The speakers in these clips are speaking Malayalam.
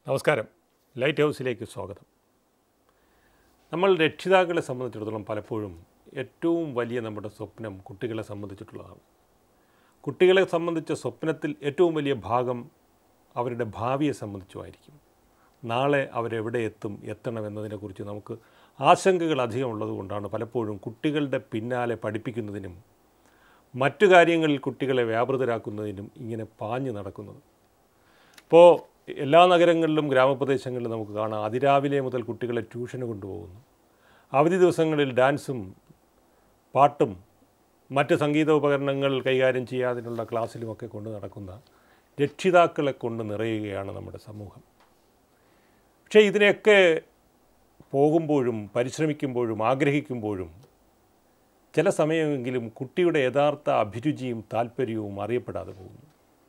നമസ്കാരം ലൈറ്റ് ഹൗസിലേക്ക് സ്വാഗതം നമ്മൾ രക്ഷിതാക്കളെ സംബന്ധിച്ചിടത്തോളം പലപ്പോഴും ഏറ്റവും വലിയ നമ്മുടെ സ്വപ്നം കുട്ടികളെ സംബന്ധിച്ചിട്ടുള്ളതാണ് കുട്ടികളെ സംബന്ധിച്ച സ്വപ്നത്തിൽ ഏറ്റവും വലിയ ഭാഗം അവരുടെ ഭാവിയെ സംബന്ധിച്ചുമായിരിക്കും നാളെ അവരെവിടെ എത്തും എത്തണം എന്നതിനെക്കുറിച്ച് നമുക്ക് ആശങ്കകൾ അധികം ഉള്ളതുകൊണ്ടാണ് പലപ്പോഴും കുട്ടികളുടെ പിന്നാലെ പഠിപ്പിക്കുന്നതിനും മറ്റു കാര്യങ്ങളിൽ കുട്ടികളെ വ്യാപൃതരാക്കുന്നതിനും ഇങ്ങനെ പാഞ്ഞു നടക്കുന്നത് ഇപ്പോൾ എല്ലാ നഗരങ്ങളിലും ഗ്രാമപ്രദേശങ്ങളിലും നമുക്ക് കാണാം അതിരാവിലെ മുതൽ കുട്ടികളെ ട്യൂഷന് കൊണ്ടുപോകുന്നു അവധി ദിവസങ്ങളിൽ ഡാൻസും പാട്ടും മറ്റ് സംഗീത ഉപകരണങ്ങൾ കൈകാര്യം ചെയ്യാതിനുള്ള ക്ലാസ്സിലുമൊക്കെ കൊണ്ട് നടക്കുന്ന രക്ഷിതാക്കളെ കൊണ്ട് നിറയുകയാണ് നമ്മുടെ സമൂഹം പക്ഷേ ഇതിനെയൊക്കെ പോകുമ്പോഴും പരിശ്രമിക്കുമ്പോഴും ആഗ്രഹിക്കുമ്പോഴും ചില സമയമെങ്കിലും കുട്ടിയുടെ യഥാർത്ഥ അഭിരുചിയും താല്പര്യവും അറിയപ്പെടാതെ പോകുന്നു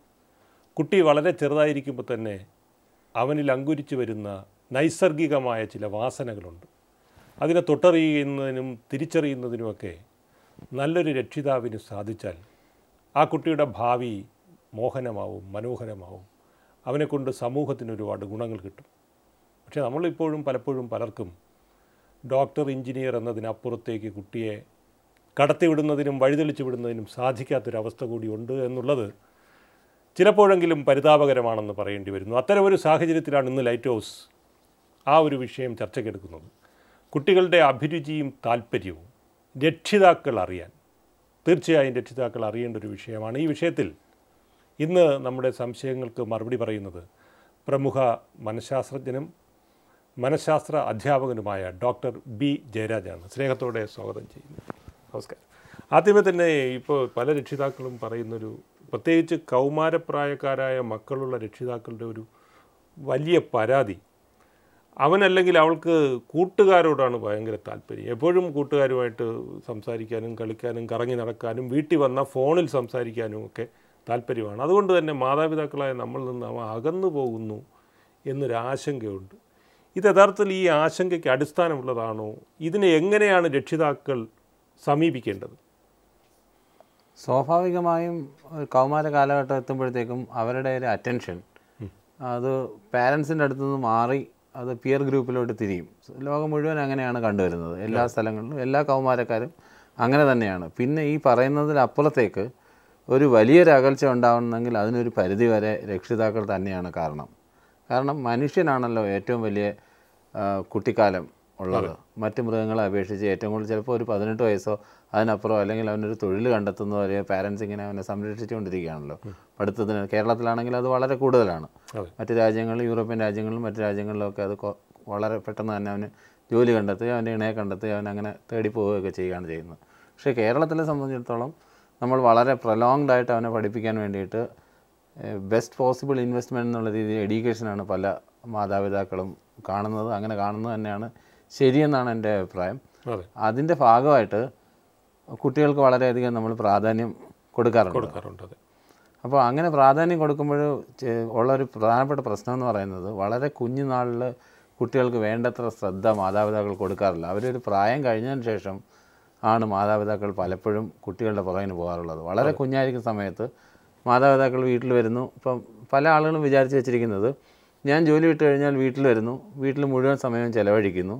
കുട്ടി വളരെ ചെറുതായിരിക്കുമ്പോൾ തന്നെ അവനിൽ അങ്കുരിച്ചു വരുന്ന നൈസർഗികമായ ചില വാസനകളുണ്ട് അതിനെ തൊട്ടറിയുന്നതിനും തിരിച്ചറിയുന്നതിനുമൊക്കെ നല്ലൊരു രക്ഷിതാവിന് സാധിച്ചാൽ ആ കുട്ടിയുടെ ഭാവി മോഹനമാവും മനോഹരമാവും അവനെക്കൊണ്ട് സമൂഹത്തിന് ഒരുപാട് ഗുണങ്ങൾ കിട്ടും പക്ഷേ നമ്മളിപ്പോഴും പലപ്പോഴും പലർക്കും ഡോക്ടർ എഞ്ചിനീയർ എന്നതിനപ്പുറത്തേക്ക് കുട്ടിയെ കടത്തിവിടുന്നതിനും വഴിതെളിച്ചു വിടുന്നതിനും സാധിക്കാത്തൊരവസ്ഥ കൂടിയുണ്ട് എന്നുള്ളത് ചിലപ്പോഴെങ്കിലും പരിതാപകരമാണെന്ന് പറയേണ്ടി വരുന്നു അത്തരം ഒരു സാഹചര്യത്തിലാണ് ഇന്ന് ലൈറ്റ് ഹൗസ് ആ ഒരു വിഷയം ചർച്ചയ്ക്കെടുക്കുന്നത് കുട്ടികളുടെ അഭിരുചിയും താല്പര്യവും രക്ഷിതാക്കൾ അറിയാൻ തീർച്ചയായും രക്ഷിതാക്കൾ അറിയേണ്ട ഒരു വിഷയമാണ് ഈ വിഷയത്തിൽ ഇന്ന് നമ്മുടെ സംശയങ്ങൾക്ക് മറുപടി പറയുന്നത് പ്രമുഖ മനഃശാസ്ത്രജ്ഞനും മനഃശാസ്ത്ര അധ്യാപകനുമായ ഡോക്ടർ ബി ജയരാജാണ് സ്നേഹത്തോടെ സ്വാഗതം ചെയ്യുന്നു നമസ്കാരം ആദ്യമേ തന്നെ ഇപ്പോൾ പല രക്ഷിതാക്കളും പറയുന്നൊരു പ്രത്യേകിച്ച് കൗമാരപ്രായക്കാരായ മക്കളുള്ള രക്ഷിതാക്കളുടെ ഒരു വലിയ പരാതി അവനല്ലെങ്കിൽ അവൾക്ക് കൂട്ടുകാരോടാണ് ഭയങ്കര താല്പര്യം എപ്പോഴും കൂട്ടുകാരുമായിട്ട് സംസാരിക്കാനും കളിക്കാനും കറങ്ങി നടക്കാനും വീട്ടിൽ വന്ന ഫോണിൽ സംസാരിക്കാനും ഒക്കെ താല്പര്യമാണ് അതുകൊണ്ട് തന്നെ മാതാപിതാക്കളായ നമ്മളിൽ നിന്ന് അവൻ അകന്നു പോകുന്നു എന്നൊരു ആശങ്കയുണ്ട് ഇത് യഥാർത്ഥത്തിൽ ഈ ആശങ്കയ്ക്ക് അടിസ്ഥാനമുള്ളതാണോ ഇതിനെ എങ്ങനെയാണ് രക്ഷിതാക്കൾ സമീപിക്കേണ്ടത് സ്വാഭാവികമായും ഒരു കൗമാര കാലഘട്ടം എത്തുമ്പോഴത്തേക്കും അവരുടെ ഒരു അറ്റൻഷൻ അത് പാരൻസിൻ്റെ അടുത്ത് നിന്ന് മാറി അത് പിയർ ഗ്രൂപ്പിലോട്ട് തിരിയും ലോകം മുഴുവൻ അങ്ങനെയാണ് കണ്ടുവരുന്നത് എല്ലാ സ്ഥലങ്ങളിലും എല്ലാ കൗമാരക്കാരും അങ്ങനെ തന്നെയാണ് പിന്നെ ഈ പറയുന്നതിലപ്പുറത്തേക്ക് ഒരു വലിയൊരു അകൽച്ച ഉണ്ടാവണമെങ്കിൽ അതിനൊരു പരിധി വരെ രക്ഷിതാക്കൾ തന്നെയാണ് കാരണം കാരണം മനുഷ്യനാണല്ലോ ഏറ്റവും വലിയ ആ, കുട്ടിക്കാലം ഉള്ളത് മറ്റ് മൃഗങ്ങളെ അപേക്ഷിച്ച് ഏറ്റവും കൂടുതൽ ചിലപ്പോൾ ഒരു പതിനെട്ട് വയസ്സോ അതിനപ്പുറം അല്ലെങ്കിൽ അവനൊരു തൊഴിൽ കണ്ടെത്തുന്ന വരെ പാരൻസ് ഇങ്ങനെ അവനെ സംരക്ഷിച്ചുകൊണ്ടിരിക്കുകയാണല്ലോ പഠിത്തത്തിന് കേരളത്തിലാണെങ്കിൽ അത് വളരെ കൂടുതലാണ് അതെ. മറ്റ് രാജ്യങ്ങളിൽ യൂറോപ്യൻ രാജ്യങ്ങളിലും മറ്റ് രാജ്യങ്ങളിലൊക്കെ അത് കൊ- വളരെ പെട്ടെന്ന് തന്നെ അവന് ജോലി കണ്ടെത്തുക അവൻ്റെ ഇണയെ കണ്ടെത്തുക അവൻ അങ്ങനെ തേടി പോവുകയൊക്കെ ചെയ്യുകയാണ് ചെയ്യുന്നത് പക്ഷേ കേരളത്തിലെ സംബന്ധിച്ചിടത്തോളം നമ്മൾ വളരെ പ്രൊലോങ്ഡ് ആയിട്ട് അവനെ പഠിപ്പിക്കാൻ വേണ്ടിയിട്ട് ബെസ്റ്റ് പോസിബിൾ ഇൻവെസ്റ്റ്മെൻറ്റ് എന്നുള്ള രീതിയിൽ എഡ്യൂക്കേഷനാണ് പല മാതാപിതാക്കളും കാണുന്നത് അങ്ങനെ കാണുന്നത് തന്നെയാണ് ശരിയെന്നാണ് എൻ്റെ അഭിപ്രായം അതെ അതിൻ്റെ ഭാഗമായിട്ട് കുട്ടികൾക്ക് വളരെയധികം നമ്മൾ പ്രാധാന്യം കൊടുക്കാറുണ്ട് കൊടുക്കാറുണ്ട് അതെ അപ്പോൾ അങ്ങനെ പ്രാധാന്യം കൊടുക്കുമ്പോൾ ചെ- ഉള്ളൊരു പ്രധാനപ്പെട്ട പ്രശ്നം എന്ന് പറയുന്നത് വളരെ കുഞ്ഞുനാളിൽ കുട്ടികൾക്ക് വേണ്ടത്ര ശ്രദ്ധ മാതാപിതാക്കൾ കൊടുക്കാറില്ല അവരൊരു പ്രായം കഴിഞ്ഞതിന് ശേഷം ആണ് മാതാപിതാക്കൾ പലപ്പോഴും കുട്ടികളുടെ പുറകിന് പോകാറുള്ളത് വളരെ കുഞ്ഞായിരിക്കുന്ന സമയത്ത് മാതാപിതാക്കൾ വീട്ടിൽ വരുന്നു ഇപ്പം പല ആളുകളും വിചാരിച്ച് വെച്ചിരിക്കുന്നത് ഞാൻ ജോലി വിട്ട് കഴിഞ്ഞാൽ വീട്ടിൽ വരുന്നു വീട്ടിൽ മുഴുവൻ സമയവും ചിലവഴിക്കുന്നു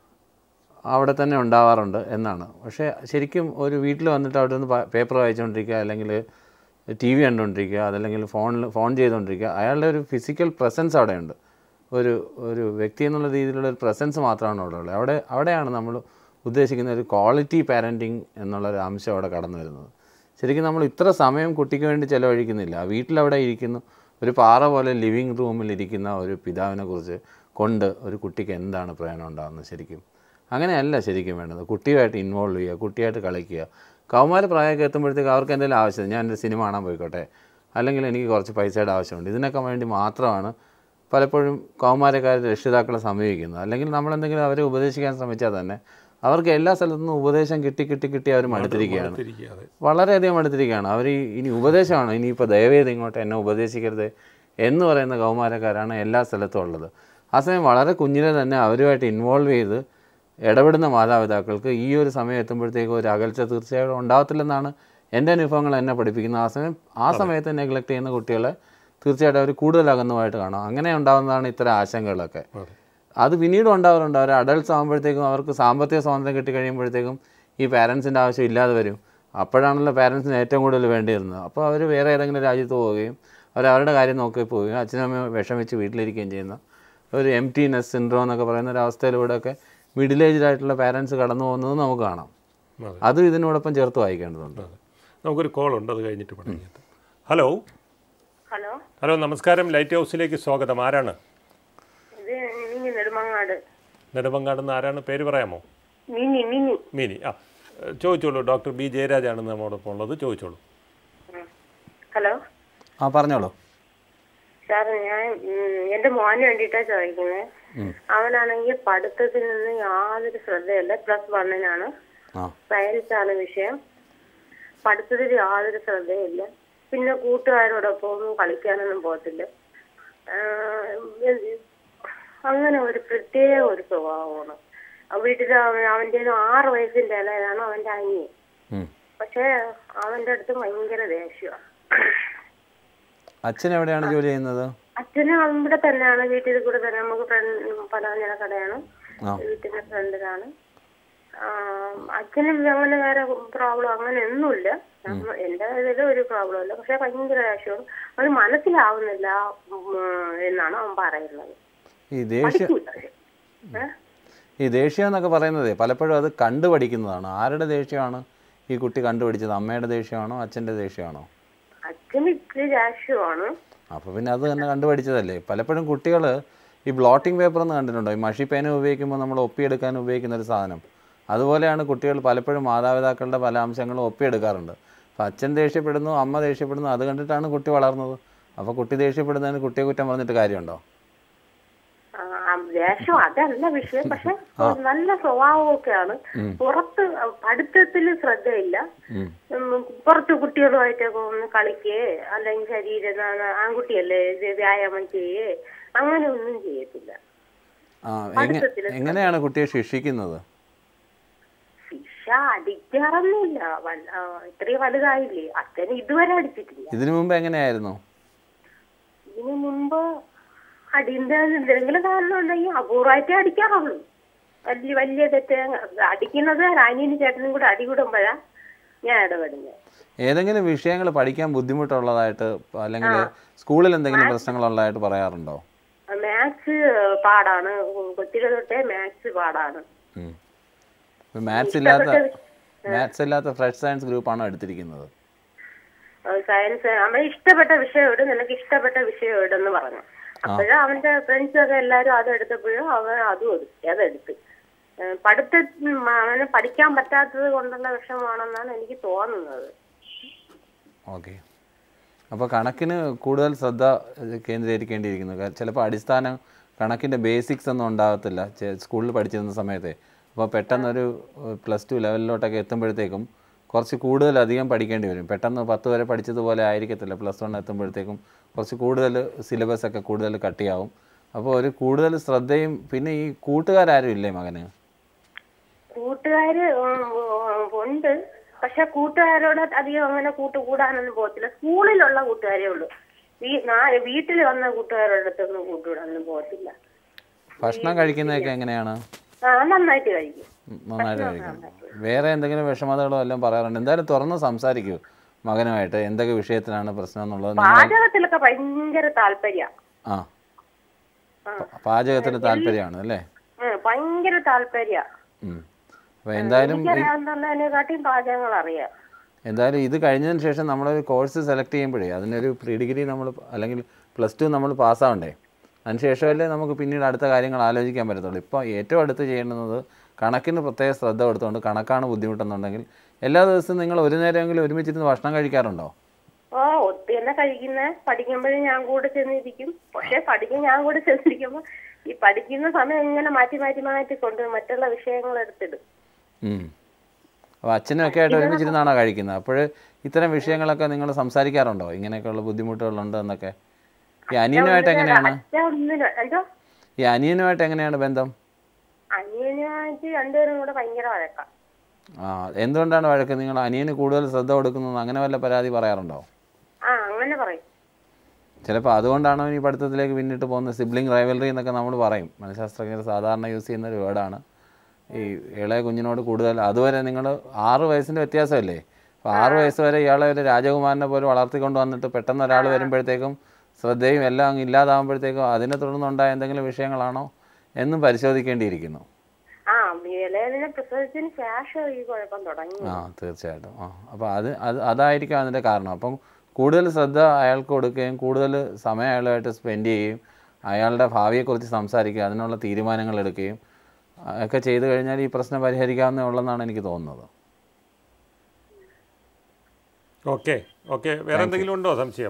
അവിടെ തന്നെ ഉണ്ടാവാറുണ്ട് എന്നാണ് പക്ഷേ ശരിക്കും ഒരു വീട്ടിൽ വന്നിട്ട് അവിടെ നിന്ന് പേപ്പർ വായിച്ചുകൊണ്ടിരിക്കുക അല്ലെങ്കിൽ ടി വി കണ്ടുകൊണ്ടിരിക്കുക അതല്ലെങ്കിൽ ഫോണിൽ ഫോൺ ചെയ്തുകൊണ്ടിരിക്കുക അയാളുടെ ഒരു ഫിസിക്കൽ പ്രസൻസ് അവിടെയുണ്ട് ഒരു ഒരു വ്യക്തി എന്നുള്ള രീതിയിലുള്ള ഒരു പ്രസൻസ് മാത്രമാണ് അവിടെ ഉള്ളത് അവിടെ അവിടെയാണ് നമ്മൾ ഉദ്ദേശിക്കുന്ന ഒരു ക്വാളിറ്റി പാരൻറ്റിങ് എന്നുള്ള ഒരു അംശം അവിടെ കടന്നു വരുന്നത് ശരിക്കും നമ്മൾ ഇത്ര സമയം കുട്ടിക്ക് വേണ്ടി ചിലവഴിക്കുന്നില്ല വീട്ടിലവിടെ ഇരിക്കുന്നു ഒരു പാറ പോലെ ലിവിങ് റൂമിൽ ഇരിക്കുന്ന ഒരു പിതാവിനെ കുറിച്ച് കൊണ്ട് ഒരു കുട്ടിക്ക് എന്താണ് പ്രയോജനം ഉണ്ടാകുന്നത് ശരിക്കും അങ്ങനെയല്ല ശരിക്കും വേണ്ടത് കുട്ടിയുമായിട്ട് ഇൻവോൾവ് ചെയ്യുക കുട്ടിയായിട്ട് കളിക്കുക കൗമാര പ്രായമൊക്കെ എത്തുമ്പോഴത്തേക്ക് അവർക്ക് എന്തെങ്കിലും ആവശ്യം ഞാൻ ഒരു സിനിമ കാണാൻ പോയിക്കോട്ടെ അല്ലെങ്കിൽ എനിക്ക് കുറച്ച് പൈസയുടെ ആവശ്യമുണ്ട് ഇതിനൊക്കെ വേണ്ടി മാത്രമാണ് പലപ്പോഴും കൗമാരക്കാർ രക്ഷിതാക്കളെ സമീപിക്കുന്നത് അല്ലെങ്കിൽ നമ്മളെന്തെങ്കിലും അവരെ ഉപദേശിക്കാൻ ശ്രമിച്ചാൽ തന്നെ അവർക്ക് എല്ലാ സ്ഥലത്തു നിന്നും ഉപദേശം കിട്ടി കിട്ടി കിട്ടി അവർ മടുത്തിരിക്കുകയാണ് തിരിക്കാതെ വളരെയധികം അടുത്തിരിക്കുകയാണ് അവർ ഇനി ഉപദേശമാണ് ഇനിയിപ്പോൾ ദയവേത് ഇങ്ങോട്ട് എന്നെ ഉപദേശിക്കരുത് എന്ന് പറയുന്ന കൗമാരക്കാരാണ് എല്ലാ സ്ഥലത്തും ഉള്ളത് ആ സമയം വളരെ കുഞ്ഞിലെ തന്നെ അവരുമായിട്ട് ഇൻവോൾവ് ചെയ്ത് ഇടപെടുന്ന മാതാപിതാക്കൾക്ക് ഈ ഒരു സമയം എത്തുമ്പോഴത്തേക്കും ഒരു അകൽച്ച തീർച്ചയായും ഉണ്ടാകത്തില്ലെന്നാണ് എൻ്റെ അനുഭവങ്ങൾ എന്നെ പഠിപ്പിക്കുന്നത് ആ സമയം ആ സമയത്ത് നെഗ്ലക്ട് ചെയ്യുന്ന കുട്ടികളെ തീർച്ചയായിട്ടും അവർ കൂടുതൽ അകന്നുമായിട്ട് കാണാം അങ്ങനെ ഉണ്ടാകുന്നതാണ് ഇത്തരം ആശങ്കകളൊക്കെ അതെ അത് പിന്നീട് ഉണ്ടാവാറുണ്ട് അവർ അഡൾട്ട്സ് ആകുമ്പോഴത്തേക്കും അവർക്ക് സാമ്പത്തിക സ്വാതന്ത്ര്യം കിട്ടി കഴിയുമ്പോഴത്തേക്കും ഈ പാരൻസിൻ്റെ ആവശ്യം ഇല്ലാതെ വരും അപ്പോഴാണല്ലോ പാരൻസിന് ഏറ്റവും കൂടുതൽ വേണ്ടി വരുന്നത് അപ്പോൾ അവർ വേറെ ഏതെങ്കിലും രാജ്യത്ത് പോവുകയും അവർ അവരുടെ കാര്യം നോക്കി പോവുകയും അച്ഛനും അമ്മയും വിഷമിച്ച് വീട്ടിലിരിക്കുകയും ചെയ്യുന്ന ഒരു എം ടി നെസ് സിൻഡ്രോം എന്നൊക്കെ പറയുന്ന ഒരു അവസ്ഥയിലൂടെയൊക്കെ മിഡിൽ ഏജിലായിട്ടുള്ള പാരൻസ് കടന്നു പോകുന്നത് നമുക്ക് കാണാം അതെ അതും ഇതിനോടൊപ്പം ചേർത്ത് വായിക്കേണ്ടതുണ്ട് അതെ നമുക്കൊരു കോൾ ഉണ്ട് അത് കഴിഞ്ഞിട്ട് പണിയത് ഹലോ ഹലോ ഹലോ നമസ്കാരം ലൈറ്റ് ഹൗസിലേക്ക് സ്വാഗതം ആരാണ് ഇത് മിനി നെടുമങ്ങാട് നെടുമങ്ങാട് നിന്ന് ആരാണ് പേര് പറയാമോ മിനി മിനി മീനി ആ ഏ, ചോദിച്ചോളൂ ഡോക്ടർ ബി ജയരാജാണ് നമ്മോടൊപ്പം ഉള്ളത് ചോദിച്ചോളൂ ഉം. ഹലോ ആ പറഞ്ഞോളൂ സാർ ഞാൻ ഉം, എന്റെ മോന് വേണ്ടിയിട്ടാ ചോദിക്കുന്നത് അവനാണെങ്കിൽ പഠിത്തത്തിൽ നിന്ന് യാതൊരു ശ്രദ്ധയില്ല പ്ലസ് വണ്ണിനാണ് ആ സയൻസ് ആണ് വിഷയം പഠിത്തത്തിൽ യാതൊരു ശ്രദ്ധയില്ല പിന്നെ കൂട്ടുകാരോടൊപ്പം കളിക്കാനൊന്നും പോകത്തില്ല ആഹ് അങ്ങനെ ഒരു പ്രത്യേക ഒരു സ്വഭാവമാണ് വീട്ടിൽ അവൻ്റെ ആറ് വയസ്സിന്റെ ഇലയാണ് അവന്റെ അനിയൻ ഉം. പക്ഷെ അവന്റെ അടുത്ത് ഭയങ്കര ദേഷ്യമാണ് അച്ഛൻ എവിടെയാണ് ജോലി ചെയ്യുന്നത് അച്ഛന് ഇവിടെ തന്നെയാണ് വീട്ടിൽ കൂടെ തന്നെ നമുക്ക് ഫ്രണ്ട് പലവഞ്ഞന കടയാണ് ആ വീട്ടിന്റെ ഫ്രണ്ടിലാണ് അച്ഛനും അങ്ങനെ വേറെ പ്രോബ്ലം അങ്ങനെ ഒന്നുമില്ല നമ്മ- എന്റെ ഇതിൽ ഒരു പ്രോബ്ലം ഇല്ല പക്ഷെ ഭയങ്കര ദേഷ്യമാണ് അത് മനസ്സിലാവുന്നില്ല ഉം, എന്നാണ് അവൻ പറയുന്നത് ഈ ദേഷ്യം പഠിക്കൂല അവര്. ഏ? ഈ ദേഷ്യം എന്നൊക്കെ പറയുന്നത് പലപ്പോഴും അത് കണ്ടുപഠിക്കുന്നതാണ് ആരുടെ ദേഷ്യമാണ് ഈ കുട്ടി കണ്ടുപിടിച്ചത് അമ്മയുടെ ദേഷ്യമാണോ അച്ഛൻ്റെ ദേഷ്യമാണോ അച്ഛന് ഇത്തിരി ദേഷ്യമാണ് അപ്പോൾ പിന്നെ അത് തന്നെ കണ്ടുപഠിച്ചതല്ലേ പലപ്പോഴും കുട്ടികൾ ഈ ബ്ലോട്ടിംഗ് പേപ്പർ എന്ന് കണ്ടിട്ടുണ്ടോ ഈ മഷി പേന ഉപയോഗിക്കുമ്പോൾ നമ്മൾ ഒപ്പിയെടുക്കാൻ ഉപയോഗിക്കുന്ന ഒരു സാധനം അതുപോലെയാണ് കുട്ടികൾ പലപ്പോഴും മാതാപിതാക്കളുടെ പല അംശങ്ങളും ഒപ്പിയെടുക്കാറുണ്ട് അപ്പോൾ അച്ഛൻ ദേഷ്യപ്പെടുന്നു അമ്മ ദേഷ്യപ്പെടുന്നു അത് കണ്ടിട്ടാണ് കുട്ടി വളർന്നത് അപ്പോൾ കുട്ടി ദേഷ്യപ്പെടുന്നതിന് കുട്ടിയെ കുറ്റം പറഞ്ഞിട്ട് കാര്യമുണ്ടോ ആ, ആ, ദേഷ്യം അതല്ല വിഷയം പക്ഷെ നല്ല സ്വഭാവമൊക്കെയാണ് പുറത്ത് പഠിത്തത്തിൽ ശ്രദ്ധയില്ല ഉം. ഉം, പുറത്ത് കുട്ടികളുമായിട്ടൊക്കെ ഒന്ന് കളിക്കേ അല്ലെങ്കിൽ ശരീരം ആ- ആൺകുട്ടിയല്ലേ ഇത് വ്യായാമം ചെയ്യേ അങ്ങനെ ഒന്നും ചെയ്യത്തില്ല ആ എങ്ങ എങ്ങനെയാണ് കുട്ടിയെ ശിക്ഷിക്കുന്നത് ശിക്ഷ അടിക്കാറൊന്നുമില്ല വൽ- ആ, ഇത്രയും വലുതായില്ലേ അച്ഛൻ ഇതുവരെ അടിച്ചിട്ടില്ല ഇതിനു മുമ്പ് എങ്ങനെയായിരുന്നു ഇതിനു മുമ്പ് അടിന്റെ എന്തെങ്കിലും കാരണം ഉണ്ടെങ്കിൽ അപൂർവമായിട്ടേ അടിക്കാറുള്ളൂ വലിയ വലിയ തെറ്റ് അടിക്കുന്നത് അനിയനും ചേട്ടനും കൂടെ അടി കൂടുമ്പോഴാ ഞാൻ ഇടപെടുന്നത് ഏതെങ്കിലും വിഷയങ്ങൾ പഠിക്കാൻ ബുദ്ധിമുട്ടുള്ളതായിട്ട് അല്ലെങ്കിൽ സ്കൂളിൽ എന്തെങ്കിലും പ്രശ്നങ്ങളുള്ളതായിട്ട് പറയാറുണ്ടോ മാത്സ് പാടാണ് കൊച്ചിലെ തൊട്ടേ മാത്സ് പാടാണ് മാത്സ് ഇല്ലാത്ത മാത്സ് ഇല്ലാത്ത ഫ്രഷ് സയൻസ് ഗ്രൂപ്പാണോ എടുത്തിരിക്കുന്നത് സയൻസ് നമ്മൾ ഇഷ്ടപ്പെട്ട വിഷയം ഇടും നിനക്ക് ഇഷ്ടപ്പെട്ട വിഷയം ഇടെന്ന് പറഞ്ഞു അപ്പോഴും അവന്റെ ഫ്രണ്ട്സ് ഒക്കെ എല്ലാരും അത് എടുത്തപ്പോഴും അവൻ അതും എടുത്തു അതെടുത്ത് ഏഹ് പഠിത്ത ഉം, അവന് പഠിക്കാൻ പറ്റാത്തത് കൊണ്ടുള്ള വിഷമാണെന്നാണ് എനിക്ക് തോന്നുന്നത് ഓക്കെ അപ്പോൾ കണക്കിന് കൂടുതൽ ശ്രദ്ധ ഏഹ്, കേന്ദ്രീകരിക്കേണ്ടിയിരിക്കുന്നു കാ- ചിലപ്പോൾ അടിസ്ഥാന കണക്കിൻ്റെ ബേസിക്സ് ഒന്നും ഉണ്ടാകത്തില്ല ചെ- സ്കൂളിൽ പഠിച്ചിരുന്ന സമയത്തെ അപ്പോൾ പെട്ടെന്നൊരു പ്ലസ് ടു ലെവലിലോട്ടൊക്കെ എത്തുമ്പോഴത്തേക്കും കുറച്ച് കൂടുതൽ അധികം പഠിക്കേണ്ടി വരും പെട്ടെന്ന് പത്ത് വരെ പഠിച്ചതുപോലെ ആയിരിക്കത്തില്ല പ്ലസ് വൺ എത്തുമ്പോഴത്തേക്കും കുറച്ച് കൂടുതൽ സിലബസ് ഒക്കെ കൂടുതൽ കട്ടിയാവും അപ്പോൾ ഒരു കൂടുതൽ ശ്രദ്ധയും പിന്നെ ഈ കൂട്ടുകാരും ഇല്ലേ മകന് കൂട്ടുകാര് ഉം, ഉം, ഉണ്ട് പക്ഷെ കൂട്ടുകാരോട് അധികം അങ്ങനെ കൂട്ടുകൂടാനൊന്നും പോകത്തില്ല സ്കൂളിലുള്ള കൂട്ടുകാരേ ഉള്ളൂ വീ- നാ- വീട്ടിൽ വന്ന കൂട്ടുകാരുടെ അടുത്തൊന്നും കൂട്ടുകൂടാനൊന്നും പോകത്തില്ല ഭക്ഷണം കഴിക്കുന്നതൊക്കെ എങ്ങനെയാണ് ആ നന്നായിട്ട് കഴിക്കും ഉം, നന്നായിട്ട് കഴിക്കണം വേറെ എന്തെങ്കിലും വിഷമതകളോ എല്ലാം പറയാറുണ്ട് എന്തായാലും തുറന്ന് സംസാരിക്കൂ മകനുമായിട്ട് എന്തൊക്കെ വിഷയത്തിലാണ് പ്രശ്നം എന്നുള്ളത് നിങ്ങൾ പാചകത്തിലൊക്കെ ഭയങ്കര താല്പര്യ ആ പ- പാചകത്തിൽ താല്പര്യമാണ് അല്ലേ ഭയങ്കര താല്പര്യ ഉം. അപ്പോൾ എന്തായാലും ഈ- എനിക്കറിയാവുന്നതിനെക്കാട്ടിയും പാചകങ്ങൾ അറിയാം എന്തായാലും ഇത് കഴിഞ്ഞതിന് ശേഷം നമ്മളൊരു കോഴ്സ് സെലക്ട് ചെയ്യുമ്പോഴേ അതിനൊരു പ്രീ ഡിഗ്രി നമ്മൾ അല്ലെങ്കിൽ പ്ലസ് ടു നമ്മൾ പാസ്സാവണ്ടേ അതിനുശേഷമല്ലേ നമുക്ക് പിന്നീട് അടുത്ത കാര്യങ്ങൾ ആലോചിക്കാൻ പറ്റത്തുള്ളൂ ഇപ്പോൾ ഏറ്റവും അടുത്ത് ചെയ്യേണ്ടുന്നത് കണക്കിന് പ്രത്യേക ശ്രദ്ധ കൊടുത്തുകൊണ്ട് കണക്കാണ് ബുദ്ധിമുട്ടെന്നുണ്ടെങ്കിൽ എല്ലാ ദിവസവും നിങ്ങൾ ഒരു നേരമെങ്കിലും ഒരുമിച്ചിരുന്ന് ഭക്ഷണം കഴിക്കാറുണ്ടോ ഓ ഒത്തി തന്നെ കഴിക്കുന്നേ പഠിക്കുമ്പോഴും ഞാൻ കൂടെ ചെന്നിരിക്കും പക്ഷെ പഠിക്കാൻ ഞാൻ കൂടെ ചെന്നിരിക്കുമ്പോ ഈ പഠിക്കുന്ന സമയം ഇങ്ങനെ മാറ്റി മാറ്റി മാറ്റി കൊണ്ട് മറ്റുള്ള വിഷയങ്ങൾ എടുത്തിടും ഉം. അപ്പോൾ അച്ഛനും ഒക്കെ ആയിട്ട് ഒരുമിച്ചിരുന്നാണോ കഴിക്കുന്നത് അപ്പോൾ ഇത്തരം വിഷയങ്ങളൊക്കെ നിങ്ങൾ സംസാരിക്കാറുണ്ടോ ഇങ്ങനെയൊക്കെയുള്ള ബുദ്ധിമുട്ടുകളുണ്ട് എന്നൊക്കെ ഈ അനിയനുമായിട്ട് എങ്ങനെയാണ് അച്ഛൻ ഒന്നിനും എന്തോ ഈ അനിയനുമായിട്ട് എങ്ങനെയാണ് ബന്ധം അനിയനായിട്ട് രണ്ടുപേരും കൂടെ ഭയങ്കര വഴക്കാം ആ എന്തുകൊണ്ടാണ് വഴക്ക് നിങ്ങൾ അനിയന് കൂടുതൽ ശ്രദ്ധ കൊടുക്കുന്നത് അങ്ങനെ വല്ല പരാതി പറയാറുണ്ടോ ആ അങ്ങനെ പറയും ചിലപ്പോൾ അതുകൊണ്ടാണ് അവൻ ഈ പഠിത്തത്തിലേക്ക് പിന്നിട്ട് പോകുന്നത് സിബ്ലിംഗ് റൈവലറി എന്നൊക്കെ നമ്മൾ പറയും മനഃശാസ്ത്രജ്ഞർ സാധാരണ യൂസ് ചെയ്യുന്ന ഒരു വേർഡാണ് ഈ ഇളയ കുഞ്ഞിനോട് കൂടുതൽ അതുവരെ നിങ്ങൾ ആറ് വയസ്സിൻ്റെ വ്യത്യാസമല്ലേ അപ്പോൾ ആറ് വയസ്സ് വരെ ഇയാളെ ഒരു രാജകുമാരനെ പോലെ വളർത്തിക്കൊണ്ട് വന്നിട്ട് പെട്ടെന്ന് ഒരാൾ വരുമ്പോഴത്തേക്കും ശ്രദ്ധയും എല്ലാം അങ്ങ് ഇല്ലാതാകുമ്പോഴത്തേക്കും അതിനെ തുടർന്നുണ്ടായ എന്തെങ്കിലും വിഷയങ്ങളാണോ എന്നും പരിശോധിക്കേണ്ടിയിരിക്കുന്നു ആ ഇളയതിനെ പ്രസവിച്ചതിന് ശേഷം ഈ കുഴപ്പം തുടങ്ങി ആ തീർച്ചയായിട്ടും ആ അപ്പോൾ അത് അത് അതായിരിക്കും അതിൻ്റെ കാരണം അപ്പം കൂടുതൽ ശ്രദ്ധ അയാൾക്ക് കൊടുക്കുകയും കൂടുതൽ സമയം അയാളുമായിട്ട് സ്പെൻഡ് ചെയ്യുകയും അയാളുടെ ഭാവിയെക്കുറിച്ച് സംസാരിക്കുക അതിനുള്ള തീരുമാനങ്ങൾ എടുക്കുകയും ആ, ഒക്കെ ചെയ്തു കഴിഞ്ഞാൽ ഈ പ്രശ്നം പരിഹരിക്കാവുന്നേ ഉള്ളെന്നാണ് എനിക്ക് തോന്നുന്നത് ഓക്കെ ഓക്കെ വേറെ എന്തെങ്കിലും ഉണ്ടോ സംശയം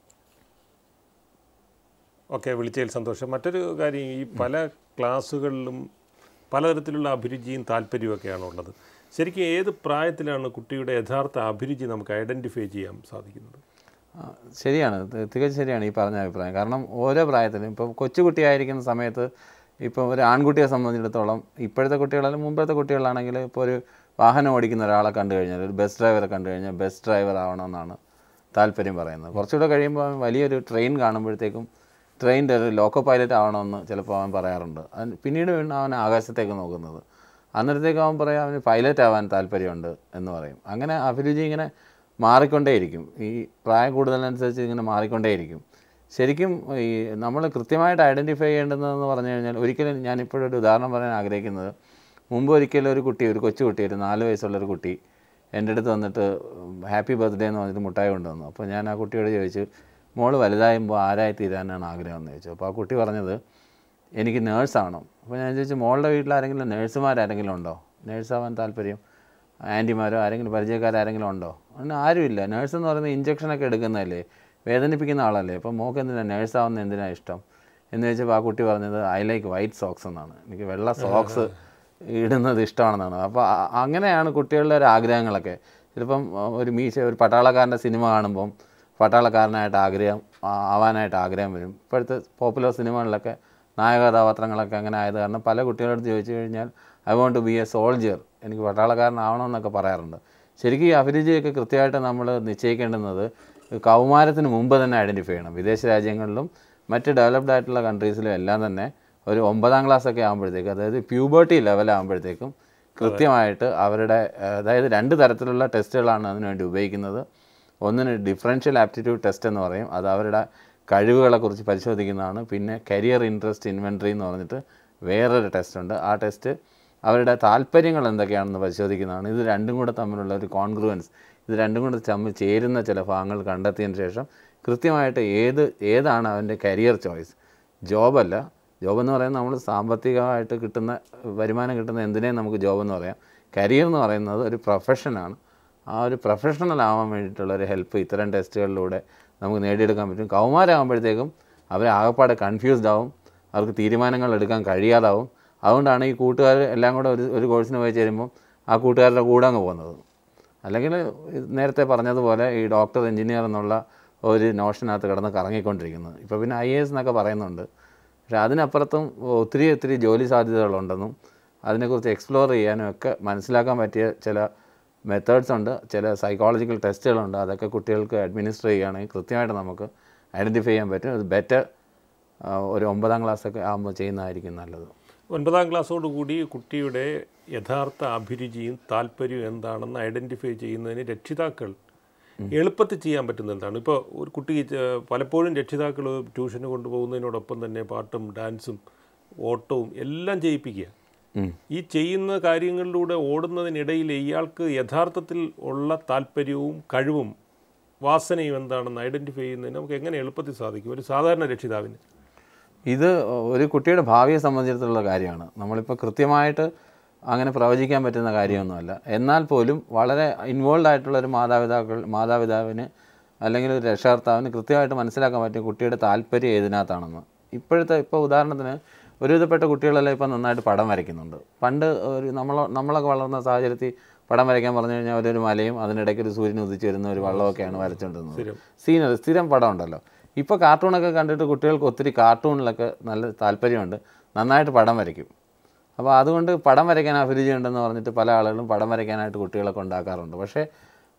ഓക്കെ വിളിച്ചതിൽ സന്തോഷം മറ്റൊരു കാര്യം ഈ പല ക്ലാസ്സുകളിലും പലതരത്തിലുള്ള അഭിരുചിയും താല്പര്യമൊക്കെയാണ് ഉള്ളത് ശരിക്കും ഏത് പ്രായത്തിലാണ് കുട്ടിയുടെ യഥാർത്ഥ അഭിരുചി നമുക്ക് ഐഡൻറ്റിഫൈ ചെയ്യാൻ സാധിക്കുന്നത് ആ, ശരിയാണ് തി- തികച്ചും ശരിയാണ് ഈ പറഞ്ഞ അഭിപ്രായം കാരണം ഓരോ പ്രായത്തിലും ഇപ്പോൾ കൊച്ചുകുട്ടിയായിരിക്കുന്ന സമയത്ത് ഇപ്പോൾ ഒരു ആൺകുട്ടിയെ സംബന്ധിച്ചിടത്തോളം ഇപ്പോഴത്തെ കുട്ടികളാലും മുമ്പത്തെ കുട്ടികളാണെങ്കിൽ ഇപ്പോൾ ഒരു വാഹനം ഓടിക്കുന്ന ഒരാളെ കണ്ടു കഴിഞ്ഞാൽ ഒരു ബസ് ഡ്രൈവറെ കണ്ടു കഴിഞ്ഞാൽ ബസ് ഡ്രൈവർ ആവണമെന്നാണ് താല്പര്യം പറയുന്നത് കുറച്ചുകൂടെ കഴിയുമ്പോൾ അവൻ വലിയൊരു ട്രെയിൻ കാണുമ്പോഴത്തേക്കും ട്രെയിനിൻ്റെ ഒരു ലോക്കോ പൈലറ്റ് ആവണമെന്ന് ചിലപ്പോൾ അവൻ പറയാറുണ്ട് അതിന് പിന്നീട് വീണ്ടും അവൻ ആകാശത്തേക്ക് നോക്കുന്നത് അന്നേരത്തേക്ക് അവൻ പറയും അവന് പൈലറ്റ് ആവാൻ താല്പര്യമുണ്ട് എന്ന് പറയും അങ്ങനെ അഭിരുചി ഇങ്ങനെ മാറിക്കൊണ്ടേയിരിക്കും ഈ പ്രായം കൂടുതലനുസരിച്ച് ഇങ്ങനെ മാറിക്കൊണ്ടേയിരിക്കും ശരിക്കും ഈ നമ്മൾ കൃത്യമായിട്ട് ഐഡൻറ്റിഫൈ ചെയ്യേണ്ടതെന്ന് പറഞ്ഞു കഴിഞ്ഞാൽ ഒരിക്കലും ഞാൻ ഇപ്പോഴൊരു ഉദാഹരണം പറയാൻ ആഗ്രഹിക്കുന്നത് മുമ്പ് ഒരിക്കലും ഒരു കുട്ടി ഒരു കൊച്ചു കുട്ടി ഒരു നാല് വയസ്സുള്ളൊരു കുട്ടി എൻ്റെ അടുത്ത് വന്നിട്ട് ഹാപ്പി ബർത്ത്ഡേ എന്ന് പറഞ്ഞിട്ട് മുട്ടായി കൊണ്ടുവന്നു അപ്പോൾ ഞാൻ ആ കുട്ടിയോട് ചോദിച്ചു മോള് വലുതായുമ്പോൾ ആരായി തീരാനാണ് ആഗ്രഹം എന്ന് ചോദിച്ചു അപ്പോൾ ആ കുട്ടി പറഞ്ഞത് എനിക്ക് നേഴ്സാവണം അപ്പോൾ ഞാൻ ചോദിച്ചു മോളുടെ വീട്ടിൽ ആരെങ്കിലും നേഴ്സുമാരാരെങ്കിലും ഉണ്ടോ നേഴ്സാവാൻ താല്പര്യം ആൻറ്റിമാരോ ആരെങ്കിലും പരിചയക്കാരാരെങ്കിലും ഉണ്ടോ അങ്ങനെ ആരുമില്ല നേഴ്സ് എന്ന് പറയുന്നത് ഇഞ്ചക്ഷനൊക്കെ എടുക്കുന്നതല്ലേ വേദനിപ്പിക്കുന്ന ആളല്ലേ അപ്പോൾ മോക്ക് എന്തിനാണ് നേഴ്സാവുന്ന എന്തിനാണ് ഇഷ്ടം എന്ന് ചോദിച്ചപ്പോൾ ആ കുട്ടി പറഞ്ഞത് ഐ ലൈക്ക് വൈറ്റ് സോക്സ് എന്നാണ് എനിക്ക് വെള്ള സോക്സ് ഇടുന്നത് ഇഷ്ടമാണെന്നാണ് അപ്പോൾ അ- അങ്ങനെയാണ് കുട്ടികളുടെ ഒരു ആഗ്രഹങ്ങളൊക്കെ ചിലപ്പം ആ, ഒരു മീശ ഒരു പട്ടാളക്കാരൻ്റെ സിനിമ കാണുമ്പം പട്ടാളക്കാരനായിട്ട് ആഗ്രഹം ആ- ആവാനായിട്ട് ആഗ്രഹം വരും ഇപ്പോഴത്തെ പോപ്പുലർ സിനിമകളിലൊക്കെ നായക കഥാപാത്രങ്ങളൊക്കെ അങ്ങനെ ആയത് കാരണം പല കുട്ടികളുടെ അടുത്ത് ചോദിച്ചു കഴിഞ്ഞാൽ I want to be a soldier എനിക്ക് പട്ടാളക്കാരനാവണമെന്നൊക്കെ പറയാറുണ്ട് ശരിക്കും ഈ അഭിരുചിയൊക്കെ കൃത്യമായിട്ട് നമ്മൾ നിശ്ചയിക്കേണ്ടുന്നത് കൗമാരത്തിന് മുമ്പ് തന്നെ ഐഡൻറ്റിഫൈ ചെയ്യണം വിദേശ രാജ്യങ്ങളിലും മറ്റ് ഡെവലപ്ഡ് ആയിട്ടുള്ള കൺട്രീസിലും എല്ലാം തന്നെ ഒരു ഒമ്പതാം ക്ലാസ് ഒക്കെ ആകുമ്പോഴത്തേക്ക് അതായത് പ്യൂബർട്ടി ലെവലാകുമ്പോഴത്തേക്കും കൃത്യമായിട്ട് അവരുടെ ഏഹ്, അതായത് രണ്ട് തരത്തിലുള്ള ടെസ്റ്റുകളാണ് അതിനുവേണ്ടി ഉപയോഗിക്കുന്നത് ഒന്നിന് ഡിഫറൻഷ്യൽ ആപ്റ്റിറ്റ്യൂഡ് ടെസ്റ്റ് എന്ന് പറയും അത് അവരുടെ കഴിവുകളെക്കുറിച്ച് പരിശോധിക്കുന്നതാണ് പിന്നെ കരിയർ ഇൻട്രസ്റ്റ് ഇൻവെൻട്രി എന്ന് പറഞ്ഞിട്ട് വേറൊരു ടെസ്റ്റ് ഉണ്ട് ആ ടെസ്റ്റ് അവരുടെ താല്പര്യങ്ങൾ എന്തൊക്കെയാണെന്ന് പരിശോധിക്കുന്നതാണ് ഇത് രണ്ടും കൂടെ തമ്മിലുള്ള ഒരു കോൺഗ്രുവൻസ് ഇത് രണ്ടും കൂടെ തമ്മിൽ ചേരുന്ന ചില ഭാഗങ്ങൾ കണ്ടെത്തിയതിന് ശേഷം കൃത്യമായിട്ട് ഏത് ഏതാണ് അവൻ്റെ കരിയർ ചോയ്സ് ജോബല്ല ജോബ് എന്ന് പറയുന്നത് നമ്മൾ സാമ്പത്തികമായിട്ട് കിട്ടുന്ന വരുമാനം കിട്ടുന്ന എന്തിനേയും നമുക്ക് ജോബ് എന്ന് പറയാം കരിയർ എന്ന് പറയുന്നത് ഒരു പ്രൊഫഷനാണ് ആ ഒരു പ്രൊഫഷണൽ ആവാൻ വേണ്ടിയിട്ടുള്ള ഒരു ഹെൽപ്പ് ഇത്തരം ടെസ്റ്റുകളിലൂടെ നമുക്ക് നേടിയെടുക്കാൻ പറ്റും കൗമാരമാകുമ്പോഴത്തേക്കും അവർ ആകപ്പാടെ കൺഫ്യൂസ്ഡ് ആവും അവർക്ക് തീരുമാനങ്ങൾ എടുക്കാൻ കഴിയാതാവും അതുകൊണ്ടാണ് ഈ കൂട്ടുകാർ എല്ലാം കൂടെ ഒരു ഒരു കോഴ്സിന് പോയി ചേരുമ്പം ആ കൂട്ടുകാരുടെ കൂടെ അങ്ങ് പോകുന്നത് അല്ലെങ്കിൽ നേരത്തെ പറഞ്ഞതുപോലെ ഈ ഡോക്ടർ എഞ്ചിനീയർ എന്നുള്ള ഒരു നോഷനകത്ത് കിടന്ന് കറങ്ങിക്കൊണ്ടിരിക്കുന്നത് ഇപ്പോൾ പിന്നെ ഐ എ എസ് എന്നൊക്കെ പറയുന്നുണ്ട് പക്ഷേ അതിനപ്പുറത്തും ഒത്തിരി ഒത്തിരി ജോലി സാധ്യതകളുണ്ടെന്നും അതിനെക്കുറിച്ച് എക്സ്പ്ലോർ ചെയ്യാനും ഒക്കെ മനസ്സിലാക്കാൻ പറ്റിയ ചില മെത്തേഡ്സ് ഉണ്ട് ചില സൈക്കോളജിക്കൽ ടെസ്റ്റുകളുണ്ട് അതൊക്കെ കുട്ടികൾക്ക് അഡ്മിനിസ്റ്റർ ചെയ്യുകയാണെങ്കിൽ കൃത്യമായിട്ട് നമുക്ക് ഐഡൻറ്റിഫൈ ചെയ്യാൻ പറ്റും അത് ബെറ്റർ ഒരു ഒമ്പതാം ക്ലാസ്സൊക്കെ ആകുമ്പോൾ ചെയ്യുന്നതായിരിക്കും നല്ലത് ഒൻപതാം ക്ലാസ്സോടുകൂടി കുട്ടിയുടെ യഥാർത്ഥ അഭിരുചിയും താല്പര്യവും എന്താണെന്ന് ഐഡൻറ്റിഫൈ ചെയ്യുന്നതിന് രക്ഷിതാക്കൾ എളുപ്പത്തിൽ ചെയ്യാൻ പറ്റുന്ന എന്താണ് ഇപ്പോൾ ഒരു കുട്ടി ചെ- പലപ്പോഴും രക്ഷിതാക്കൾ ട്യൂഷന് കൊണ്ടുപോകുന്നതിനോടൊപ്പം തന്നെ പാട്ടും ഡാൻസും ഓട്ടവും എല്ലാം ചെയ്യിപ്പിക്കുക ഉം. ഈ ചെയ്യുന്ന കാര്യങ്ങളിലൂടെ ഓടുന്നതിനിടയിൽ ഇയാൾക്ക് യഥാർത്ഥത്തിൽ ഉള്ള താല്പര്യവും കഴിവും വാസനയും എന്താണെന്ന് ഐഡൻറ്റിഫൈ ചെയ്യുന്നതിന് നമുക്ക് എങ്ങനെ എളുപ്പത്തിൽ സാധിക്കും ഒരു സാധാരണ രക്ഷിതാവിന് ഇത് ഒരു കുട്ടിയുടെ ഭാവിയെ സംബന്ധിച്ചിടത്തുള്ള കാര്യമാണ് നമ്മളിപ്പോൾ കൃത്യമായിട്ട് അങ്ങനെ പ്രവചിക്കാൻ പറ്റുന്ന കാര്യമൊന്നുമല്ല എന്നാൽ പോലും വളരെ ഇൻവോൾവ് ആയിട്ടുള്ള ഒരു മാതാപിതാക്കൾ മാതാപിതാവിന് അല്ലെങ്കിൽ ഒരു രക്ഷകർത്താവിന് കൃത്യമായിട്ട് മനസ്സിലാക്കാൻ പറ്റും കുട്ടിയുടെ താല്പര്യം ഏതിനകത്താണെന്ന് ഇപ്പോഴത്തെ ഇപ്പോൾ ഉദാഹരണത്തിന് ഒരുവിധപ്പെട്ട കുട്ടികളെല്ലാം ഇപ്പോൾ നന്നായിട്ട് പടം വരയ്ക്കുന്നുണ്ട് പണ്ട് ഒരു നമ്മൾ നമ്മളൊക്കെ വളർന്ന സാഹചര്യത്തിൽ പടം വരയ്ക്കാൻ പറഞ്ഞു കഴിഞ്ഞാൽ ഒരു മലയും അതിനിടയ്ക്ക് ഒരു സൂര്യൻ ഉദിച്ചു വരുന്ന ഒരു വള്ളമൊക്കെയാണ് വരച്ചുകൊണ്ടിരുന്നത് സീനറി സ്ഥിരം പടം ഉണ്ടല്ലോ ഇപ്പോൾ കാർട്ടൂണൊക്കെ കണ്ടിട്ട് കുട്ടികൾക്ക് ഒത്തിരി കാർട്ടൂണിലൊക്കെ നല്ല താല്പര്യമുണ്ട് നന്നായിട്ട് പടം വരയ്ക്കും അപ്പോൾ അതുകൊണ്ട് പടം വരയ്ക്കാൻ അഭിരുചി ഉണ്ടെന്ന് പറഞ്ഞിട്ട് പല ആളുകളും പടം വരയ്ക്കാനായിട്ട് കുട്ടികളെ കൊണ്ടാക്കാറുണ്ട് പക്ഷേ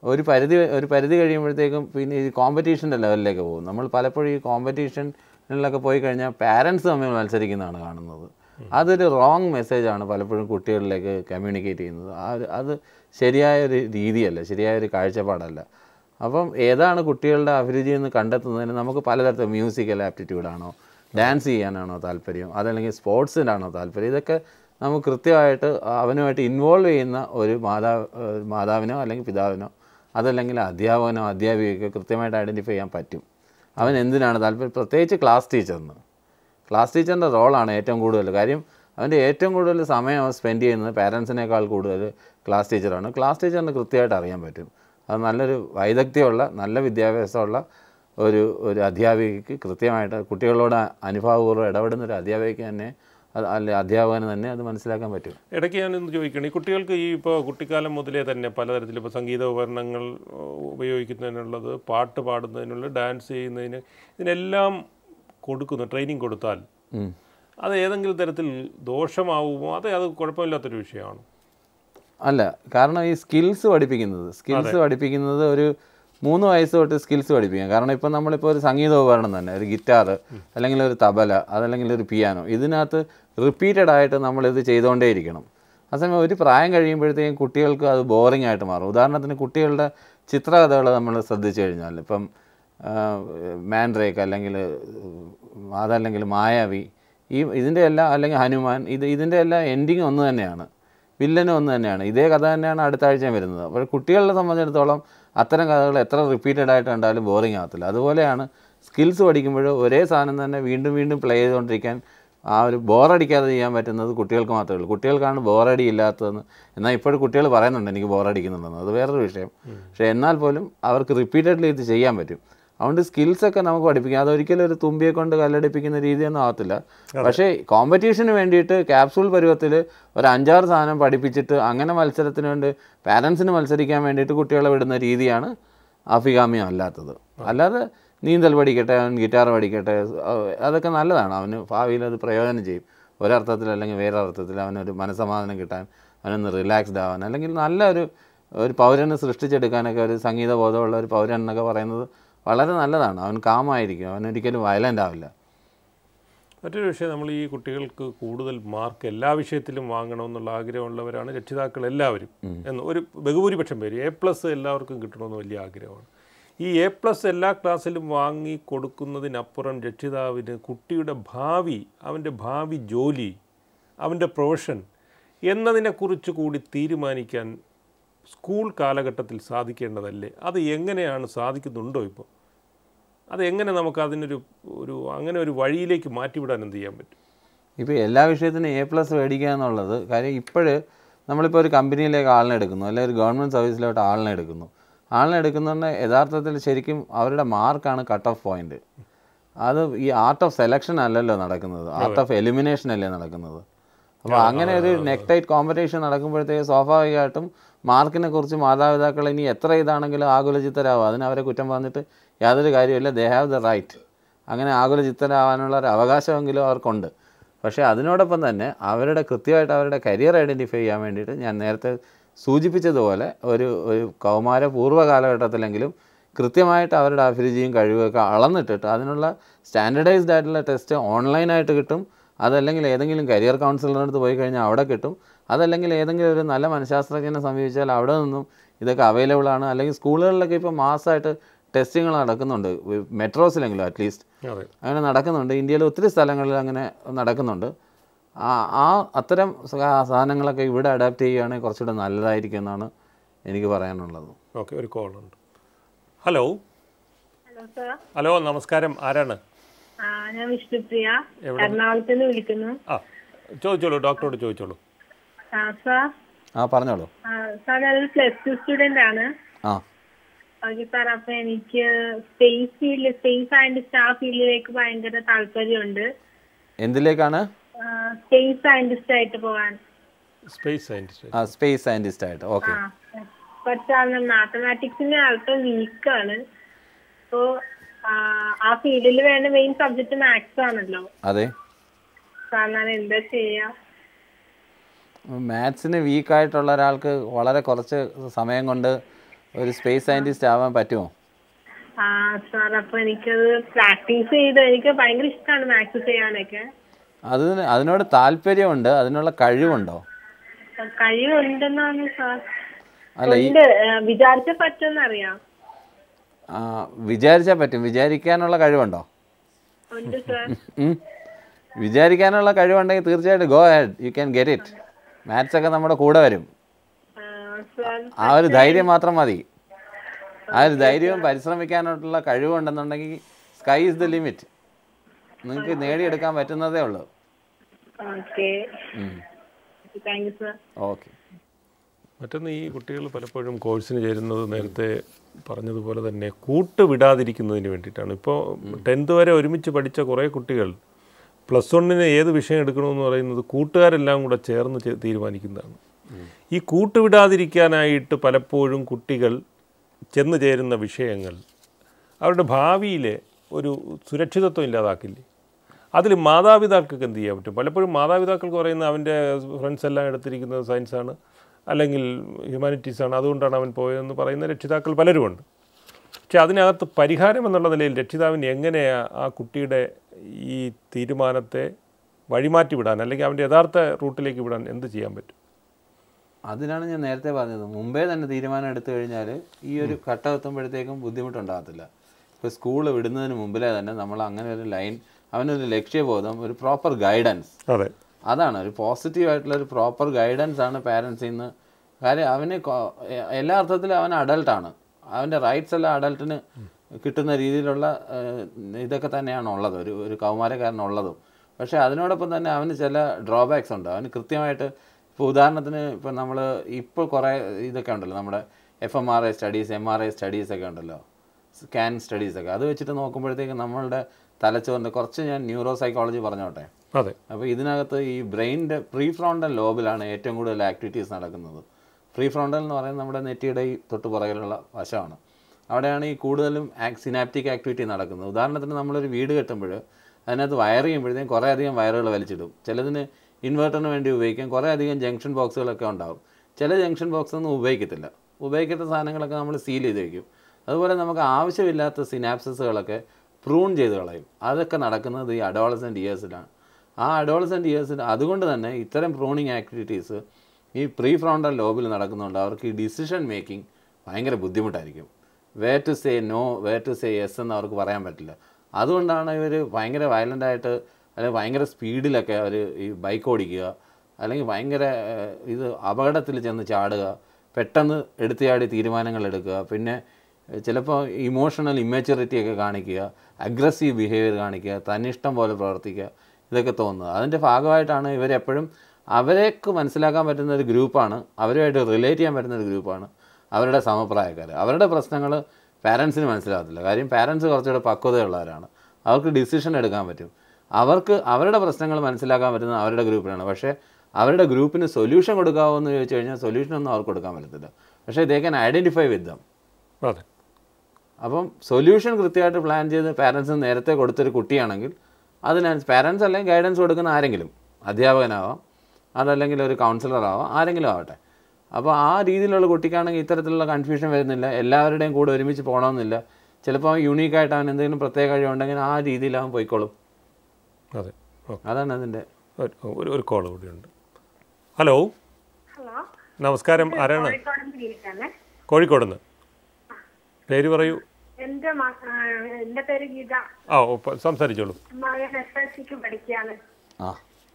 ഒരു പരിധി ഒരു പരിധി കഴിയുമ്പോഴത്തേക്കും പിന്നെ ഈ കോമ്പറ്റീഷൻ്റെ ലെവലിലേക്ക് പോകും നമ്മൾ പലപ്പോഴും ഈ കോമ്പറ്റീഷനിലൊക്കെ പോയി കഴിഞ്ഞാൽ പാരൻസ് തമ്മിൽ മത്സരിക്കുന്നതാണ് കാണുന്നത് അതൊരു റോങ് മെസ്സേജാണ് പലപ്പോഴും കുട്ടികളിലേക്ക് കമ്മ്യൂണിക്കേറ്റ് ചെയ്യുന്നത് ആ ഒരു അത് ശരിയായ ഒരു രീതിയല്ല ശരിയായ ഒരു കാഴ്ചപ്പാടല്ല അപ്പം ഏതാണ് കുട്ടികളുടെ അഭിരുചി എന്ന് കണ്ടെത്തുന്നതിന് നമുക്ക് പലതരത്തിൽ മ്യൂസിക്കൽ ആപ്റ്റിറ്റ്യൂഡാണോ ഡാൻസ് ചെയ്യാനാണോ താല്പര്യം അതല്ലെങ്കിൽ സ്പോർട്സിനാണോ താല്പര്യം ഇതൊക്കെ നമുക്ക് കൃത്യമായിട്ട് അവനുമായിട്ട് ഇൻവോൾവ് ചെയ്യുന്ന ഒരു മാതാവ് ഏഹ് മാതാവിനോ അല്ലെങ്കിൽ പിതാവിനോ അതല്ലെങ്കിൽ അധ്യാപകനോ അധ്യാപികയ്ക്കോ കൃത്യമായിട്ട് ഐഡൻറ്റിഫൈ ചെയ്യാൻ പറ്റും അവൻ എന്തിനാണ് താല്പര്യം പ്രത്യേകിച്ച് ക്ലാസ് ടീച്ചറിന് ക്ലാസ് ടീച്ചറിൻ്റെ റോളാണ് ഏറ്റവും കൂടുതൽ കാര്യം അവൻ്റെ ഏറ്റവും കൂടുതൽ സമയം അവൻ സ്പെൻഡ് ചെയ്യുന്നത് പാരൻസിനേക്കാൾ കൂടുതൽ ക്ലാസ് ടീച്ചറാണ് ക്ലാസ് ടീച്ചറിന് കൃത്യമായിട്ട് അറിയാൻ പറ്റും അത് നല്ലൊരു വൈദഗ്ധ്യമുള്ള നല്ല വിദ്യാഭ്യാസമുള്ള ഒരു ഒരു അധ്യാപികയ്ക്ക് കൃത്യമായിട്ട് കുട്ടികളോട് അനുഭാവപൂർവ്വം ഇടപെടുന്ന ഒരു അധ്യാപികയ്ക്ക് തന്നെ അത് അല്ലെ അധ്യാപകന് തന്നെ അത് മനസ്സിലാക്കാൻ പറ്റും ഇടയ്ക്ക് ഞാനൊന്ന് ചോദിക്കണം ഈ കുട്ടികൾക്ക് ഈ ഇപ്പോൾ കുട്ടിക്കാലം മുതലേ തന്നെ പലതരത്തിൽ ഇപ്പോൾ സംഗീത ഉപകരണങ്ങൾ ഏഹ്, ഉപയോഗിക്കുന്നതിനുള്ളത് പാട്ട് പാടുന്നതിനുള്ള ഡാൻസ് ചെയ്യുന്നതിന് ഇതിനെല്ലാം കൊടുക്കുന്നു ട്രെയിനിങ് കൊടുത്താൽ ഉം. അത് ഏതെങ്കിലും തരത്തിൽ ദോഷമാവുമോ അത് അത് കുഴപ്പമില്ലാത്തൊരു വിഷയമാണ് അല്ല കാരണം ഈ സ്കിൽസ് പഠിപ്പിക്കുന്നത് സ്കിൽസ് പഠിപ്പിക്കുന്നത് ഒരു മൂന്ന് വയസ്സ് തൊട്ട് സ്കിൽസ് പഠിപ്പിക്കാം കാരണം ഇപ്പം നമ്മളിപ്പോൾ ഒരു സംഗീത ഉപകരണം തന്നെ ഒരു ഗിറ്റാർ അല്ലെങ്കിൽ ഒരു തബല അതല്ലെങ്കിൽ ഒരു പിയാനോ ഇതിനകത്ത് റിപ്പീറ്റഡ് ആയിട്ട് നമ്മളിത് ചെയ്തുകൊണ്ടേയിരിക്കണം അതേസമയം ഒരു പ്രായം കഴിയുമ്പോഴത്തേക്കും കുട്ടികൾക്ക് അത് ബോറിംഗ് ആയിട്ട് മാറും ഉദാഹരണത്തിന് കുട്ടികളുടെ ചിത്രകഥകൾ നമ്മൾ ശ്രദ്ധിച്ചു കഴിഞ്ഞാൽ ഇപ്പം മാൻഡ്രേക്ക് അല്ലെങ്കിൽ അതല്ലെങ്കിൽ മായാവി ഈ ഇതിൻ്റെ എല്ലാം അല്ലെങ്കിൽ ഹനുമാൻ ഇത് ഇതിൻ്റെ എല്ലാം എൻഡിങ് ഒന്ന് തന്നെയാണ് വില്ലനും ഒന്ന് തന്നെയാണ് ഇതേ കഥ തന്നെയാണ് അടുത്ത ആഴ്ചയും വരുന്നത് അപ്പോൾ കുട്ടികളെ സംബന്ധിച്ചിടത്തോളം അത്തരം കഥകൾ എത്ര റിപ്പീറ്റഡ് ആയിട്ട് കണ്ടാലും ബോറിംഗ് ആകത്തില്ല അതുപോലെയാണ് സ്കിൽസ് പഠിക്കുമ്പോൾ ഒരേ സാധനം തന്നെ വീണ്ടും വീണ്ടും പ്ലേ ചെയ്തുകൊണ്ടിരിക്കാൻ ആ ഒരു ബോറടിക്കാതെ ചെയ്യാൻ പറ്റുന്നത് കുട്ടികൾക്ക് മാത്രമേ ഉള്ളൂ കുട്ടികൾക്കാണ് ബോറടി ഇല്ലാത്തതെന്ന് എന്നാൽ ഇപ്പോഴും കുട്ടികൾ പറയുന്നുണ്ട് എനിക്ക് ബോറടിക്കുന്നുണ്ടെന്ന് അത് വേറൊരു വിഷയം പക്ഷേ എന്നാൽ പോലും അവർക്ക് റിപ്പീറ്റഡ്ലി ഇത് ചെയ്യാൻ പറ്റും അതുകൊണ്ട് സ്കിൽസൊക്കെ നമുക്ക് പഠിപ്പിക്കാം അതൊരിക്കലും ഒരു തുമ്പിയെ കൊണ്ട് കല്ലടിപ്പിക്കുന്ന രീതിയൊന്നും ആവത്തില്ല പക്ഷേ കോമ്പറ്റീഷന് വേണ്ടിയിട്ട് ക്യാപ്സൂൾ പരുവത്തിൽ ഒരു അഞ്ചാറ് സാധനം പഠിപ്പിച്ചിട്ട് അങ്ങനെ മത്സരത്തിന് വേണ്ടി പാരൻസിന് മത്സരിക്കാൻ വേണ്ടിയിട്ട് കുട്ടികളെ വിടുന്ന രീതിയാണ് അഭികാമ്യം അല്ലാത്തത് അല്ലാതെ നീന്തൽ പഠിക്കട്ടെ അവൻ ഗിറ്റാർ പഠിക്കട്ടെ അഹ് അതൊക്കെ നല്ലതാണ് അവന് ഭാവിയിൽ അത് പ്രയോജനം ചെയ്യും ഒരർത്ഥത്തിൽ അല്ലെങ്കിൽ വേറെ അർത്ഥത്തിൽ അവനൊരു മനസ്സമാധാനം കിട്ടാൻ അവനൊന്ന് റിലാക്സ്ഡ് ആവാൻ അല്ലെങ്കിൽ നല്ലൊരു ഒരു പൗരനെ സൃഷ്ടിച്ചെടുക്കാനൊക്കെ ഒരു സംഗീത ബോധമുള്ള ഒരു പൗരൻ എന്നൊക്കെ പറയുന്നത് വളരെ നല്ലതാണ് അവൻ കാമായിരിക്കും അവൻ ഒരിക്കലും വയലൻ്റ് ആവില്ല മറ്റൊരു വിഷയം നമ്മൾ ഈ കുട്ടികൾക്ക് കൂടുതൽ മാർക്ക് എല്ലാ വിഷയത്തിലും വാങ്ങണമെന്നുള്ള ആഗ്രഹമുള്ളവരാണ് രക്ഷിതാക്കൾ എല്ലാവരും എന്ന് ഒരു ബഹുഭൂരിപക്ഷം പേര് എ പ്ലസ് എല്ലാവർക്കും കിട്ടണമെന്ന് വലിയ ആഗ്രഹമാണ് ഈ എ പ്ലസ് എല്ലാ ക്ലാസ്സിലും വാങ്ങി കൊടുക്കുന്നതിനപ്പുറം രക്ഷിതാവിന് കുട്ടിയുടെ ഭാവി അവൻ്റെ ഭാവി ജോലി അവൻ്റെ പ്രൊഫഷൻ എന്നതിനെക്കുറിച്ച് കൂടി തീരുമാനിക്കാൻ സ്കൂൾ കാലഘട്ടത്തിൽ സാധിക്കേണ്ടതല്ലേ അത് എങ്ങനെയാണ് സാധിക്കുന്നുണ്ടോ ഇപ്പോൾ അത് എങ്ങനെ നമുക്ക് അതിനൊരു ഒരു അങ്ങനെ ഒരു വഴിയിലേക്ക് മാറ്റിവിടാൻ എന്ത് ചെയ്യാൻ പറ്റും ഇപ്പോൾ എല്ലാ വിഷയത്തിനും എ പ്ലസ് മേടിക്കുക എന്നുള്ളത് കാര്യം ഇപ്പോൾ നമ്മളിപ്പോൾ ഒരു കമ്പനിയിലേക്ക് ആളിനെ എടുക്കുന്നു അല്ലെങ്കിൽ ഒരു ഗവൺമെൻറ് സർവീസിലോട്ട് ആളിനെ എടുക്കുന്നു ആളിനെ എടുക്കുന്നതിന് യഥാർത്ഥത്തിൽ ശരിക്കും അവരുടെ മാർക്കാണ് കട്ട് ഓഫ് പോയിന്റ് അത് ഈ ആർട്ട് ഓഫ് സെലക്ഷൻ അല്ലല്ലോ നടക്കുന്നത് ആർട്ട് ഓഫ് എലിമിനേഷൻ അല്ലേ നടക്കുന്നത് അപ്പോൾ അങ്ങനെ ഒരു നെക്ക് ടൈറ്റ് കോമ്പറ്റീഷൻ നടക്കുമ്പോഴത്തേക്ക് സ്വാഭാവികമായിട്ടും മാർക്കിനെ കുറിച്ച് മാതാപിതാക്കൾ ഇനി എത്ര ഇതാണെങ്കിലും ആകുലചിത്തരാവും അതിന് അവരെ കുറ്റം പറഞ്ഞിട്ട് യാതൊരു കാര്യമില്ല ദേ ഹാവ് ദ റൈറ്റ് അങ്ങനെ ആകുലചിത്തരാവാനുള്ള ഒരു അവകാശമെങ്കിലും അവർക്കുണ്ട് പക്ഷേ അതിനോടൊപ്പം തന്നെ അവരുടെ കൃത്യമായിട്ട് അവരുടെ കരിയർ ഐഡൻറ്റിഫൈ ചെയ്യാൻ വേണ്ടിയിട്ട് ഞാൻ നേരത്തെ സൂചിപ്പിച്ചതുപോലെ ഒരു ഒരു കൗമാര പൂർവ്വ കാലഘട്ടത്തിലെങ്കിലും കൃത്യമായിട്ട് അവരുടെ അഭിരുചിയും കഴിവുമൊക്കെ അളന്നിട്ടിട്ട് അതിനുള്ള സ്റ്റാൻഡർഡൈസ്ഡ് ആയിട്ടുള്ള ടെസ്റ്റ് ഓൺലൈനായിട്ട് കിട്ടും അതല്ലെങ്കിൽ ഏതെങ്കിലും കരിയർ കൗൺസിലറിൻ്റെ അടുത്ത് പോയി കഴിഞ്ഞാൽ അവിടെ കിട്ടും അതല്ലെങ്കിൽ ഏതെങ്കിലും ഒരു നല്ല മനഃശാസ്ത്രജ്ഞനെ സമീപിച്ചാൽ അവിടെ നിന്നും ഇതൊക്കെ അവൈലബിൾ ആണ് അല്ലെങ്കിൽ സ്കൂളുകളിലൊക്കെ ഇപ്പോൾ മാസമായിട്ട് ടെസ്റ്റിങ്ങൾ നടക്കുന്നുണ്ട് മെട്രോസിലെങ്കിലും അറ്റ്ലീസ്റ്റ് അതെ അങ്ങനെ നടക്കുന്നുണ്ട് ഇന്ത്യയിൽ ഒത്തിരി സ്ഥലങ്ങളിൽ അങ്ങനെ നടക്കുന്നുണ്ട് ആ ആ അത്തരം സ- സാധനങ്ങളൊക്കെ ഇവിടെ അഡാപ്റ്റ് ചെയ്യുകയാണെങ്കിൽ കുറച്ചുകൂടെ നല്ലതായിരിക്കും എന്നാണ് എനിക്ക് പറയാനുള്ളത് ഓക്കെ ഒരു കോൾ ഉണ്ട് ഹലോ ഹലോ സാർ ഹലോ നമസ്കാരം ആരാണ് ആ ഞാൻ വിഷ്ണുപ്രിയ എറണാകുളത്ത് നിന്ന് വിളിക്കുന്നു ആ ചോദിച്ചോളൂ ഡോക്ടറോട് ചോദിച്ചോളൂ ആ സാർ ആ പറഞ്ഞോളൂ ആ, സാർ ഞാനൊരു പ്ലസ് ടു സ്റ്റുഡന്റ് ആണ് ആ ഓക്കെ സാർ അപ്പൊ എനിക്ക് space field space and star ഫീൽഡിലേക്ക് ഭയങ്കര താല്പര്യമുണ്ട് എന്തിലേക്കാണ് സ്പേസ് സയന്റിസ്റ്റ് ആയിട്ട് പോകാൻ സ്പേസ് സയൻറ്റിസ്റ്റ് ആ സ്പേസ് സയൻറ്റിസ്റ്റ് ആയിട്ട് ഓക്കെ ആ പക്ഷെ മാത്തമാറ്റിക്സിന് അല്പം വീക്കാണ് അപ്പോ ആ ഫീൽഡിൽ വേണ്ട മെയിൻ സബ്ജക്ട് മാത്സ് ആണല്ലോ അതെ സാർ ഞാൻ എന്താ ചെയ്യാ മാത്സിന് വീക്കായിട്ടുള്ള ഒരാൾക്ക് വളരെ കുറച്ച് സമയം കൊണ്ട് ഒരു സ്പേസ് സയൻറ്റിസ്റ്റ് ആവാൻ പറ്റുമോ ആ സാർ അപ്പൊ എനിക്കത് പ്രാക്ടീസ് ചെയ്ത് എനിക്ക് ഭയങ്കര ഇഷ്ടമാണ് മാത്സ് ചെയ്യാനൊക്കെ അതിന് അതിനോട് താല്പര്യമുണ്ട് അതിനുള്ള കഴിവുണ്ടോ അപ്പൊ കഴിവുണ്ടെന്നാണ് സാർ അല്ല ഈ ഉണ്ട് ആ, വിചാരിച്ച പറ്റുമെന്നറിയാം ആ, വിചാരിച്ചാൽ പറ്റും വിചാരിക്കാനുള്ള കഴിവുണ്ടോ ഉണ്ട് സാർ ഉം. വിചാരിക്കാനുള്ള കഴിവുണ്ടെങ്കിൽ തീർച്ചയായിട്ടും go head you can get it maths ഒക്കെ നമ്മുടെ കൂടെ വരും ആ, സാർ ആ ഒരു ധൈര്യം മാത്രം മതി ആ ഒരു ധൈര്യവും പരിശ്രമിക്കാനായിട്ടുള്ള കഴിവുണ്ടെന്നുണ്ടെങ്കിൽ സ്കൈ ഇസ് ദ ലിമിറ്റ് നിങ്ങൾക്ക് നേടിയെടുക്കാൻ പറ്റുന്നതേ ഉള്ളൂ okay thank you sir okay മറ്റൊന്ന് ഈ കുട്ടികൾ പലപ്പോഴും കോഴ്സിന് ചേരുന്നത് നേരത്തെ പറഞ്ഞതുപോലെ തന്നെ കൂട്ട് വിടാതിരിക്കുന്നതിന് വേണ്ടിയിട്ടാണ് ഇപ്പോൾ ടെൻത്ത് വരെ ഒരുമിച്ച് പഠിച്ച കുറേ കുട്ടികൾ പ്ലസ് വണ്ണിന് ഏത് വിഷയം എടുക്കണമെന്ന് പറയുന്നത് കൂട്ടുകാരെല്ലാം കൂടെ ചേർന്ന് ചെ- തീരുമാനിക്കുന്നതാണ് ഈ കൂട്ടുവിടാതിരിക്കാനായിട്ട് പലപ്പോഴും കുട്ടികൾ ചെന്ന് ചേരുന്ന വിഷയങ്ങൾ അവരുടെ ഭാവിയിലെ ഒരു സുരക്ഷിതത്വം ഇല്ലാതാക്കില്ലേ അതിൽ മാതാപിതാക്കൾക്ക് എന്ത് ചെയ്യാൻ പറ്റും പലപ്പോഴും മാതാപിതാക്കൾക്ക് പറയുന്ന അവൻ്റെ ഫ്രണ്ട്സ് എല്ലാം എടുത്തിരിക്കുന്നത് സയൻസാണ് അല്ലെങ്കിൽ ഹ്യൂമാനിറ്റീസ് ആണ് അതുകൊണ്ടാണ് അവൻ പോയതെന്ന് പറയുന്ന രക്ഷിതാക്കൾ പലരുമുണ്ട് പക്ഷെ അതിനകത്ത് പരിഹാരം എന്നുള്ള നിലയിൽ രക്ഷിതാവിന് എങ്ങനെയാണ് ആ കുട്ടിയുടെ ഈ തീരുമാനത്തെ വഴിമാറ്റി വിടാൻ അല്ലെങ്കിൽ അവൻ്റെ യഥാർത്ഥ റൂട്ടിലേക്ക് വിടാൻ എന്ത് ചെയ്യാൻ പറ്റും അതിനാണ് ഞാൻ നേരത്തെ പറഞ്ഞത് മുമ്പേ തന്നെ തീരുമാനം എടുത്തു കഴിഞ്ഞാൽ ഈ ഒരു ഘട്ടം എത്തുമ്പോഴത്തേക്കും ബുദ്ധിമുട്ടുണ്ടാകത്തില്ല ഇപ്പോൾ സ്കൂൾ വിടുന്നതിന് മുമ്പിലേ തന്നെ നമ്മൾ അങ്ങനെ ഒരു ലൈൻ അവനൊരു ലക്ഷ്യബോധം ഒരു പ്രോപ്പർ ഗൈഡൻസ് അതെ അതാണ് ഒരു പോസിറ്റീവ് ആയിട്ടുള്ള ഒരു പ്രോപ്പർ ഗൈഡൻസ് ആണ് പാരൻസിൽ നിന്ന് കാര്യം അവന് കൊ- എ- എല്ലാ അർത്ഥത്തിലും അവൻ അഡൾട്ടാണ് അവൻ്റെ റൈറ്റ്സ് എല്ലാം അഡൾട്ടിന് കിട്ടുന്ന രീതിയിലുള്ള ഏഹ്, ഇതൊക്കെ തന്നെയാണ് ഉള്ളത് ഒരു ഒരു കൗമാരക്കാരനുള്ളതും പക്ഷേ അതിനോടൊപ്പം തന്നെ അവന് ചില ഡ്രോബാക്സ് ഉണ്ട് അവന് കൃത്യമായിട്ട് ഇപ്പോൾ ഉദാഹരണത്തിന് ഇപ്പോൾ നമ്മൾ ഇപ്പോൾ കുറേ ഇതൊക്കെ ഉണ്ടല്ലോ നമ്മുടെ F M R I studies M R I studies ഒക്കെ ഉണ്ടല്ലോ സ്കാൻ സ്റ്റഡീസ് ഒക്കെ അത് വെച്ചിട്ട് നോക്കുമ്പോഴത്തേക്ക് നമ്മളുടെ തലച്ചോറിൻ്റെ കുറച്ച് ഞാൻ ന്യൂറോ സൈക്കോളജി പറഞ്ഞോട്ടെ അതെ അപ്പോൾ ഇതിനകത്ത് ഈ ബ്രെയിനിൻ്റെ പ്രീ ഫ്രോണ്ടൽ ലോബിലാണ് ഏറ്റവും കൂടുതൽ ആക്ടിവിറ്റീസ് നടക്കുന്നത് പ്രീ ഫ്രോണ്ടൽ എന്ന് പറയുന്നത് നമ്മുടെ നെറ്റിയുടെ ഈ തൊട്ട് പുറകിലുള്ള വശമാണ് അവിടെയാണ് ഈ കൂടുതലും സിനാപ്റ്റിക് ആക്ടിവിറ്റി നടക്കുന്നത് ഉദാഹരണത്തിന് നമ്മളൊരു വീട് കെട്ടുമ്പോൾ അതിനകത്ത് വയർ ചെയ്യുമ്പോഴത്തേക്കും കുറേ അധികം വയറുകൾ വലിച്ചിടും ചിലതിന് ഇൻവെർട്ടറിന് വേണ്ടി ഉപയോഗിക്കാം കുറേ അധികം ജംഗ്ഷൻ ബോക്സുകളൊക്കെ ഉണ്ടാവും ചില ജംഗ്ഷൻ ബോക്സ് ഒന്നും ഉപയോഗിക്കത്തില്ല ഉപയോഗിക്കാത്ത സാധനങ്ങളൊക്കെ നമ്മൾ സീൽ ചെയ്ത് വെക്കും അതുപോലെ നമുക്ക് ആവശ്യമില്ലാത്ത സിനാപ്സസുകളൊക്കെ പ്രൂൺ ചെയ്ത് കളയും അതൊക്കെ നടക്കുന്നത് ഈ അഡോളസെൻറ്റ് ഇയേഴ്സിലാണ് ആ അഡോളസെൻറ്റ് ഇയേഴ്സിൽ അതുകൊണ്ട് തന്നെ ഇത്തരം പ്രൂണിങ് ആക്ടിവിറ്റീസ് ഈ പ്രീ ഫ്രോണ്ടൽ ലോബിൽ നടക്കുന്നുണ്ട് അവർക്ക് ഈ ഡിസിഷൻ മേക്കിംഗ് ഭയങ്കര ബുദ്ധിമുട്ടായിരിക്കും way to say no way to say yes എന്ന് അവർക്ക് പറയാൻ പറ്റില്ല അതുകൊണ്ടാണ് ഇവർ ഭയങ്കര വയലൻ്റ് ആയിട്ട് അല്ലെങ്കിൽ ഭയങ്കര സ്പീഡിലൊക്കെ അവർ ഈ ബൈക്ക് ഓടിക്കുക അല്ലെങ്കിൽ ഭയങ്കര ഏഹ്, ഇത് അപകടത്തിൽ ചെന്ന് ചാടുക പെട്ടെന്ന് എടുത്തു ചാടി തീരുമാനങ്ങൾ എടുക്കുക പിന്നെ ചിലപ്പോൾ ഇമോഷണൽ ഇമ്മേച്യൂരിറ്റി ഒക്കെ കാണിക്കുക അഗ്രസീവ് ബിഹേവിയർ കാണിക്കുക തന്നിഷ്ടം പോലെ പ്രവർത്തിക്കുക ഇതൊക്കെ തോന്നുന്നത് അതിൻ്റെ ഭാഗമായിട്ടാണ് ഇവരെപ്പോഴും അവരേക്ക് മനസ്സിലാക്കാൻ പറ്റുന്ന ഒരു ഗ്രൂപ്പാണ് അവരുമായിട്ട് റിലേറ്റ് ചെയ്യാൻ പറ്റുന്ന ഒരു ഗ്രൂപ്പാണ് അവരുടെ സമപ്രായക്കാർ അവരുടെ പ്രശ്നങ്ങൾ പാരൻസിന് മനസ്സിലാകത്തില്ല കാര്യം പാരൻസ് കുറച്ചുകൂടെ പക്വതയുള്ളവരാണ് അവർക്ക് ഡിസിഷൻ എടുക്കാൻ പറ്റും അവർക്ക് അവരുടെ പ്രശ്നങ്ങൾ മനസ്സിലാക്കാൻ പറ്റുന്നത് അവരുടെ ഗ്രൂപ്പിലാണ് പക്ഷേ അവരുടെ ഗ്രൂപ്പിന് സൊല്യൂഷൻ കൊടുക്കാമോ എന്ന് ചോദിച്ചു കഴിഞ്ഞാൽ സൊല്യൂഷനൊന്നും അവർക്ക് കൊടുക്കാൻ പറ്റത്തില്ല പക്ഷേ they can identify with them അതെ അപ്പം സൊല്യൂഷൻ കൃത്യമായിട്ട് പ്ലാൻ ചെയ്ത് പാരൻസ് നേരത്തെ കൊടുത്തൊരു കുട്ടിയാണെങ്കിൽ അതിനനുസരിച്ച് പാരൻസ് അല്ലെങ്കിൽ ഗൈഡൻസ് കൊടുക്കുന്ന ആരെങ്കിലും അധ്യാപകനാവാം അതല്ലെങ്കിൽ ഒരു കൗൺസിലർ ആവാം ആരെങ്കിലും ആവട്ടെ അപ്പോൾ ആ രീതിയിലുള്ള കുട്ടിക്കാണെങ്കിൽ ഇത്തരത്തിലുള്ള കൺഫ്യൂഷൻ വരുന്നില്ല എല്ലാവരുടെയും കൂടെ ഒരുമിച്ച് പോകണമെന്നില്ല ചിലപ്പോൾ യുണീക്കായിട്ട് അവൻ എന്തെങ്കിലും പ്രത്യേക കഴിവുണ്ടെങ്കിൽ ആ രീതിയിൽ അവൻ പോയിക്കോളും അതെ ഓക്കെ അതാണ് അതിൻ്റെ ഒരു- ഒരു ഒരു കോൾ കൂടിയുണ്ട് ഹലോ ഹലോ നമസ്കാരം ആരാണ് കോഴിക്കോട് ഗീതാണേ കോഴിക്കോട് നിന്ന് പേര് പറയൂ എന്റെ മ- ആ, എന്റെ പേര് ഗീത ആ ഓ, പ- സംസാരിച്ചോളൂ മകൻ എസ് എൽ സിക്ക് പഠിക്കാണ് ആ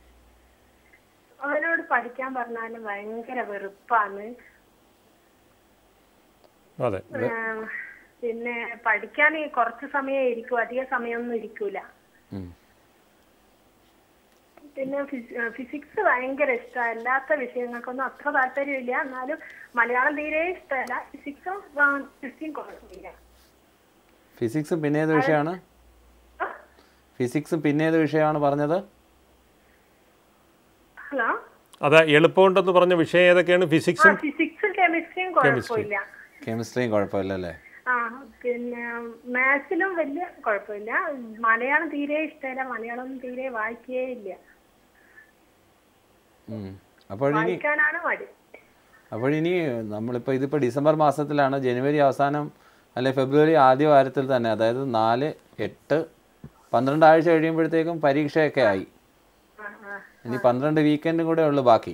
അവനോട് പഠിക്കാൻ പറഞ്ഞാലും ഭയങ്കര വെറുപ്പാണ് അതെ ആ, പിന്നെ പഠിക്കാൻ കുറച്ച് സമയം ഇരിക്കും അധിക സമയമൊന്നും ഇരിക്കൂല ഉം. പിന്നെ ഫിസിക്സ് ഭയങ്കര ഇഷ്ടമാണ് അല്ലാത്ത വിഷയങ്ങൾക്കൊന്നും അത്ര താല്പര്യമില്ല എന്നാലും മലയാളം തീരെ ഇഷ്ടമല്ല ഫിസിക്സും ഫിസിക്സും കുഴപ്പമില്ല ഫിസിക്സും പിന്നെ ഏത് വിഷയമാണ് ഫിസിക്സും പിന്നെ ഏത് വിഷയമാണ് പറഞ്ഞത് ഹലോ അതാ എളുപ്പമുണ്ടെന്ന് പറഞ്ഞ വിഷയം ഏതൊക്കെയാണ് ആ ഫിസിക്സും ഫിസിക്സും കെമിസ്ട്രിയും കുഴപ്പമില്ല കെമിസ്ട്രിയും കുഴപ്പമില്ല അല്ലേ ആ പിന്നെ മാത്സിലും വലിയ കുഴപ്പമില്ല മലയാളം തീരെ ഇഷ്ടമല്ല മലയാളം തീരെ വായിക്കേ ഇല്ല ഉം. അപ്പോൾ ഇനി വായിക്കാനാണ് മടി അപ്പോഴിനി നമ്മളിപ്പോൾ ഇതിപ്പോൾ ഡിസംബർ മാസത്തിലാണ് ജനുവരി അവസാനം അല്ലെ ഫെബ്രുവരി ആദ്യ വാരത്തിൽ തന്നെ അതായത് നാല് എട്ട് പന്ത്രണ്ട് ആഴ്ച കഴിയുമ്പോഴത്തേക്കും പരീക്ഷയൊക്കെ ആയി ഇനി പന്ത്രണ്ട് വീക്കെൻഡും കൂടെ ഉള്ളു ബാക്കി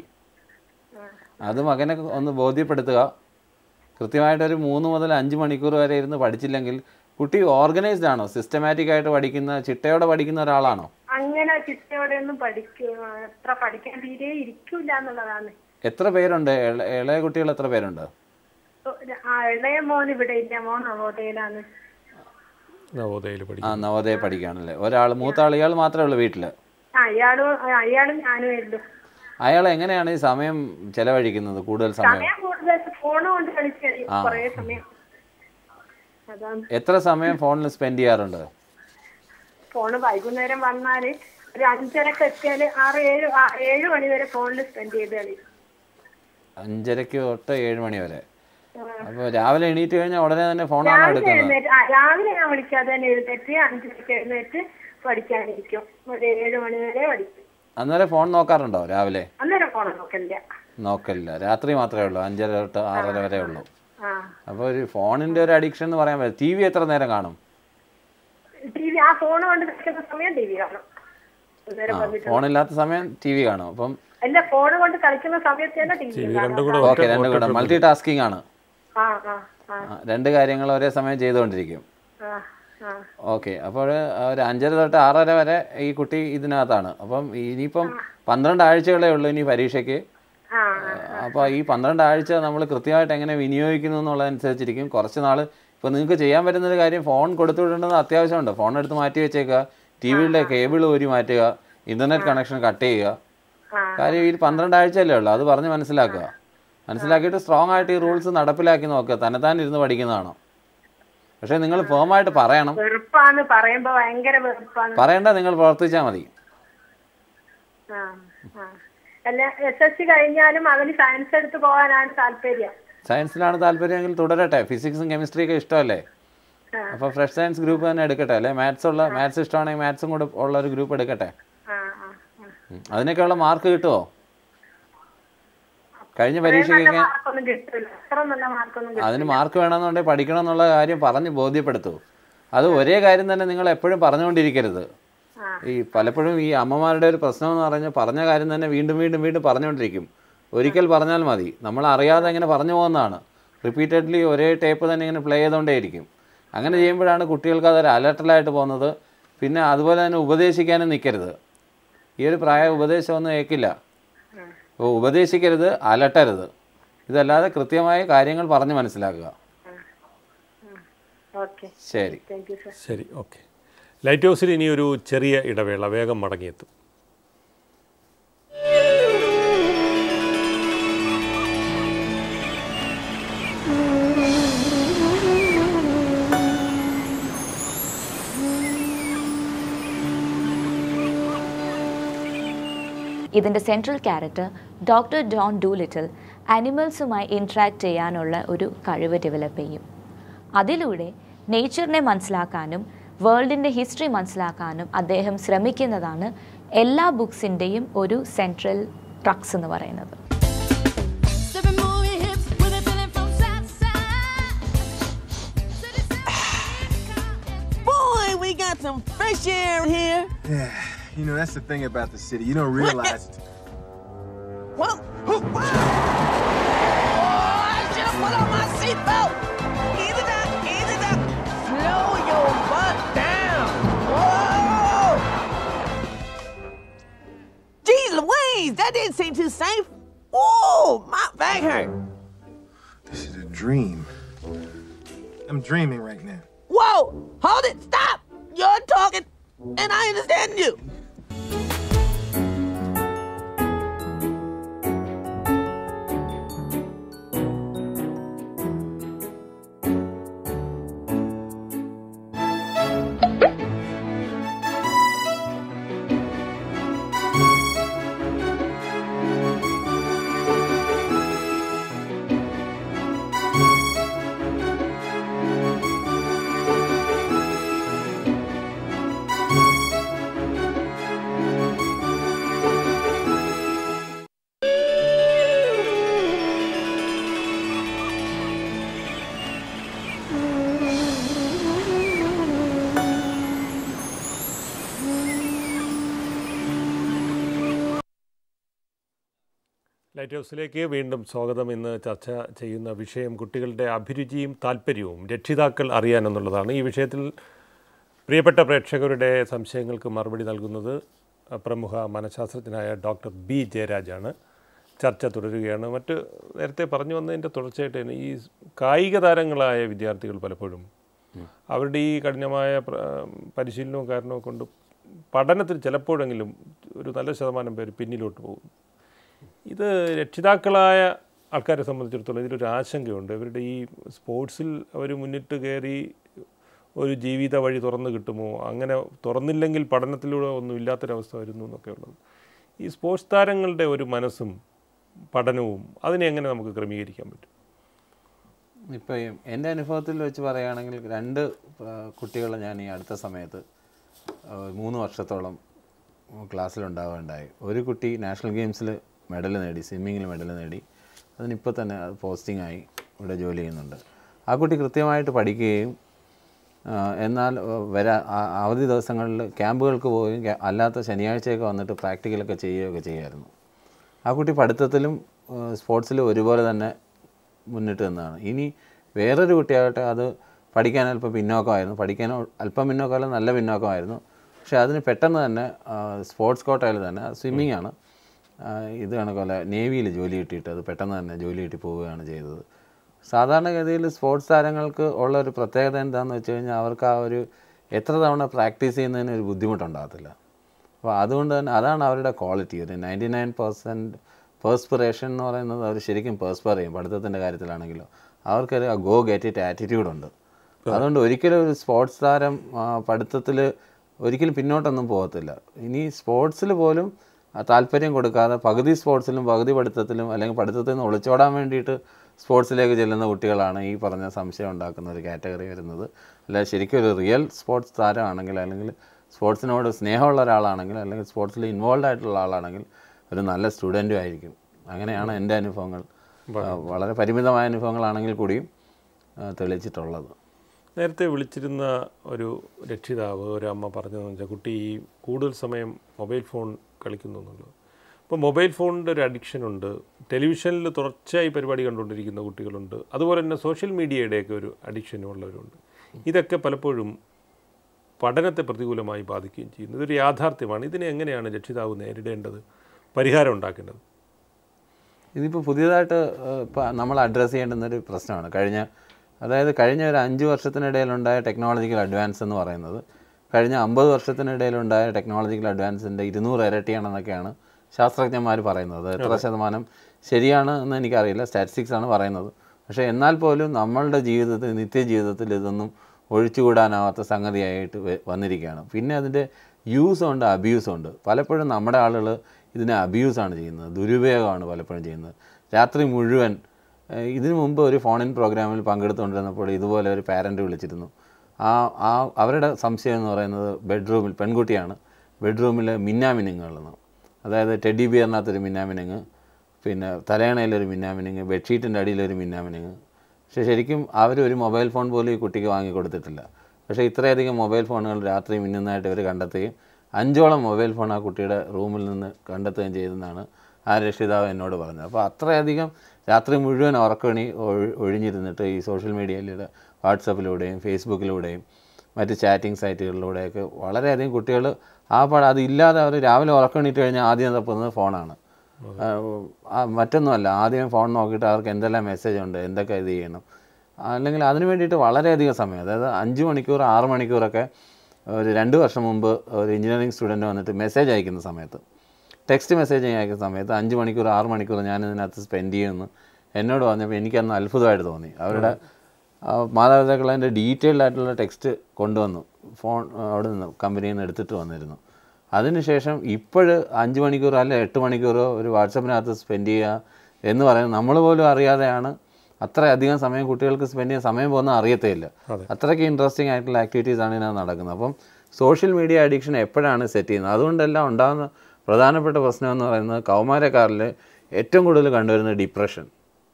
അത് മകനെ ഒന്ന് ബോധ്യപ്പെടുത്തുക കൃത്യമായിട്ടൊരു മൂന്ന് മുതൽ അഞ്ച് മണിക്കൂർ വരെ ഇരുന്ന് പഠിച്ചില്ലെങ്കിൽ കുട്ടി ഓർഗനൈസ്ഡ് ആണോ സിസ്റ്റമാറ്റിക് ആയിട്ട് പഠിക്കുന്ന ചിട്ടയോടെ പഠിക്കുന്ന ഒരാളാണോ അങ്ങനെ ചിട്ടയോടെ ഒന്നും പഠിക്കുക അത്ര പഠിക്കാൻ തീരെ ഇരിക്കൂല എന്നുള്ളതാണ് എത്ര പേരുണ്ട് ഇള- ഇളയ കുട്ടികൾ എത്ര പേരുണ്ട് ഒരു- ആ ഇളയ മോൻ ഇവിടെ ഇല്ല മോൻ നവോദയയിലാണ് നവോദയയിൽ ആ പഠിക്കും നവോദയ പഠിക്കുകയാണല്ലേ ഒരാൾ മൂത്ത ആൾ ഇയാൾ മാത്രമേ ഉള്ളൂ വീട്ടിൽ ആ അയാളും അയാളും ഞാനും ഉള്ളൂ അയാൾ എങ്ങനെയാണ് ഈ സമയം ചെലവഴിക്കുന്നത് കൂടുതൽ സമയം സമയം കൂടുതൽ ഫോണ് കൊണ്ട് കളിച്ച് കഴിയും കുറേ സമയം അതാണ് എത്ര സമയം ഫോണിൽ സ്പെൻഡ് ചെയ്യാറുണ്ട് ഫോണ് വൈകുന്നേരം വന്നാല് ഒരു അഞ്ചരക്ക് എത്തിയാല് ആറ് ഏഴ് ആ, ഏഴ് മണി വരെ ഫോണിൽ സ്പെൻഡ് ചെയ്ത് കളി അഞ്ചരയ്ക്ക് തൊട്ട് ഏഴ് മണി വരെ അപ്പോൾ രാവിലെ എണീറ്റ് കഴിഞ്ഞാൽ ഉടനെ തന്നെ ഫോണാണോ രാവിലെ എടുക്കുന്നത് എഴുന്നേറ്റ് ആ, രാവിലെ ഞാൻ വിളിക്കാതെ തന്നെ എഴുന്നേറ്റ് അഞ്ചരക്ക് എഴുന്നേറ്റ് പഠിക്കാനിരിക്കും ഒരു ഏഴ് മണി വരെ പഠിക്കും അന്നേരം ഫോൺ നോക്കാറുണ്ടോ രാവിലെ അന്നേരം ഫോൺ നോക്കലില്ല നോക്കലില്ല രാത്രി മാത്രമേ ഉള്ളൂ അഞ്ചര തൊട്ട് ആറര വരെ ഉള്ളൂ ആ അപ്പോൾ ഒരു ഫോണിൻ്റെ ഒരു അഡിക്ഷൻ എന്ന് പറയാൻ പറ്റും ടി വി എത്ര നേരം കാണും ടി വി ആ ഫോൺ കൊണ്ട് കളിക്കുന്ന സമയം ടി വി കാണും അന്നേരം വന്നിട്ട് ഫോണില്ലാത്ത സമയം ടി വി കാണും അപ്പം അല്ല ഫോൺ കൊണ്ട് കളിക്കുന്ന സമയത്ത് തന്നെ ടി വി രണ്ടും കൂടെ ഓക്കെ രണ്ടും കൂടെ മൾട്ടി ടാസ്കിങ് ആണ് ആ ആ ആ ആ, രണ്ട് കാര്യങ്ങൾ ഒരേ സമയം ചെയ്തുകൊണ്ടിരിക്കും ആ ആ ഓക്കെ അപ്പോൾ ഒരു അഞ്ചര തൊട്ട് ആറര വരെ ഈ കുട്ടി ഇതിനകത്താണ് അപ്പം ഇനിയിപ്പം പന്ത്രണ്ട് ആഴ്ചകളേ ഉള്ളൂ ഇനി പരീക്ഷയ്ക്ക് ആ അപ്പോൾ ഈ പന്ത്രണ്ട് ആഴ്ച നമ്മൾ കൃത്യമായിട്ട് എങ്ങനെ വിനിയോഗിക്കുന്നു എന്നുള്ളതനുസരിച്ചിരിക്കും കുറച്ച് നാൾ ഇപ്പോൾ നിങ്ങൾക്ക് ചെയ്യാൻ പറ്റുന്നൊരു കാര്യം ഫോൺ കൊടുത്തു വിടേണ്ടത് അത്യാവശ്യമുണ്ട് ഫോൺ എടുത്ത് മാറ്റി വെച്ചേക്കുക ടി വിയുടെ കേബിൾ ഊരി മാറ്റുക ഇൻ്റർനെറ്റ് കണക്ഷൻ കട്ട് ചെയ്യുക ആ. കാര്യം ഈ പന്ത്രണ്ട് ആഴ്ചയല്ലേ ഉള്ളൂ അത് പറഞ്ഞ് മനസ്സിലാക്കുക മനസ്സിലാക്കിയിട്ട് സ്ട്രോങ് ആയിട്ട് ഈ റൂൾസ് നടപ്പിലാക്കി നോക്കുക തന്നെത്താൻ ഇരുന്ന് പഠിക്കുന്നതാണോ പക്ഷേ നിങ്ങൾ ഫേമായിട്ട് പറയണം വെറുപ്പാന്ന് പറയുമ്പോ ഭയങ്കര വെറുപ്പാണ് പറയേണ്ട നിങ്ങൾ പ്രവർത്തിച്ചാൽ മതി ആ ആ അല്ല എസ് എസ് സി കഴിഞ്ഞാലും അവന് സയൻസ് എടുത്ത് പോകാനാണ് താല്പര്യം സയൻസിലാണ് താല്പര്യമെങ്കിൽ തുടരട്ടെ ഫിസിക്സും കെമിസ്ട്രിയൊക്കെ ഇഷ്ടമല്ലേ ആ. അപ്പോൾ ഫ്രഷ് സയൻസ് ഗ്രൂപ്പ് തന്നെ എടുക്കട്ടെ അല്ലെ മാത്സ് ഉള്ള മാത്സ് ഇഷ്ടമാണെങ്കിൽ മാത്സും കൂടെ ഉള്ള ഒരു ഗ്രൂപ്പ് എടുക്കട്ടെ ആ ആ ആ. ഉം. അതിനൊക്കെയുള്ള മാർക്ക് കിട്ടുമോ കഴിഞ്ഞ നല്ല പരീക്ഷയ്ക്ക് മാർക്കൊന്നും കിട്ടില്ല അത്ര നല്ല മാർക്കൊന്നും കിട്ടില്ല അതിന് മാർക്ക് വേണമെന്നുണ്ടെങ്കിൽ പഠിക്കണം എന്നുള്ള കാര്യം പറഞ്ഞ് ബോധ്യപ്പെടുത്തൂ അത് ഒരേ കാര്യം തന്നെ നിങ്ങൾ എപ്പോഴും പറഞ്ഞുകൊണ്ടിരിക്കരുത് ആ. ഈ പലപ്പോഴും ഈ അമ്മമാരുടെ ഒരു പ്രശ്നം എന്ന് പറഞ്ഞാൽ പറഞ്ഞ കാര്യം തന്നെ വീണ്ടും വീണ്ടും വീണ്ടും പറഞ്ഞുകൊണ്ടിരിക്കും ഒരിക്കൽ പറഞ്ഞാൽ മതി നമ്മൾ അറിയാതെ ഇങ്ങനെ പറഞ്ഞു പോകുന്നതാണ് റിപ്പീറ്റഡ്ലി ഒരേ ടേപ്പ് തന്നെ ഇങ്ങനെ പ്ലേ ചെയ്തുകൊണ്ടേയിരിക്കും അങ്ങനെ ചെയ്യുമ്പോഴാണ് കുട്ടികൾക്ക് അതൊരു അലർട്ടലായിട്ട് പോകുന്നത് പിന്നെ അതുപോലെ തന്നെ ഉപദേശിക്കാനും നിൽക്കരുത് ഈ ഒരു പ്രായ ഉപദേശമൊന്നും ഏൽക്കില്ല അപ്പോൾ ഉപദേശിക്കരുത് അലട്ടരുത് ഇതല്ലാതെ കൃത്യമായ കാര്യങ്ങൾ പറഞ്ഞ് മനസ്സിലാക്കുക ഓക്കെ ശരി താങ്ക് യു സർ ശരി ഓക്കെ ലൈറ്റ് ഹൗസിൽ ഇനി ഒരു ചെറിയ ഇടവേള വേഗം മടങ്ങിയെത്തും ഇതിൻ്റെ central character doctor John Dolittle അനിമൽസുമായി ഇൻട്രാക്ട് ചെയ്യാനുള്ള ഒരു കഴിവ് ഡെവലപ്പ് ചെയ്യും അതിലൂടെ നേച്ചറിനെ മനസ്സിലാക്കാനും വേൾഡിൻ്റെ ഹിസ്റ്ററി മനസ്സിലാക്കാനും അദ്ദേഹം ശ്രമിക്കുന്നതാണ് എല്ലാ ബുക്സിൻ്റെയും ഒരു സെൻട്രൽ ട്രക്സ് എന്ന് പറയുന്നത് Stepping move your hips with a feeling from side to side. City side. Boy, we got some fresh air here. Yeah, you know, that's the thing about the city. You don't realize it. Well, oh, I should have put on my seatbelt. Easy now, easy now. Slow your butt down. Whoa! Jeez Louise, that didn't seem too safe. Whoa, my back hurt. This is a dream. I'm dreaming right now. Whoa, hold it, stop. You're talking, and I understand you. Light ഹൗസിലേക്ക് വീണ്ടും സ്വാഗതം ഇന്ന് ചർച്ച ചെയ്യുന്ന വിഷയം കുട്ടികളുടെ അഭിരുചിയും താല്പര്യവും രക്ഷിതാക്കൾ അറിയാനെന്നുള്ളതാണ് ഈ വിഷയത്തിൽ പ്രിയപ്പെട്ട പ്രേക്ഷകരുടെ സംശയങ്ങൾക്ക് മറുപടി നൽകുന്നത് പ്രമുഖ മനഃശാസ്ത്രജ്ഞനായ ഡോക്ടർ ബി ജയരാജാണ് ചർച്ച തുടരുകയാണ് മറ്റ് നേരത്തെ പറഞ്ഞു വന്നതിൻ്റെ തുടർച്ചയായിട്ട് തന്നെ ഈ കായിക താരങ്ങളായ വിദ്യാർത്ഥികൾ പലപ്പോഴും അവരുടെ ഈ കഠിനമായ പ്ര- പരിശീലനവും കാരണവും കൊണ്ട് പഠനത്തിൽ ചിലപ്പോഴെങ്കിലും ഒരു നല്ല ശതമാനം പേര് പിന്നിലോട്ട് പോകും ഇത് രക്ഷിതാക്കളായ ആൾക്കാരെ സംബന്ധിച്ചിടത്തോളം ഇതിലൊരു ആശങ്കയുണ്ട് ഇവരുടെ ഈ സ്പോർട്സിൽ അവർ മുന്നിട്ട് കയറി ഒരു ജീവിത വഴി തുറന്നു കിട്ടുമോ അങ്ങനെ തുറന്നില്ലെങ്കിൽ പഠനത്തിലൂടെ ഒന്നും ഇല്ലാത്തൊരവസ്ഥ വരുന്നു എന്നൊക്കെ ഉള്ളത് ഈ സ്പോർട്സ് താരങ്ങളുടെ ഒരു മനസ്സും പഠനവും അതിനെ എങ്ങനെ നമുക്ക് ക്രമീകരിക്കാൻ പറ്റും ഇപ്പോൾ എൻ്റെ അനുഭവത്തിൽ വെച്ച് പറയുകയാണെങ്കിൽ രണ്ട് കുട്ടികളെ ഞാൻ ഈ അടുത്ത സമയത്ത് ആ, മൂന്ന് വർഷത്തോളം ക്ലാസ്സിലുണ്ടാവുകയുണ്ടായി ഒരു കുട്ടി നാഷണൽ ഗെയിംസിൽ മെഡൽ നേടി സ്വിമ്മിങ്ങിൽ മെഡൽ നേടി അതിനിപ്പോൾ തന്നെ അത് പോസ്റ്റിംഗ് ആയി ഇവിടെ ജോലി ചെയ്യുന്നുണ്ട് ആ കുട്ടി കൃത്യമായിട്ട് പഠിക്കുകയും ആ, എന്നാൽ ആ, വരാ ആ- അവധി ദിവസങ്ങളിൽ ക്യാമ്പുകൾക്ക് പോവുകയും ക്യാ- അല്ലാത്ത ശനിയാഴ്ചയൊക്കെ വന്നിട്ട് പ്രാക്ടിക്കലൊക്കെ ചെയ്യുകയൊക്കെ ചെയ്യുമായിരുന്നു ആ കുട്ടി പഠിത്തത്തിലും ആ, സ്പോർട്സിലും ഒരുപോലെ തന്നെ മുന്നിട്ട് നിന്നതാണ് ഇനി വേറൊരു കുട്ടിയാകട്ടെ അത് പഠിക്കാൻ അല്പം പിന്നോക്കമായിരുന്നു പഠിക്കാൻ അല്പം പിന്നോക്കമല്ല നല്ല പിന്നോക്കമായിരുന്നു പക്ഷേ അതിന് പെട്ടെന്ന് തന്നെ ആ, സ്പോർട്സ് കോട്ടയിൽ തന്നെ സ്വിമ്മിങ് ആണ് ആ, ഇത് കണക്കല്ല നേവിയിൽ ജോലി കിട്ടിയിട്ട് അത് പെട്ടെന്ന് തന്നെ ജോലി കിട്ടി പോവുകയാണ് ചെയ്തത് സാധാരണഗതിയിൽ സ്പോർട്സ് താരങ്ങൾക്ക് ഉള്ള ഒരു പ്രത്യേകത എന്താണെന്ന് വെച്ച് കഴിഞ്ഞാൽ അവർക്ക് ആ ഒരു എത്ര തവണ പ്രാക്ടീസ് ചെയ്യുന്നതിന് ഒരു ബുദ്ധിമുട്ടുണ്ടാകത്തില്ല അപ്പോൾ അതുകൊണ്ട് തന്നെ അതാണ് അവരുടെ ക്വാളിറ്റി ഒരു നയൻറ്റി നയൻ പെർസെൻറ്റ് പേഴ്സ്പിറേഷൻ എന്ന് പറയുന്നത് അവർ ശരിക്കും പേഴ്സ്പയർ ചെയ്യും പഠിത്തത്തിൻ്റെ കാര്യത്തിലാണെങ്കിലും അവർക്കൊരു ഗോ ഗെറ്റ് ഇറ്റ് ആറ്റിറ്റ്യൂഡ് ഉണ്ട് അതുകൊണ്ട് ഒരിക്കലും ഒരു സ്പോർട്സ് താരം പഠിത്തത്തിൽ ഒരിക്കലും പിന്നോട്ടൊന്നും പോകത്തില്ല ഇനി സ്പോർട്സിൽ പോലും ആ താല്പര്യം കൊടുക്കാതെ പകുതി സ്പോർട്സിലും പകുതി പഠിത്തത്തിലും അല്ലെങ്കിൽ പഠിത്തത്തിൽ നിന്ന് ഒളിച്ചോടാൻ വേണ്ടിയിട്ട് സ്പോർട്സിലേക്ക് ചെല്ലുന്ന കുട്ടികളാണ് ഈ പറഞ്ഞ സംശയം ഉണ്ടാക്കുന്ന ഒരു കാറ്റഗറി വരുന്നത് അല്ല ശരിക്കും ഒരു റിയൽ സ്പോർട്സ് താരമാണെങ്കിൽ അല്ലെങ്കിൽ സ്പോർട്സിനോട് സ്നേഹമുള്ള ഒരാളാണെങ്കിൽ അല്ലെങ്കിൽ സ്പോർട്സിൽ ഇൻവോൾവ് ആയിട്ടുള്ള ആളാണെങ്കിൽ ഒരു നല്ല സ്റ്റുഡൻറ്റും ആയിരിക്കും അങ്ങനെയാണ് എൻ്റെ അനുഭവങ്ങൾ ആ, വളരെ പരിമിതമായ അനുഭവങ്ങളാണെങ്കിൽ കൂടിയും ആ, തെളിയിച്ചിട്ടുള്ളത് നേരത്തെ വിളിച്ചിരുന്ന ഒരു രക്ഷിതാവ് ഒരു അമ്മ പറഞ്ഞതെന്ന് വെച്ചാൽ കുട്ടി ഈ കൂടുതൽ സമയം മൊബൈൽ ഫോൺ കളിക്കുന്നു എന്നുള്ളത് അപ്പോൾ മൊബൈൽ ഫോണിൻ്റെ ഒരു അഡിക്ഷൻ ഉണ്ട് ടെലിവിഷനിൽ തുടർച്ചയായി പരിപാടി കണ്ടുകൊണ്ടിരിക്കുന്ന കുട്ടികളുണ്ട് അതുപോലെ തന്നെ സോഷ്യൽ മീഡിയയുടെയൊക്കെ ഒരു അഡിക്ഷനും ഉള്ളവരുണ്ട് ഇതൊക്കെ പലപ്പോഴും പഠനത്തെ പ്രതികൂലമായി ബാധിക്കുകയും ചെയ്യുന്നു ഇതൊരു യാഥാർത്ഥ്യമാണ് ഇതിനെ എങ്ങനെയാണ് രക്ഷിതാവ് നേരിടേണ്ടത് പരിഹാരം ഉണ്ടാക്കേണ്ടത് ഇതിപ്പോൾ പുതിയതായിട്ട് ഇപ്പോൾ നമ്മൾ അഡ്രസ്സ് ചെയ്യേണ്ടുന്ന ഒരു പ്രശ്നമാണ് കഴിഞ്ഞ അതായത് കഴിഞ്ഞ ഒരു അഞ്ച് വർഷത്തിനിടയിലുണ്ടായ ടെക്നോളജിക്കൽ അഡ്വാൻസ് എന്ന് പറയുന്നത് കഴിഞ്ഞ അമ്പത് വർഷത്തിനിടയിലുണ്ടായ ടെക്നോളജിക്കൽ അഡ്വാൻസിൻ്റെ ഇരുന്നൂറ് ഇരട്ടിയാണെന്നൊക്കെയാണ് ശാസ്ത്രജ്ഞന്മാർ പറയുന്നത് അത് എത്ര ശതമാനം ശരിയാണ് എന്ന് എനിക്കറിയില്ല സ്റ്റാറ്റിസ്റ്റിക്സ് ആണ് പറയുന്നത് പക്ഷേ എന്നാൽ പോലും നമ്മളുടെ ജീവിതത്തിൽ നിത്യജീവിതത്തിൽ ഇതൊന്നും ഒഴിച്ചുകൂടാനാവാത്ത സംഗതിയായിട്ട് വ- വന്നിരിക്കുകയാണ് പിന്നെ അതിൻ്റെ യൂസും ഉണ്ട് അബ്യൂസും ഉണ്ട് പലപ്പോഴും നമ്മുടെ ആളുകൾ ഇതിനെ അബ്യൂസാണ് ചെയ്യുന്നത് ദുരുപയോഗമാണ് പലപ്പോഴും ചെയ്യുന്നത് രാത്രി മുഴുവൻ ഏഹ് ഇതിനു മുമ്പ് ഒരു ഫോണിൻ പ്രോഗ്രാമിൽ പങ്കെടുത്തുകൊണ്ടിരുന്നപ്പോൾ ഇതുപോലെ ഒരു പാരൻ്റ് വിളിച്ചിരുന്നു ആ ആ അവരുടെ സംശയം എന്ന് പറയുന്നത് ബെഡ്റൂമിൽ പെൺകുട്ടിയാണ് ബെഡ്റൂമിൽ മിന്നാമിനുങ്ങളെന്ന് അതായത് ടെഡി ബിയറിനകത്തൊരു മിന്നാമിനുങ്ങ് പിന്നെ തലയണയിലൊരു മിന്നാമിനുങ്ങ് ബെഡ്ഷീറ്റിൻ്റെ അടിയിലൊരു മിന്നാമിനുങ്ങ് പക്ഷേ ശരിക്കും അവർ ഒരു മൊബൈൽ ഫോൺ പോലും ഈ കുട്ടിക്ക് വാങ്ങി കൊടുത്തിട്ടില്ല പക്ഷേ ഇത്രയധികം മൊബൈൽ ഫോണുകൾ രാത്രി മിന്നുന്നതായിട്ട് ഇവർ കണ്ടെത്തുകയും അഞ്ചോളം മൊബൈൽ ഫോൺ ആ കുട്ടിയുടെ റൂമിൽ നിന്ന് കണ്ടെത്തുകയും ചെയ്തെന്നാണ് ആ രക്ഷിതാവ് എന്നോട് പറഞ്ഞത് അപ്പോൾ അത്രയധികം രാത്രി മുഴുവൻ ഉറക്കണി ഒഴി ഒഴിഞ്ഞിരുന്നിട്ട് ഈ സോഷ്യൽ മീഡിയയിലൂടെ വാട്സപ്പിലൂടെയും ഫേസ്ബുക്കിലൂടെയും മറ്റ് ചാറ്റിംഗ് സൈറ്റുകളിലൂടെയൊക്കെ വളരെയധികം കുട്ടികൾ ആ പാട് അതില്ലാതെ അവർ രാവിലെ ഉറക്കണിട്ട് കഴിഞ്ഞാൽ ആദ്യം തപ്പുന്നത് ഫോണാണ് ആ, ആ, മറ്റൊന്നുമല്ല ആദ്യം ഫോൺ നോക്കിയിട്ട് അവർക്ക് എന്തെല്ലാം മെസ്സേജ് ഉണ്ട് എന്തൊക്കെ ഇത് ചെയ്യണം അല്ലെങ്കിൽ അതിന് വേണ്ടിയിട്ട് വളരെയധികം സമയം അതായത് അഞ്ച് മണിക്കൂർ ആറ് മണിക്കൂറൊക്കെ ഒരു രണ്ട് വർഷം മുമ്പ് ഒരു എഞ്ചിനീയറിംഗ് സ്റ്റുഡൻറ്റ് വന്നിട്ട് മെസ്സേജ് അയക്കുന്ന സമയത്ത് ടെക്സ്റ്റ് മെസ്സേജ് അയക്കുന്ന സമയത്ത് അഞ്ച് മണിക്കൂർ ആറ് മണിക്കൂർ ഞാൻ ഇതിനകത്ത് സ്പെൻഡ് ചെയ്യുമെന്ന് എന്നോട് പറഞ്ഞപ്പോൾ എനിക്കന്ന് അത്ഭുതമായിട്ട് തോന്നി അവരുടെ ആ, മാതാപിതാക്കൾ അതിൻ്റെ ഡീറ്റെയിൽഡ് ആയിട്ടുള്ള ടെക്സ്റ്റ് കൊണ്ടുവന്നു ഫോൺ ആ, അവിടെ നിന്ന് കമ്പനിയിൽ നിന്ന് എടുത്തിട്ട് വന്നിരുന്നു അതിനുശേഷം ഇപ്പോൾ അഞ്ച് മണിക്കൂറോ അല്ല എട്ട് മണിക്കൂറോ ഒരു വാട്സപ്പിനകത്ത് സ്പെൻഡ് ചെയ്യുക എന്ന് പറയുന്നത് നമ്മൾ പോലും അറിയാതെയാണ് അത്രയധികം സമയം കുട്ടികൾക്ക് സ്പെൻഡ് ചെയ്യാൻ സമയം പോകുന്ന അറിയത്തേ ഇല്ല അത്രയ്ക്ക് ഇൻട്രസ്റ്റിംഗ് ആയിട്ടുള്ള ആക്ടിവിറ്റീസ് ആണ് ഇതിനകത്ത് നടക്കുന്നത് അപ്പം സോഷ്യൽ മീഡിയ അഡിക്ഷൻ എപ്പോഴാണ് സെറ്റ് ചെയ്യുന്നത് അതുകൊണ്ടെല്ലാം ഉണ്ടാകുന്ന പ്രധാനപ്പെട്ട പ്രശ്നം എന്ന് പറയുന്നത് കൗമാരക്കാരിൽ ഏറ്റവും കൂടുതൽ കണ്ടുവരുന്ന ഡിപ്രഷൻ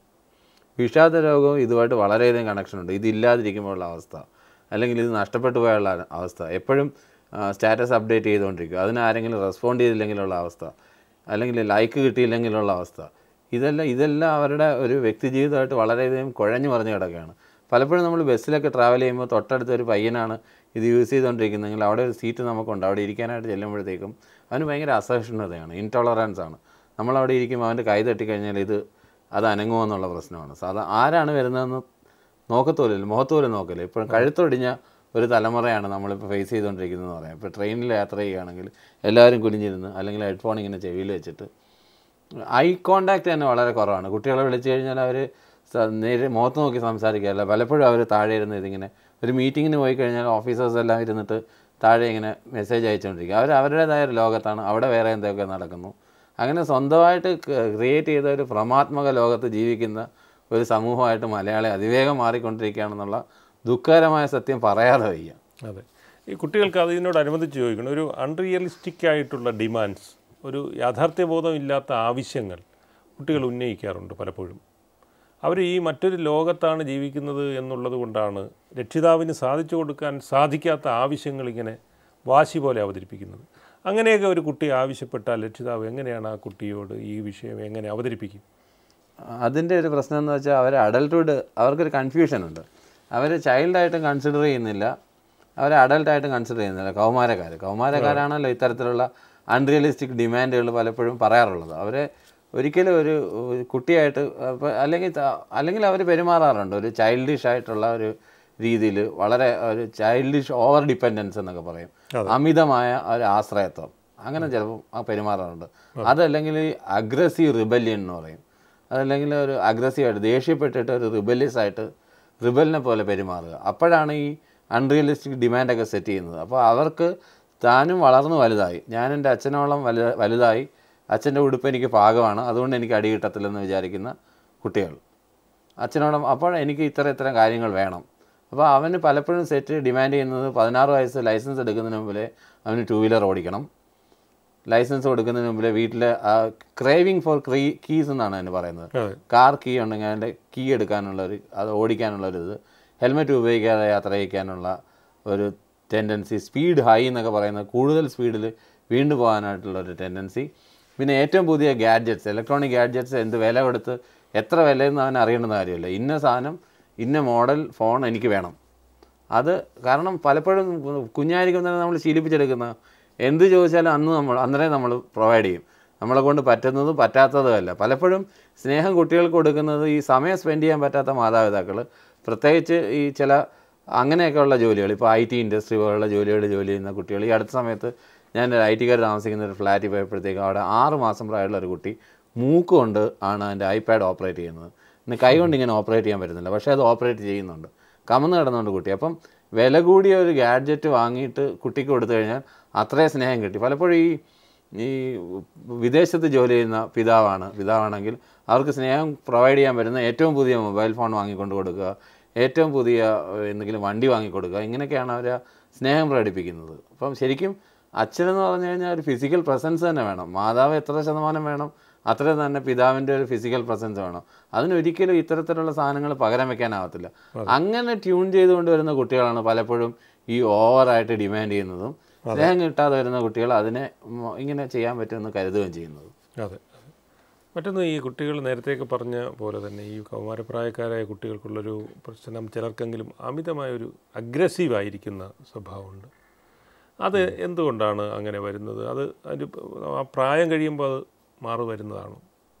വിഷാദ രോഗവും ഇതുമായിട്ട് വളരെയധികം കണക്ഷൻ ഉണ്ട് ഇതില്ലാതിരിക്കുമ്പോഴുള്ള അവസ്ഥ അല്ലെങ്കിൽ ഇത് നഷ്ടപ്പെട്ടു പോയുള്ള അവസ്ഥ എപ്പോഴും സ്റ്റാറ്റസ് അപ്ഡേറ്റ് ചെയ്തുകൊണ്ടിരിക്കുക അതിന് ആരെങ്കിലും റെസ്പോണ്ട് ചെയ്തില്ലെങ്കിലുള്ള അവസ്ഥ അല്ലെങ്കിൽ ലൈക്ക് കിട്ടിയില്ലെങ്കിലുള്ള അവസ്ഥ ഇതെല്ലാം ഇതെല്ലാം അവരുടെ ഒരു വ്യക്തി ജീവിതമായിട്ട് വളരെയധികം കുഴഞ്ഞു മറിഞ്ഞ് കിടക്കുകയാണ് പലപ്പോഴും നമ്മൾ ബസ്സിലൊക്കെ ട്രാവൽ ചെയ്യുമ്പോൾ തൊട്ടടുത്ത ഒരു പയ്യനാണ് ഇത് യൂസ് ചെയ്തുകൊണ്ടിരിക്കുന്നതെങ്കിൽ അവിടെ ഒരു സീറ്റ് നമുക്കുണ്ട് അവിടെ ഇരിക്കാനായിട്ട് ചെല്ലുമ്പോഴത്തേക്കും അവന് ഭയങ്കര അസഹിഷ്ണുതയാണ് ഇൻടോളറൻസ് ആണ് നമ്മളവിടെ ഇരിക്കുമ്പോൾ അവൻ്റെ കൈ തട്ടിക്കഴിഞ്ഞാൽ ഇത് അത് അനങ്ങുമോ എന്നുള്ള പ്രശ്നമാണ് സാധാ ആരാണ് വരുന്നതെന്ന് നോക്കത്തോലില്ല മുഖത്തോലും നോക്കില്ല ഇപ്പോഴും കഴുത്തൊടിഞ്ഞ ഒരു തലമുറയാണ് നമ്മളിപ്പോൾ ഫേസ് ചെയ്തുകൊണ്ടിരിക്കുന്നതെന്ന് പറയാം ഇപ്പോൾ ട്രെയിനിൽ യാത്ര ചെയ്യുകയാണെങ്കിൽ എല്ലാവരും കുനിഞ്ഞിരുന്ന് അല്ലെങ്കിൽ ഹെഡ്ഫോൺ ഇങ്ങനെ ചെവിയിൽ വെച്ചിട്ട് ഐ കോണ്ടാക്ട് തന്നെ വളരെ കുറവാണ് കുട്ടികളെ വിളിച്ചു കഴിഞ്ഞാൽ അവർ നേരെ മുഖത്ത് നോക്കി സംസാരിക്കുകയല്ല പലപ്പോഴും അവർ താഴെ ഇരുന്ന് ഇതിങ്ങനെ ഒരു മീറ്റിങ്ങിന് പോയി കഴിഞ്ഞാൽ ഓഫീസേഴ്സ് എല്ലാം ഇരുന്നിട്ട് താഴെ ഇങ്ങനെ മെസ്സേജ് അയച്ചുകൊണ്ടിരിക്കുക അവർ അവരുടേതായ ഒരു ലോകത്താണ് അവിടെ വേറെ എന്തൊക്കെ നടക്കുന്നു അങ്ങനെ സ്വന്തമായിട്ട് ക്രിയേറ്റ് ചെയ്ത ഒരു ഭ്രമാത്മക ലോകത്ത് ജീവിക്കുന്ന ഒരു സമൂഹമായിട്ട് മലയാളി അതിവേഗം മാറിക്കൊണ്ടിരിക്കുകയാണെന്നുള്ള ദുഃഖകരമായ സത്യം പറയാതെ വയ്യ അതെ ഈ കുട്ടികൾക്ക് അതിനോടനുബന്ധിച്ച് ചോദിക്കണം ഒരു അൺറിയലിസ്റ്റിക് ആയിട്ടുള്ള ഡിമാൻഡ്സ് ഒരു യാഥാർത്ഥ്യബോധം ഇല്ലാത്ത ആവശ്യങ്ങൾ കുട്ടികൾ ഉന്നയിക്കാറുണ്ട് പലപ്പോഴും അവർ ഈ മറ്റൊരു ലോകത്താണ് ജീവിക്കുന്നത് എന്നുള്ളത് കൊണ്ടാണ് രക്ഷിതാവിന് സാധിച്ചു കൊടുക്കാൻ സാധിക്കാത്ത ആവശ്യങ്ങൾ ഇങ്ങനെ വാശി പോലെ അവതരിപ്പിക്കുന്നത് അങ്ങനെയൊക്കെ ഒരു കുട്ടി ആവശ്യപ്പെട്ടാൽ രക്ഷിതാവ് എങ്ങനെയാണ് ആ കുട്ടിയോട് ഈ വിഷയം എങ്ങനെ അവതരിപ്പിക്കും അതിൻ്റെ ഒരു പ്രശ്നം എന്ന് വെച്ചാൽ അവർ അഡൽട്ട്ഹുഡ് അവർക്കൊരു കൺഫ്യൂഷൻ ഉണ്ട് അവർ ചൈൽഡായിട്ടും കൺസിഡർ ചെയ്യുന്നില്ല അവരെ അഡൽട്ടായിട്ടും കൺസിഡർ ചെയ്യുന്നില്ല കൗമാരക്കാർ കൗമാരക്കാരാണല്ലോ ഇത്തരത്തിലുള്ള അൺറിയലിസ്റ്റിക് ഡിമാൻഡുകൾ പലപ്പോഴും പറയാറുള്ളത് അവരെ ഒരിക്കലും ഒരു ഒരു കുട്ടിയായിട്ട് അപ്പോൾ അല്ലെങ്കിൽ ത- അല്ലെങ്കിൽ അവർ പെരുമാറാറുണ്ട് ഒരു ചൈൽഡിഷ് ആയിട്ടുള്ള ഒരു രീതിയിൽ വളരെ ഒരു ചൈൽഡിഷ് ഓവർ ഡിപ്പെൻഡൻസ് എന്നൊക്കെ പറയും അമിതമായ ഒരു ആശ്രയത്വം അങ്ങനെ ചിലപ്പോൾ ആ പെരുമാറാറുണ്ട് അതല്ലെങ്കിൽ അഗ്രസീവ് റിബല്യൻ എന്ന് പറയും അതല്ലെങ്കിൽ ഒരു അഗ്രസീവായിട്ട് ദേഷ്യപ്പെട്ടിട്ട് ഒരു റിബല്യസ് ആയിട്ട് റിബലിനെ പോലെ പെരുമാറുക അപ്പോഴാണ് ഈ അൺറിയലിസ്റ്റിക് ഡിമാൻഡൊക്കെ സെറ്റ് ചെയ്യുന്നത് അപ്പോൾ അവർക്ക് താനും വളർന്നു വലുതായി ഞാൻ എൻ്റെ അച്ഛനോളം വലു വലുതായി അച്ഛൻ്റെ ഉടുപ്പ് എനിക്ക് പാകമാണ് അതുകൊണ്ട് എനിക്ക് അടി കിട്ടത്തില്ലെന്ന് വിചാരിക്കുന്ന കുട്ടികൾ അച്ഛനോടും അപ്പോൾ എനിക്ക് ഇത്ര ഇത്തരം കാര്യങ്ങൾ വേണം അപ്പോൾ അവന് പലപ്പോഴും സെറ്റ് ഡിമാൻഡ് ചെയ്യുന്നത് പതിനാറ് വയസ്സ് ലൈസൻസ് എടുക്കുന്നതിന് മുമ്പിലേ അവന് ടൂ വീലർ ഓടിക്കണം ലൈസൻസ് കൊടുക്കുന്നതിന് മുമ്പിൽ വീട്ടിൽ ക്രേവിങ് ഫോർ ക്രീ കീസ് എന്നാണ് അതിന് പറയുന്നത് അതെ. കാർ കീ ഉണ്ടെങ്കിൽ അതിൻ്റെ കീ എടുക്കാനുള്ള ഒരു അത് ഓടിക്കാനുള്ള ഒരു ഇത് ഹെൽമെറ്റ് ഉപയോഗിക്കാതെ യാത്ര ചെയ്യിക്കാനുള്ള ഒരു ടെൻഡൻസി സ്പീഡ് ഹൈ എന്നൊക്കെ പറയുന്നത് കൂടുതൽ സ്പീഡിൽ വീണ്ടു പോകാനായിട്ടുള്ള ഒരു ടെൻഡൻസി പിന്നെ ഏറ്റവും പുതിയ ഗാഡ്ജറ്റ്സ് ഇലക്ട്രോണിക് ഗാഡ്ജറ്റ്സ് എന്ത് വില കൊടുത്ത് എത്ര വിലയെന്ന് അവൻ അറിയേണ്ടുന്ന കാര്യമില്ല ഇന്ന സാധനം ഇന്ന മോഡൽ ഫോൺ എനിക്ക് വേണം അത് കാരണം പലപ്പോഴും കുഞ്ഞായിരിക്കും തന്നെ നമ്മൾ ശീലിപ്പിച്ചെടുക്കുന്ന എന്ത് ചോദിച്ചാലും അന്ന് നമ്മൾ അന്നേരം നമ്മൾ പ്രൊവൈഡ് ചെയ്യും നമ്മളെ കൊണ്ട് പറ്റുന്നതും പറ്റാത്തതുമല്ല പലപ്പോഴും സ്നേഹം കുട്ടികൾക്ക് കൊടുക്കുന്നത് ഈ സമയം സ്പെൻഡ് ചെയ്യാൻ പറ്റാത്ത മാതാപിതാക്കൾ പ്രത്യേകിച്ച് ഈ ചില അങ്ങനെയൊക്കെയുള്ള ജോലികൾ ഇപ്പോൾ ഐ ടി ഇൻഡസ്ട്രി പോലുള്ള ജോലികൾ ജോലി ചെയ്യുന്ന കുട്ടികൾ ഈ അടുത്ത സമയത്ത് ഞാൻ ഒരു ഐ ടിക്കാർ താമസിക്കുന്ന ഒരു ഫ്ലാറ്റിൽ പോയപ്പോഴത്തേക്കും അവിടെ ആറ് മാസം പ്രായമുള്ള ഒരു കുട്ടി മൂക്ക് കൊണ്ട് ആണ് അതിൻ്റെ ഐപാഡ് ഓപ്പറേറ്റ് ചെയ്യുന്നത് ഇന്ന് കൈ കൊണ്ട് ഇങ്ങനെ ഓപ്പറേറ്റ് ചെയ്യാൻ പറ്റുന്നില്ല പക്ഷേ അത് ഓപ്പറേറ്റ് ചെയ്യുന്നുണ്ട് കമന്ന് കിടന്നുണ്ട് കുട്ടി അപ്പം വില കൂടിയ ഒരു ഗാഡ്ജറ്റ് വാങ്ങിയിട്ട് കുട്ടിക്ക് കൊടുത്തു കഴിഞ്ഞാൽ അത്രയും സ്നേഹം കിട്ടി പലപ്പോഴും ഈ ഈ വിദേശത്ത് ജോലി ചെയ്യുന്ന പിതാവാണ് പിതാവാണെങ്കിൽ അവർക്ക് സ്നേഹം പ്രൊവൈഡ് ചെയ്യാൻ പറ്റുന്ന ഏറ്റവും പുതിയ മൊബൈൽ ഫോൺ വാങ്ങിക്കൊണ്ട് കൊടുക്കുക ഏറ്റവും പുതിയ ഏഹ്, എന്തെങ്കിലും വണ്ടി വാങ്ങിക്കൊടുക്കുക ഇങ്ങനെയൊക്കെയാണ് അവർ സ്നേഹം പ്രകടിപ്പിക്കുന്നത് അപ്പം ശരിക്കും അച്ഛനെന്ന് പറഞ്ഞു കഴിഞ്ഞാൽ ഒരു ഫിസിക്കൽ പ്രസൻസ് തന്നെ വേണം മാതാവ് എത്ര ശതമാനം വേണം അത്രയും തന്നെ പിതാവിൻ്റെ ഒരു ഫിസിക്കൽ പ്രസൻസ് വേണം അതിനൊരിക്കലും ഇത്തരത്തിലുള്ള സാധനങ്ങൾ പകരം വെക്കാനാവത്തില്ല അങ്ങനെ ട്യൂൺ ചെയ്തുകൊണ്ട് വരുന്ന കുട്ടികളാണ് പലപ്പോഴും ഈ ഓവറായിട്ട് ഡിമാൻഡ് ചെയ്യുന്നതും സ്നേഹം കിട്ടാതെ വരുന്ന കുട്ടികൾ അതിനെ ഉം, ഇങ്ങനെ ചെയ്യാൻ പറ്റുമെന്ന് കരുതുകയും ചെയ്യുന്നത് അതെ അതെ. മറ്റൊന്ന് ഈ കുട്ടികൾ നേരത്തെയൊക്കെ പറഞ്ഞ പോലെ തന്നെ ഈ കൗമാരപ്രായക്കാരായ കുട്ടികൾക്കുള്ളൊരു പ്രശ്നം ചിലർക്കെങ്കിലും അമിതമായൊരു അഗ്രസീവ് ആയിരിക്കുന്ന സ്വഭാവമുണ്ട് അത് എന്തുകൊണ്ടാണ് അങ്ങനെ വരുന്നത് അത് അതിന് ആ പ്രായം കഴിയുമ്പോൾ അത് മാറി വരുന്നതാണോ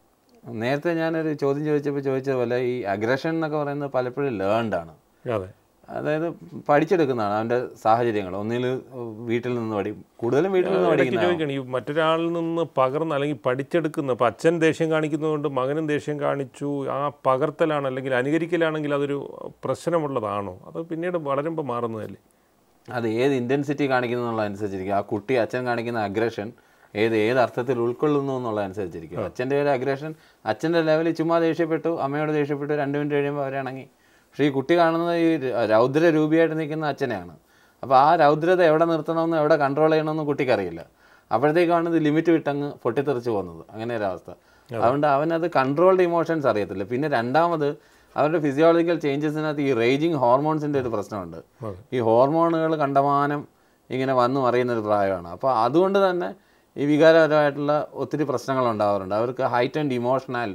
നേരത്തെ ഞാനൊരു ചോദ്യം ചോദിച്ചപ്പോൾ ചോദിച്ച പോലെ ഈ അഗ്രഷൻ എന്നൊക്കെ പറയുന്നത് പലപ്പോഴും ലേൺഡ് ആണ് അതെ അതായത് പഠിച്ചെടുക്കുന്നതാണ് അവൻ്റെ സാഹചര്യങ്ങൾ ഒന്നിൽ വീട്ടിൽ നിന്ന് പഠി കൂടുതലും വീട്ടിൽ നിന്ന് ഇടയ്ക്ക് പഠിക്കുന്ന ചോദിക്കണം ഈ മറ്റൊരാളിൽ നിന്ന് പകർന്ന് അല്ലെങ്കിൽ പഠിച്ചെടുക്കുന്ന ഇപ്പം അച്ഛൻ ദേഷ്യം കാണിക്കുന്നതുകൊണ്ട് മകനും ദേഷ്യം കാണിച്ചു ആ പകർത്തലാണ് അല്ലെങ്കിൽ അനുകരിക്കലാണെങ്കിൽ അതൊരു പ്രശ്നമുള്ളതാണോ അത് പിന്നീട് വളരുമ്പോൾ മാറുന്നതല്ലേ അത് ഏത് ഇൻറ്റൻസിറ്റി കാണിക്കുന്നു എന്നുള്ളതനുസരിച്ചിരിക്കും ആ കുട്ടി അച്ഛൻ കാണിക്കുന്ന അഗ്രഷൻ ഏത് ഏത് അർത്ഥത്തിൽ ഉൾക്കൊള്ളുന്നു എന്നുള്ളതനുസരിച്ചിരിക്കും അച്ഛൻ്റെ ഒരു അഗ്രഷൻ അച്ഛൻ്റെ ലെവലിൽ ചുമ്മാ ദേഷ്യപ്പെട്ടു അമ്മയോട് ദേഷ്യപ്പെട്ടു രണ്ട് മിനിറ്റ് കഴിയുമ്പോൾ അവരാണെങ്കിൽ പക്ഷേ ഈ കുട്ടി കാണുന്നത് ഈ രൗദ്ര രൂപിയായിട്ട് നിൽക്കുന്ന അച്ഛനെയാണ് അപ്പോൾ ആ രൗദ്രത എവിടെ നിർത്തണമെന്ന് എവിടെ കൺട്രോൾ ചെയ്യണമെന്ന് കുട്ടിക്കറിയില്ല അപ്പോഴത്തേക്കാണ് ഇത് ലിമിറ്റ് വിട്ടങ്ങ് പൊട്ടിത്തെറിച്ച് പോകുന്നത് അങ്ങനെ ഒരു അവസ്ഥ അതുകൊണ്ട് അവനത് കൺട്രോൾഡ് ഇമോഷൻസ് അറിയത്തില്ല പിന്നെ രണ്ടാമത് അവരുടെ ഫിസിയോളജിക്കൽ ചേഞ്ചസിനകത്ത് ഈ റേജിങ് ഹോർമോൺസിൻ്റെ ഒരു പ്രശ്നമുണ്ട് ഈ ഹോർമോണുകൾ കണ്ടമാനം ഇങ്ങനെ വന്നു മറിയുന്ന ഒരു പ്രായമാണ് അപ്പോൾ അതുകൊണ്ട് തന്നെ ഈ വികാരപരമായിട്ടുള്ള ഒത്തിരി പ്രശ്നങ്ങൾ ഉണ്ടാവാറുണ്ട് അവർക്ക് ഹൈറ്റ് ആൻഡ് ഇമോഷണാലിറ്റി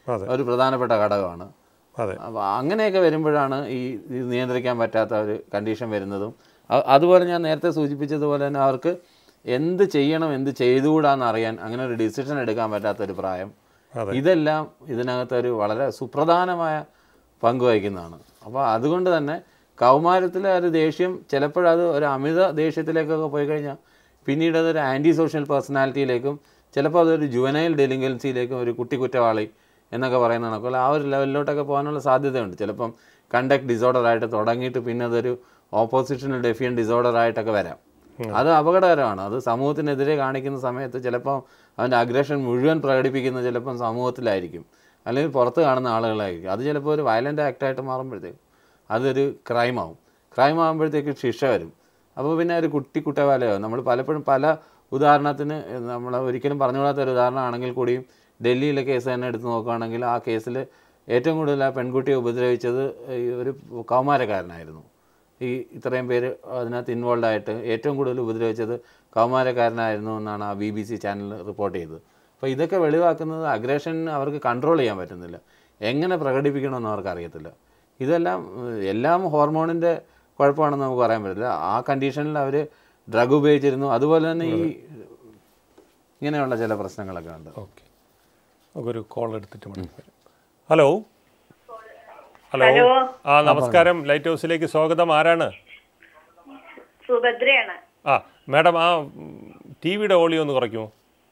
അതെ ഒരു പ്രധാനപ്പെട്ട ഘടകമാണ് അതെ അപ്പോൾ അങ്ങനെയൊക്കെ വരുമ്പോഴാണ് ഈ ഇത് നിയന്ത്രിക്കാൻ പറ്റാത്ത ഒരു കണ്ടീഷൻ വരുന്നതും അ- അതുപോലെ ഞാൻ നേരത്തെ സൂചിപ്പിച്ചതുപോലെ തന്നെ അവർക്ക് എന്ത് ചെയ്യണം എന്ത് ചെയ്തുകൂടാന്ന് അറിയാൻ അങ്ങനെ ഒരു ഡിസിഷൻ എടുക്കാൻ പറ്റാത്ത ഒരു പ്രായം അതെ. ഇതെല്ലാം ഇതിനകത്ത് ഒരു വളരെ സുപ്രധാനമായ പങ്ക് വഹിക്കുന്നതാണ് അപ്പോൾ അതുകൊണ്ട് തന്നെ കൗമാരത്തിലെ ഒരു ദേഷ്യം ചിലപ്പോഴത് ഒരു അമിത ദേഷ്യത്തിലേക്കൊക്കെ പോയി കഴിഞ്ഞാൽ പിന്നീട് അതൊരു ആൻറ്റി സോഷ്യൽ പേഴ്സണാലിറ്റിയിലേക്കും ചിലപ്പോൾ അതൊരു ജുവനൈൽ ഡെലിംഗൻസിയിലേക്കും ഒരു കുട്ടി കുറ്റവാളി എന്നൊക്കെ പറയുന്ന കണക്കുള്ള ആ ഒരു ലെവലിലോട്ടൊക്കെ പോകാനുള്ള സാധ്യതയുണ്ട് ചിലപ്പം കണ്ടക്ട് ഡിസോർഡർ ആയിട്ട് തുടങ്ങിയിട്ട് പിന്നെ അതൊരു ഓപ്പോസിഷണൽ ഡെഫിയൻ ഡിസോർഡർ ആയിട്ടൊക്കെ വരാം അത് അപകടകരമാണ് അത് സമൂഹത്തിനെതിരെ കാണിക്കുന്ന സമയത്ത് ചിലപ്പം അവൻ്റെ അഗ്രഷൻ മുഴുവൻ പ്രകടിപ്പിക്കുന്നത് ചിലപ്പം സമൂഹത്തിലായിരിക്കും അല്ലെങ്കിൽ പുറത്ത് കാണുന്ന ആളുകളായിരിക്കും അത് ചിലപ്പോൾ ഒരു വയലൻ്റ് ആക്റ്റായിട്ട് മാറുമ്പോഴത്തേക്കും അതൊരു ക്രൈമാവും ക്രൈം ആകുമ്പോഴത്തേക്ക് ശിക്ഷ വരും അപ്പോൾ പിന്നെ ഒരു കുട്ടി കുറ്റവാളിയാവും നമ്മൾ പലപ്പോഴും പല ഉദാഹരണത്തിന് നമ്മൾ ഒരിക്കലും പറഞ്ഞുകൂടാത്ത ഒരു ഉദാഹരണമാണെങ്കിൽ കൂടിയും ഡൽഹിയിലെ കേസ് തന്നെ എടുത്ത് നോക്കുകയാണെങ്കിൽ ആ കേസിൽ ഏറ്റവും കൂടുതൽ ആ പെൺകുട്ടിയെ ഉപദ്രവിച്ചത് ഈ ഒരു കൗമാരക്കാരനായിരുന്നു ഈ ഇത്രയും പേര് അതിനകത്ത് ഇൻവോൾവ് ആയിട്ട് ഏറ്റവും കൂടുതൽ ഉപദ്രവിച്ചത് കൗമാരക്കാരനായിരുന്നു എന്നാണ് ആ B B C channel report ചെയ്തത് അപ്പോൾ ഇതൊക്കെ വെളിവാക്കുന്നത് അഗ്രഷൻ അവർക്ക് കൺട്രോൾ ചെയ്യാൻ പറ്റുന്നില്ല എങ്ങനെ പ്രകടിപ്പിക്കണമെന്ന് അവർക്ക് അറിയത്തില്ല ഇതെല്ലാം ഏഹ്, എല്ലാം ഹോർമോണിൻ്റെ കുഴപ്പമാണെന്ന് നമുക്ക് പറയാൻ പറ്റില്ല ആ കണ്ടീഷനിൽ അവർ ഡ്രഗ് ഉപയോഗിച്ചിരുന്നു അതുപോലെ തന്നെ ഈ ഇങ്ങനെയുള്ള ചില പ്രശ്നങ്ങളൊക്കെ ഉണ്ട് ഓക്കെ നമുക്കൊരു കോൾ എടുത്തിട്ട് മതി ഹലോ ഹലോ ആ നമസ്കാരം ലൈറ്റ് ഹൗസിലേക്ക് സ്വാഗതം ആരാണ് സുഭദ്രയാണ് ആ മാഡം ആ ടി വിയുടെ ഓളിയോ ഒന്ന് കുറയ്ക്കുമോ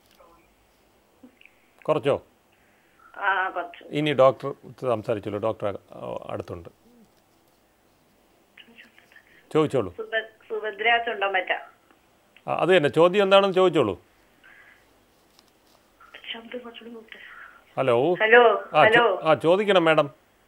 കുറച്ചോ ആ കുറച്ച് ഇനി ഡോക്ടർ സംസാരിച്ചോളൂ ഡോക്ടർ അ- അടുത്തുണ്ട് ചോദിച്ചോളൂ സുഭദ്ര ചുണ്ടമ്പറ്റ ആ, അത് തന്നെ ചോദ്യം എന്താണെന്ന് ചോദിച്ചോളൂ ഹലോ ഹലോ ആ ചോ- ഹലോ ആ ചോദിക്കണം മാഡം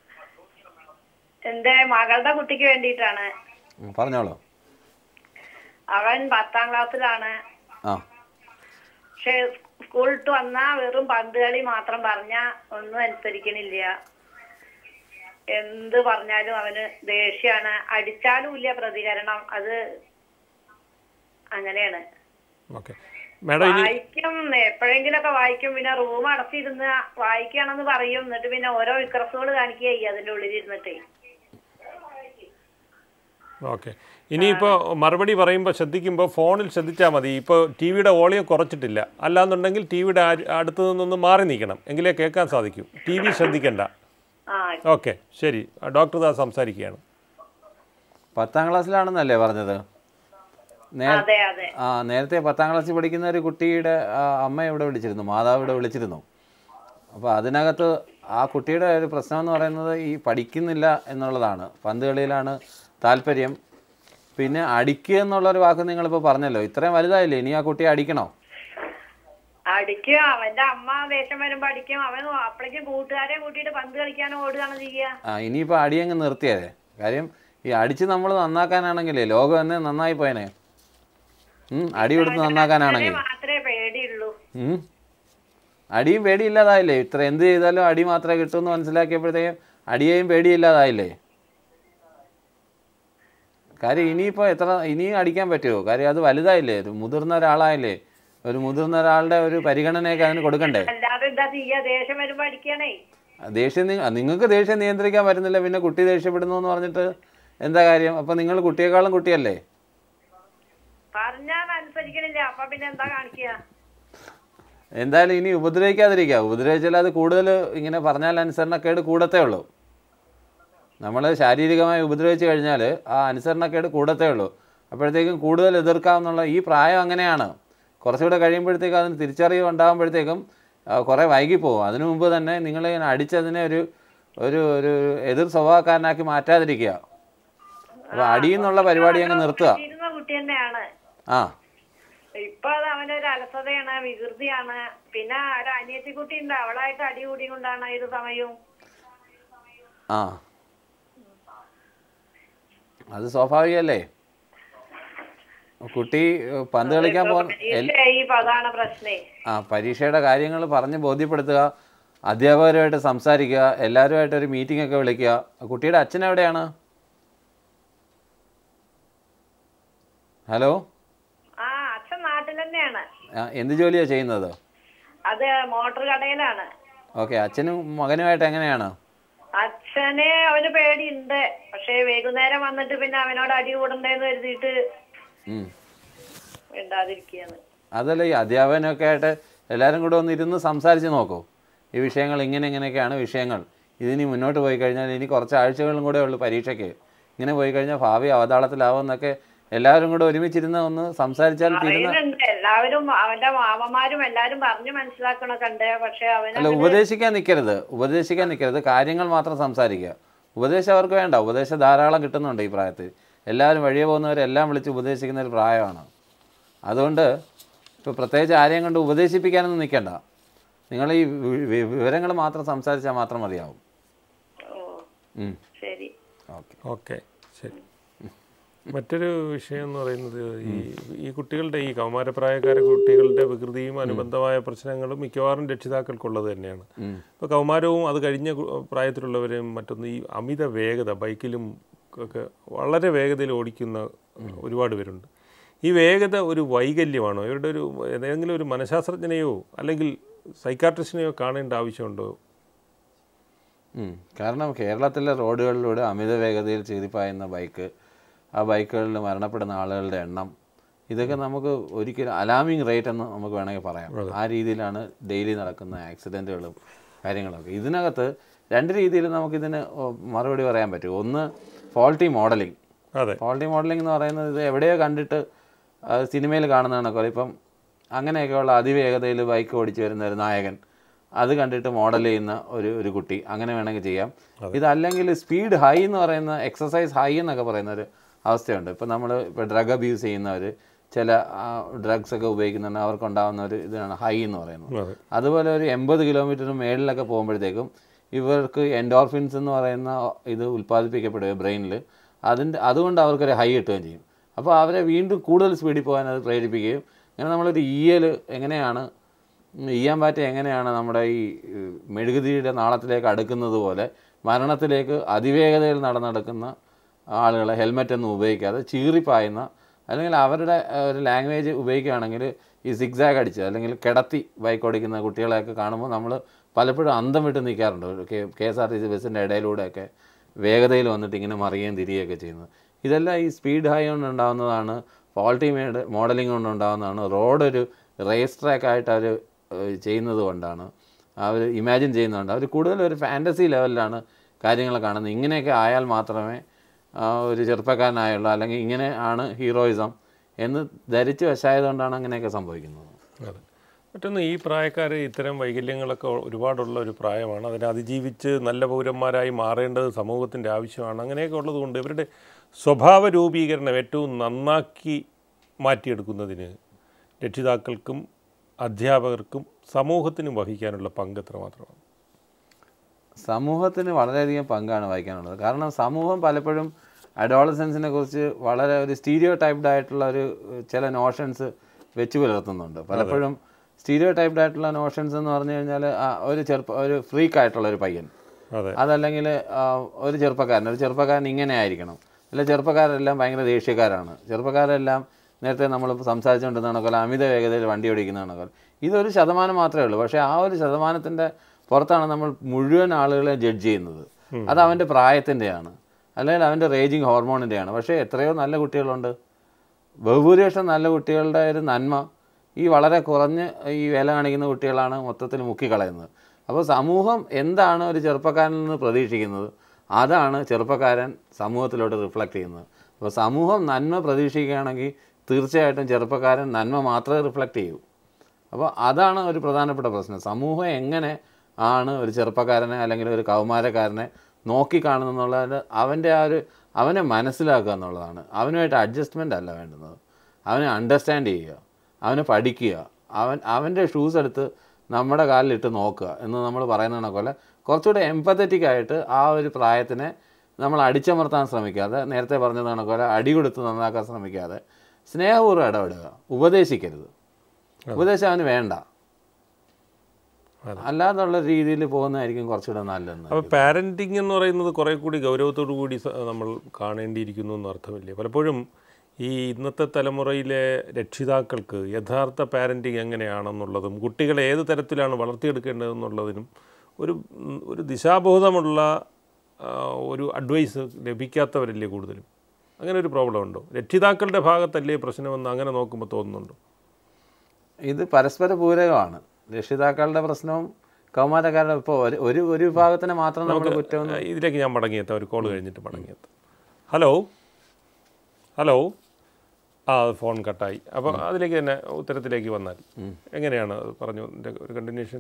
എന്റെ മകളുടെ കുട്ടിക്ക് വേണ്ടിയിട്ടാണ് ഉം, പറഞ്ഞോളൂ അവൻ പത്താം ക്ലാസ്സിലാണ് ആ പക്ഷെ സ്കൂളിട്ട് വന്നാ വെറും പന്ത് കളി മാത്രം പറഞ്ഞ ഒന്നും അനുസരിക്കണില്ല എന്ത് പറഞ്ഞാലും അവന് ദേഷ്യാണ് അടിച്ചാലും ഇല്ല പ്രതികരണം അത് അങ്ങനെയാണ് ഓക്കെ മാഡം ഇനി വായിക്കും എപ്പോഴെങ്കിലൊക്കെ വായിക്കും പിന്നെ റൂം അടച്ചിരുന്ന് വായിക്കുകയാണെന്ന് പറയും എന്നിട്ട് പിന്നെ ഓരോ വിക്രസുകൾ കാണിക്കുകയായി അതിന്റെ ഉള്ളിലിരുന്നിട്ടേ ഓക്കെ ഇനിയിപ്പോൾ മറുപടി പറയുമ്പോൾ ശ്രദ്ധിക്കുമ്പോൾ ഫോണിൽ ശ്രദ്ധിച്ചാൽ മതി ഇപ്പോൾ ടി വിയുടെ വോളിയോ കുറച്ചിട്ടില്ല അല്ലാന്നുണ്ടെങ്കിൽ ടി വിയുടെ അടുത്ത് നിന്നൊന്ന് മാറി നിൽക്കണം എങ്കിലേ കേൾക്കാൻ സാധിക്കൂ ടി വി ശ്രദ്ധിക്കണ്ട ആ ഓക്കെ ശരി ആ, ഡോക്ടർ ദാ സംസാരിക്കുകയാണ് പത്താം ക്ലാസ്സിലാണെന്നല്ലേ പറഞ്ഞത് നേര അതെ അതെ ആ നേരത്തെ പത്താം ക്ലാസ്സിൽ പഠിക്കുന്ന ഒരു കുട്ടിയുടെ ആ, അമ്മ ഇവിടെ വിളിച്ചിരുന്നു മാതാവ് ഇവിടെ വിളിച്ചിരുന്നു അപ്പോൾ അതിനകത്ത് ആ കുട്ടിയുടെ ഒരു പ്രശ്നം എന്ന് പറയുന്നത് ഈ പഠിക്കുന്നില്ല എന്നുള്ളതാണ് പന്ത് കളിയിലാണ് താല്പര്യം പിന്നെ അടിക്കുക എന്നുള്ളൊരു വാക്ക് നിങ്ങളിപ്പോൾ പറഞ്ഞല്ലോ ഇത്രയും വലുതായില്ലേ ഇനി ആ കുട്ടിയെ അടിക്കണോ അടിക്കും അവന്റെ അമ്മ ദേഷ്യം വരുമ്പോ അടിക്കും അവൻ അപ്പോഴേക്കും കൂട്ടുകാരെ കൂട്ടിയിട്ട് പന്ത് കളിക്കാൻ ഓടുകയാണ് ചെയ്യുക ആ ഇനിയിപ്പോൾ അടിയങ്ങ് നിർത്തിയതേ കാര്യം ഈ അടിച്ച് നമ്മൾ നന്നാക്കാനാണെങ്കിലേ ലോകം തന്നെ നന്നായി പോയനെ ഉം, അടി കൊടുത്ത് നന്നാക്കാനാണെങ്കിൽ മാത്രമേ പേടിയുള്ളൂ ഉം. അടിയും പേടിയില്ലാതായില്ലേ ഇത്ര എന്ത് ചെയ്താലും അടി മാത്രമേ കിട്ടൂ എന്ന് മനസ്സിലാക്കിയപ്പോഴത്തേക്കും അടിയേയും പേടിയില്ലാതായില്ലേ കാര്യം ഇനിയിപ്പോൾ എത്ര ഇനിയും അടിക്കാൻ പറ്റുമോ കാര്യം അത് വലുതായില്ലേ ഒരു മുതിർന്ന ഒരാളായില്ലേ ഒരു മുതിർന്ന ഒരാളുടെ ഒരു പരിഗണനയൊക്കെ അതിന് കൊടുക്കണ്ടേ അല്ലാതെ എന്താ ചെയ്യാ ദേഷ്യം വരുമ്പോ അടിക്കണേ ദേഷ്യം നി- നിങ്ങൾക്ക് ദേഷ്യം നിയന്ത്രിക്കാൻ പറ്റുന്നില്ല പിന്നെ കുട്ടി ദേഷ്യപ്പെടുന്നു എന്ന് പറഞ്ഞിട്ട് എന്താ കാര്യം അപ്പം നിങ്ങൾ കുട്ടിയെക്കാളും കുട്ടിയല്ലേ പറഞ്ഞാൽ അനുസരിക്കണില്ല അപ്പൊ പിന്നെ എന്താ കാണിക്കുക എന്തായാലും ഇനി ഉപദ്രവിക്കാതിരിക്കുക ഉപദ്രവിച്ചാൽ അത് കൂടുതൽ ഇങ്ങനെ പറഞ്ഞാൽ അനുസരണക്കേട് കൂടത്തേ ഉള്ളൂ നമ്മൾ ശാരീരികമായി ഉപദ്രവിച്ച് കഴിഞ്ഞാൽ ആ അനുസരണക്കേട് കൂടത്തേ ഉള്ളൂ അപ്പോഴത്തേക്കും കൂടുതൽ എതിർക്കാമെന്നുള്ള ഈ പ്രായം അങ്ങനെയാണ് കുറച്ചുകൂടെ കഴിയുമ്പോഴത്തേക്കും അതിന് തിരിച്ചറിവ് ഉണ്ടാകുമ്പോഴത്തേക്കും ആ, കുറേ വൈകിപ്പോകും അതിനു മുമ്പ് തന്നെ നിങ്ങളിങ്ങനെ അടിച്ചതിനെ ഒരു ഒരു ഒരു എതിർ സ്വഭാവക്കാരനാക്കി മാറ്റാതിരിക്കുക അപ്പോൾ അടിയെന്നുള്ള പരിപാടി അങ്ങ് നിർത്തുക ഇരുന്ന കുട്ടി തന്നെയാണ് ആ ഇപ്പൊ അത് അവനൊരു അലസതയാണ് വികൃതിയാണ് പിന്നെ ഒരു അനിയത്തി കുട്ടി ഉണ്ട് അവളായിട്ട് അടി കൂടി കൊണ്ടാണ് ഏത് സമയവും ആ അത് സ്വാഭാവികമല്ലേ കുട്ടി ഏഹ്, പന്ത് കളിക്കാൻ പോ എൽ- പരീക്ഷയായി ഇപ്പൊ അതാണ് പ്രശ്നേ ആ പരീക്ഷയുടെ കാര്യങ്ങൾ പറഞ്ഞ് ബോധ്യപ്പെടുത്തുക അധ്യാപകരുമായിട്ട് സംസാരിക്കുക എല്ലാവരുമായിട്ട് ഒരു മീറ്റിംഗ് ഒക്കെ വിളിക്കുക കുട്ടിയുടെ അച്ഛൻ എവിടെയാണ് ഹലോ ആ അച്ഛൻ നാട്ടിൽ തന്നെയാണ് ആ, എന്ത് ജോലിയാണ് ചെയ്യുന്നത് അത് മോട്ടോർ കടയിലാണ് ഓക്കെ അച്ഛനും മകനുമായിട്ട് എങ്ങനെയാണ് അച്ഛന് അവന് പേടിയുണ്ട് പക്ഷെ വൈകുന്നേരം വന്നിട്ട് പിന്നെ അവനോട് അടി കൂടണ്ടേന്ന് കരുതിയിട്ട് ഉം. മിണ്ടാതിരിക്കുകയാണ് അതല്ല ഈ അധ്യാപകനൊക്കെ ആയിട്ട് എല്ലാവരും കൂടെ ഒന്ന് ഇരുന്ന് സംസാരിച്ച് നോക്കൂ ഈ വിഷയങ്ങൾ ഇങ്ങനെ ഇങ്ങനെയൊക്കെയാണ് വിഷയങ്ങൾ ഇതിനി മുന്നോട്ട് പോയി കഴിഞ്ഞാൽ ഇനി കുറച്ച് ആഴ്ചകളും കൂടെ ഉള്ളൂ പരീക്ഷയ്ക്ക് ഇങ്ങനെ പോയി കഴിഞ്ഞാൽ ഭാവി അവതാളത്തിലാവുമെന്നൊക്കെ എല്ലാവരും കൂടെ ഒരുമിച്ചിരുന്ന് ഒന്ന് സംസാരിച്ചാൽ തീരുന്ന പറയുന്നുണ്ട് എല്ലാവരും അവന്റെ മാമന്മാരും എല്ലാരും പറഞ്ഞു മനസ്സിലാക്കണൊക്കെ ഉണ്ട് പക്ഷെ അല്ല അവന് ഉപദേശിക്കാൻ നിൽക്കരുത് ഉപദേശിക്കാൻ നിൽക്കരുത് കാര്യങ്ങൾ മാത്രം സംസാരിക്കുക ഉപദേശം അവർക്ക് വേണ്ട ഉപദേശം ധാരാളം കിട്ടുന്നുണ്ട് ഈ പ്രായത്തിൽ എല്ലാവരും വഴിയെ പോകുന്നവരെല്ലാം വിളിച്ച് ഉപദേശിക്കുന്ന ഒരു പ്രായമാണ് അതുകൊണ്ട് ഇപ്പോൾ പ്രത്യേകിച്ച് ആരെയും കൊണ്ട് ഉപദേശിപ്പിക്കാനൊന്നും നിൽക്കണ്ട നിങ്ങൾ ഈ വിവരങ്ങൾ മാത്രം സംസാരിച്ചാൽ മാത്രം മതിയാവും ഓ ഉം. ശരി ഓക്കെ ഓക്കെ ശരി മറ്റൊരു വിഷയം എന്ന് പറയുന്നത് ഈ ഈ കുട്ടികളുടെ ഈ കൗമാരപ്രായക്കാര കുട്ടികളുടെ വികൃതിയും അനുബന്ധമായ പ്രശ്നങ്ങളും മിക്കവാറും രക്ഷിതാക്കൾക്കുള്ളത് തന്നെയാണ് ഇപ്പോൾ കൗമാരവും അത് കഴിഞ്ഞ കു- പ്രായത്തിലുള്ളവരും മറ്റൊന്ന് ഈ അമിത വേഗത ബൈക്കിലും ഒക്കെ വളരെ വേഗതയിൽ ഓടിക്കുന്ന ഒരുപാട് പേരുണ്ട് ഈ വേഗത ഒരു വൈകല്യമാണോ ഇവരുടെ ഒരു ഏതെങ്കിലും ഒരു മനഃശാസ്ത്രജ്ഞനെയോ അല്ലെങ്കിൽ സൈക്കാട്രിസ്റ്റിനെയോ കാണേണ്ട ആവശ്യമുണ്ടോ ഉം. കാരണം കേരളത്തിലെ റോഡുകളിലൂടെ അമിത വേഗതയിൽ ചീറിപ്പായുന്ന ബൈക്ക് ആ ബൈക്കുകളിൽ മരണപ്പെടുന്ന ആളുകളുടെ എണ്ണം ഇതൊക്കെ നമുക്ക് ഒരിക്കലും അലാമിങ് റേറ്റ് എന്ന് നമുക്ക് വേണമെങ്കിൽ പറയാം ആ രീതിയിലാണ് ഡെയിലി നടക്കുന്ന ആക്സിഡൻറ്റുകളും കാര്യങ്ങളൊക്കെ ഇതിനകത്ത് രണ്ട് രീതിയിൽ നമുക്കിതിന് ഓ, മറുപടി പറയാൻ പറ്റും ഒന്ന് ഫോൾട്ടി മോഡലിംഗ് അതെ ഫോൾട്ടി മോഡലിംഗ് എന്ന് പറയുന്നത് ഇത് എവിടെയോ കണ്ടിട്ട് അത് സിനിമയിൽ കാണുന്നതാണ് പോലെ ഇപ്പം അങ്ങനെയൊക്കെയുള്ള അതിവേഗതയിൽ ബൈക്ക് ഓടിച്ചു വരുന്ന ഒരു നായകൻ അത് കണ്ടിട്ട് മോഡൽ ചെയ്യുന്ന ഒരു ഒരു കുട്ടി അങ്ങനെ വേണമെങ്കിൽ ചെയ്യാം ഇതല്ലെങ്കിൽ സ്പീഡ് ഹൈ എന്ന് പറയുന്ന എക്സസൈസ് ഹൈ എന്നൊക്കെ പറയുന്ന ഒരു അവസ്ഥയുണ്ട് ഇപ്പം നമ്മൾ ഇപ്പോൾ ഡ്രഗ് അബ്യൂസ് ചെയ്യുന്നവർ ചില ഡ്രഗ്സ് ഒക്കെ ഉപയോഗിക്കുന്നുണ്ട് അവർക്കുണ്ടാകുന്ന ഒരു ഇതാണ് ഹൈ എന്ന് പറയുന്നത് അതെ അതുപോലെ ഒരു എൺപത് കിലോമീറ്ററിന് മേളിലൊക്കെ പോകുമ്പോഴത്തേക്കും ഇവർക്ക് എൻഡോർഫിൻസ് എന്ന് പറയുന്ന ഇത് ഉൽപ്പാദിപ്പിക്കപ്പെടുക ബ്രെയിനിൽ അതിൻ്റെ അതുകൊണ്ട് അവർക്കൊരു ഹൈ കിട്ടുകയും ചെയ്യും അപ്പോൾ അവരെ വീണ്ടും കൂടുതൽ സ്പീഡിൽ പോകാൻ അത് പ്രേരിപ്പിക്കുകയും അങ്ങനെ നമ്മളൊരു ഈയൽ എങ്ങനെയാണ് ഈയാൻ പാറ്റ എങ്ങനെയാണ് നമ്മുടെ ഈ ഏഹ്, മെഴുകുതിരിയുടെ നാളത്തിലേക്ക് അടുക്കുന്നത് പോലെ മരണത്തിലേക്ക് അതിവേഗതയിൽ നടന്നെടുക്കുന്ന ആളുകളെ ഹെൽമെറ്റൊന്നും ഉപയോഗിക്കാതെ ചീറിപ്പായുന്ന അല്ലെങ്കിൽ അവരുടെ ഏഹ്, ഒരു ലാംഗ്വേജ് ഉപയോഗിക്കുകയാണെങ്കിൽ ഈ സിക്സാഗ് അടിച്ച് അല്ലെങ്കിൽ കിടത്തി ബൈക്ക് ഓടിക്കുന്ന കുട്ടികളെയൊക്കെ കാണുമ്പോൾ നമ്മൾ പലപ്പോഴും അന്തം വിട്ട് നിൽക്കാറുണ്ട് ഒരു K K S R T C ബസ്സിൻ്റെ ഇടയിലൂടെയൊക്കെ വേഗതയിൽ വന്നിട്ട് ഇങ്ങനെ മറിയുകയും തിരിയുകയൊക്കെ ചെയ്യുന്നത് ഇതെല്ലാം ഈ സ്പീഡ് ഹൈ കൊണ്ട് ഉണ്ടാകുന്നതാണ് ഫോൾട്ടി മേഡ് മോഡലിംഗ് കൊണ്ട് ഉണ്ടാകുന്നതാണ് റോഡ് ഒരു റേസ് ട്രാക്ക് ആയിട്ട് അവർ ചെയ്യുന്നത് കൊണ്ടാണ് അവർ ഇമാജിൻ ചെയ്യുന്നതുകൊണ്ട് അവർ കൂടുതൽ ഒരു ഫാൻറ്റസി ലെവലിലാണ് കാര്യങ്ങൾ കാണുന്നത് ഇങ്ങനെയൊക്കെ ആയാൽ മാത്രമേ ആ, ഒരു ചെറുപ്പക്കാരനായുള്ളൂ അല്ലെങ്കിൽ ഇങ്ങനെ ആണ് ഹീറോയിസം എന്ന് ധരിച്ച് വശായതുകൊണ്ടാണ് അങ്ങനെയൊക്കെ സംഭവിക്കുന്നത് അതെ മറ്റൊന്ന് ഈ പ്രായക്കാർ ഇത്തരം വൈകല്യങ്ങളൊക്കെ ഒരുപാടുള്ള ഒരു പ്രായമാണ് അതിനെ അതിജീവിച്ച് നല്ല പൗരന്മാരായി മാറേണ്ടത് സമൂഹത്തിൻ്റെ ആവശ്യമാണ് അങ്ങനെയൊക്കെ ഉള്ളതുകൊണ്ട് ഇവരുടെ സ്വഭാവ രൂപീകരണം ഏറ്റവും നന്നാക്കി മാറ്റിയെടുക്കുന്നതിന് രക്ഷിതാക്കൾക്കും അധ്യാപകർക്കും സമൂഹത്തിനും വഹിക്കാനുള്ള പങ്ക് എത്രമാത്രമാണ് സമൂഹത്തിന് വളരെയധികം പങ്കാണ് വഹിക്കാനുള്ളത് കാരണം സമൂഹം പലപ്പോഴും അഡോളസൻസിനെ കുറിച്ച് വളരെ ഒരു സ്റ്റീരിയോ ടൈപ്ഡ് ആയിട്ടുള്ള ഒരു ഏഹ്, ചില നോഷൻസ് വെച്ച് പുലർത്തുന്നുണ്ട് പലപ്പോഴും സ്റ്റീരിയോ ടൈപ്ഡ് ആയിട്ടുള്ള നോഷൻസ് എന്ന് പറഞ്ഞു കഴിഞ്ഞാൽ ഒരു ചെറുപ്പ ഒരു ഫ്രീക്ക് ആയിട്ടുള്ള ഒരു പയ്യൻ അതെ അതല്ലെങ്കിൽ ആ, ഒരു ചെറുപ്പക്കാരൻ ഒരു ചെറുപ്പക്കാരൻ ഇങ്ങനെ ആയിരിക്കണം അല്ല ചെറുപ്പക്കാരെല്ലാം ഭയങ്കര ദേഷ്യക്കാരാണ് ചെറുപ്പക്കാരെല്ലാം നേരത്തെ നമ്മൾ സംസാരിച്ചുകൊണ്ടിരുന്ന പോലെ അമിത വേഗതയിൽ വണ്ടി ഓടിക്കുന്നതാണ് പോലെ ഇതൊരു ശതമാനം മാത്രമേ ഉള്ളൂ പക്ഷേ ആ ഒരു ശതമാനത്തിൻ്റെ പുറത്താണ് നമ്മൾ മുഴുവൻ ആളുകളെ ജഡ്ജ് ചെയ്യുന്നത് അത് അവൻ്റെ പ്രായത്തിൻ്റെയാണ് അല്ലെങ്കിൽ അവൻ്റെ റേജിങ് ഹോർമോണിൻ്റെയാണ് പക്ഷേ എത്രയോ നല്ല കുട്ടികളുണ്ട് ബഹുഭൂരിപക്ഷം നല്ല കുട്ടികളുടെ ഒരു നന്മ ഈ വളരെ കുറഞ്ഞ് ഈ വില കാണിക്കുന്ന കുട്ടികളാണ് മൊത്തത്തിൽ മുക്കിക്കളയുന്നത് അപ്പോൾ സമൂഹം എന്താണ് ഒരു ചെറുപ്പക്കാരനിൽ നിന്ന് പ്രതീക്ഷിക്കുന്നത് അതാണ് ചെറുപ്പക്കാരൻ സമൂഹത്തിലോട്ട് റിഫ്ലക്റ്റ് ചെയ്യുന്നത് അപ്പോൾ സമൂഹം നന്മ പ്രതീക്ഷിക്കുകയാണെങ്കിൽ തീർച്ചയായിട്ടും ചെറുപ്പക്കാരൻ നന്മ മാത്രമേ റിഫ്ലക്റ്റ് ചെയ്യൂ അപ്പോൾ അതാണ് ഒരു പ്രധാനപ്പെട്ട പ്രശ്നം സമൂഹം എങ്ങനെ ആണ് ഒരു ചെറുപ്പക്കാരനെ അല്ലെങ്കിൽ ഒരു കൗമാരക്കാരനെ നോക്കിക്കാണുന്നുള്ളത് അവൻ്റെ ആ ഒരു അവനെ മനസ്സിലാക്കുക എന്നുള്ളതാണ് അവനുമായിട്ട് അഡ്ജസ്റ്റ്മെൻ്റ് അല്ല വേണ്ടുന്നത് അവനെ അണ്ടർസ്റ്റാൻഡ് ചെയ്യുക അവനെ പഠിക്കുക അവൻ അവൻ്റെ ഷൂസ് എടുത്ത് നമ്മുടെ കാലിലിട്ട് നോക്കുക എന്ന് നമ്മൾ പറയുന്ന പോലെ കുറച്ചുകൂടെ എംപത്തറ്റിക് ആയിട്ട് ആ ഒരു പ്രായത്തിനെ നമ്മൾ അടിച്ചമർത്താൻ ശ്രമിക്കാതെ നേരത്തെ പറഞ്ഞത് കണക്കോലെ അടി കൊടുത്ത് നന്നാക്കാൻ ശ്രമിക്കാതെ സ്നേഹപൂർവ്വം ഇടപെടുക ഉപദേശിക്കരുത് ഉപദേശം അവന് വേണ്ട അല്ലാതുള്ള രീതിയിൽ പോകുന്നതായിരിക്കും കുറച്ചുകൂടെ നല്ലതെന്ന് അപ്പോൾ പാരൻറ്റിങ് എന്ന് പറയുന്നത് കുറേ കൂടി ഗൗരവത്തോടു കൂടി സ- നമ്മൾ കാണേണ്ടിയിരിക്കുന്നു എന്ന് അർത്ഥമില്ലേ പലപ്പോഴും ഈ ഇന്നത്തെ തലമുറയിലെ രക്ഷിതാക്കൾക്ക് യഥാർത്ഥ പാരൻറ്റിങ് എങ്ങനെയാണെന്നുള്ളതും കുട്ടികളെ ഏത് തരത്തിലാണ് വളർത്തിയെടുക്കേണ്ടതെന്നുള്ളതിനും ഒരു ഉം, ഒരു ദിശാബോധമുള്ള ആ, ഒരു അഡ്വൈസ് ലഭിക്കാത്തവരല്ലേ കൂടുതലും അങ്ങനെ ഒരു പ്രോബ്ലം ഉണ്ടോ രക്ഷിതാക്കളുടെ ഭാഗത്തല്ലേ പ്രശ്നമെന്ന് അങ്ങനെ നോക്കുമ്പോൾ തോന്നുന്നുണ്ടോ ഇത് പരസ്പര പൂരകമാണ് രക്ഷിതാക്കളുടെ പ്രശ്നവും കൗമാരക്കാരുടെ ഇപ്പോൾ ഒരു ഒരു ഒരു വിഭാഗത്തിന് മാത്രം നമ്മൾ കുറ്റം ആ, ഇതിലേക്ക് ഞാൻ മടങ്ങിയെത്താം ഒരു കോൾ കഴിഞ്ഞിട്ട് മടങ്ങിയെത്താം ഹലോ ഹലോ ആ അത് ഫോൺ കട്ടായി അപ്പോൾ അതിലേക്ക് തന്നെ ഉത്തരത്തിലേക്ക് വന്നാൽ എങ്ങനെയാണ് അത് പറഞ്ഞു ഇതിൻ്റെ ഒരു കണ്ടിന്യൂഷൻ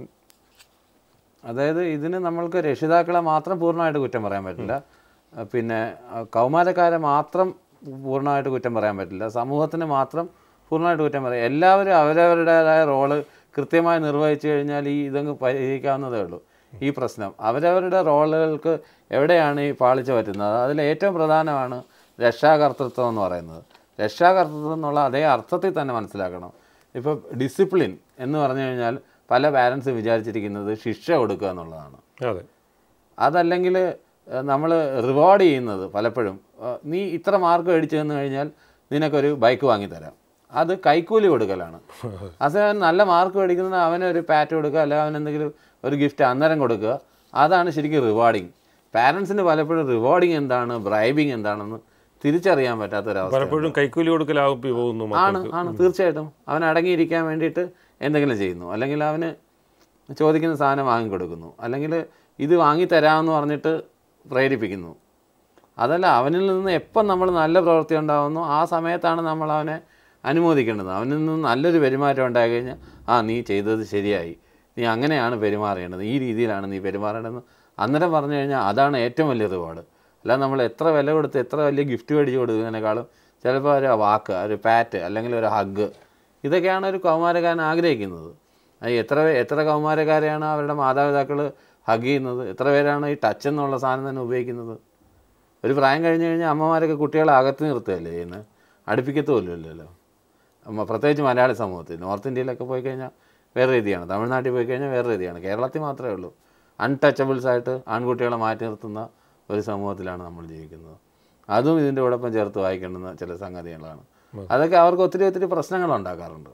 അതായത് ഇതിന് നമ്മൾക്ക് രക്ഷിതാക്കളെ മാത്രം പൂർണ്ണമായിട്ട് കുറ്റം പറയാൻ പറ്റില്ല അഹ് പിന്നെ അഹ് കൗമാരക്കാരെ മാത്രം പൂർണ്ണമായിട്ട് കുറ്റം പറയാൻ പറ്റില്ല സമൂഹത്തിന് മാത്രം പൂർണ്ണമായിട്ട് കുറ്റം പറയാം എല്ലാവരും അവരവരുടേതായ റോള് കൃത്യമായി നിർവഹിച്ചു കഴിഞ്ഞാൽ ഈ ഇതങ്ങ് പരിഹരിക്കാവുന്നതേ ഉള്ളൂ ഈ പ്രശ്നം അവരവരുടെ റോളുകൾക്ക് എവിടെയാണ് ഈ പാളിച്ച പറ്റുന്നത് അതിൽ ഏറ്റവും പ്രധാനമാണ് രക്ഷാകർത്തൃത്വം എന്ന് പറയുന്നത് രക്ഷാകർത്തൃത്വം എന്നുള്ള അതേ അർത്ഥത്തിൽ തന്നെ മനസ്സിലാക്കണം ഇപ്പോൾ ഡിസിപ്ലിൻ എന്ന് പറഞ്ഞു കഴിഞ്ഞാൽ പല പാരൻസും വിചാരിച്ചിരിക്കുന്നത് ശിക്ഷ കൊടുക്കുക എന്നുള്ളതാണ് അതെ അതല്ലെങ്കിൽ നമ്മൾ റിവാർഡ് ചെയ്യുന്നത് പലപ്പോഴും ഏഹ്, നീ ഇത്ര മാർക്ക് മേടിച്ചു തന്നു കഴിഞ്ഞാൽ നിനക്കൊരു ബൈക്ക് വാങ്ങിത്തരാം അത് കൈക്കൂലി കൊടുക്കലാണ് അതേവൻ നല്ല മാർക്ക് മേടിക്കുന്നത് അവന് ഒരു പാറ്റ് കൊടുക്കുക അല്ലെങ്കിൽ അവൻ എന്തെങ്കിലും ഒരു ഗിഫ്റ്റ് അന്നേരം കൊടുക്കുക അതാണ് ശരിക്കും റിവാർഡിങ് പാരൻസിന് പലപ്പോഴും റിവാർഡിങ് എന്താണ് ബ്രൈബിങ് എന്താണെന്ന് തിരിച്ചറിയാൻ പറ്റാത്തൊരവസ്ഥ പലപ്പോഴും കൈക്കൂലി കൊടുക്കലാകും പോകുന്നു ആണ് മക്കൾക്ക് ആണ് തീർച്ചയായിട്ടും അവൻ അടങ്ങിയിരിക്കാൻ വേണ്ടിയിട്ട് എന്തെങ്കിലും ചെയ്യുന്നു അല്ലെങ്കിൽ അവന് ചോദിക്കുന്ന സാധനം വാങ്ങിക്കൊടുക്കുന്നു അല്ലെങ്കിൽ ഇത് വാങ്ങി തരാമെന്ന് പറഞ്ഞിട്ട് പ്രേരിപ്പിക്കുന്നു അതല്ല അവനിൽ നിന്ന് എപ്പം നമ്മൾ നല്ല പ്രവൃത്തി ഉണ്ടാകുന്നു ആ സമയത്താണ് നമ്മൾ അവനെ അനുമോദിക്കേണ്ടത് അവനിൽ നിന്ന് നല്ലൊരു പെരുമാറ്റം ഉണ്ടായി കഴിഞ്ഞാൽ ആ നീ ചെയ്തത് ശരിയായി നീ അങ്ങനെയാണ് പെരുമാറേണ്ടത് ഈ രീതിയിലാണ് നീ പെരുമാറേണ്ടതെന്ന് അന്നേരം പറഞ്ഞു കഴിഞ്ഞാൽ അതാണ് ഏറ്റവും വലിയ റിവാർഡ് അല്ലാതെ നമ്മൾ എത്ര വില കൊടുത്ത് എത്ര വലിയ ഗിഫ്റ്റ് മേടിച്ച് കൊടുക്കുന്നതിനേക്കാളും ചിലപ്പോൾ ഒരു വാക്ക് ഒരു പാറ്റ് അല്ലെങ്കിൽ ഒരു ഹഗ് ഇതൊക്കെയാണ് ഒരു കൗമാരക്കാരൻ ആഗ്രഹിക്കുന്നത് അത് എത്ര പേ- എത്ര കൗമാരക്കാരെയാണ് അവരുടെ മാതാപിതാക്കൾ ഹഗ് ചെയ്യുന്നത് എത്ര പേരാണ് ഈ ടച്ച് എന്നുള്ള സാധനം തന്നെ ഉപയോഗിക്കുന്നത് ഒരു പ്രായം കഴിഞ്ഞ് കഴിഞ്ഞാൽ അമ്മമാരൊക്കെ കുട്ടികളെ അകത്ത് നിർത്തുകയല്ലേ ചെയ്യുന്നത് അടുപ്പിക്കത്തുമില്ലല്ലോ അമ്മ പ്രത്യേകിച്ച് മലയാളി സമൂഹത്തിൽ നോർത്ത് ഇന്ത്യയിലൊക്കെ പോയി കഴിഞ്ഞാൽ വേറെ രീതിയാണ് തമിഴ്നാട്ടിൽ പോയി കഴിഞ്ഞാൽ വേറെ രീതിയാണ് കേരളത്തിൽ മാത്രമേ ഉള്ളൂ അൺടച്ചബിൾസ് ആയിട്ട് ആൺകുട്ടികളെ മാറ്റി നിർത്തുന്ന ഒരു സമൂഹത്തിലാണ് നമ്മൾ ജീവിക്കുന്നത് അതും ഇതിൻ്റെ കൂടൊപ്പം ചേർത്ത് വായിക്കേണ്ടുന്ന ചില സംഗതികളാണ് അതൊക്കെ അവർക്ക് ഒത്തിരി ഒത്തിരി പ്രശ്നങ്ങൾ ഉണ്ടാക്കാറുണ്ട്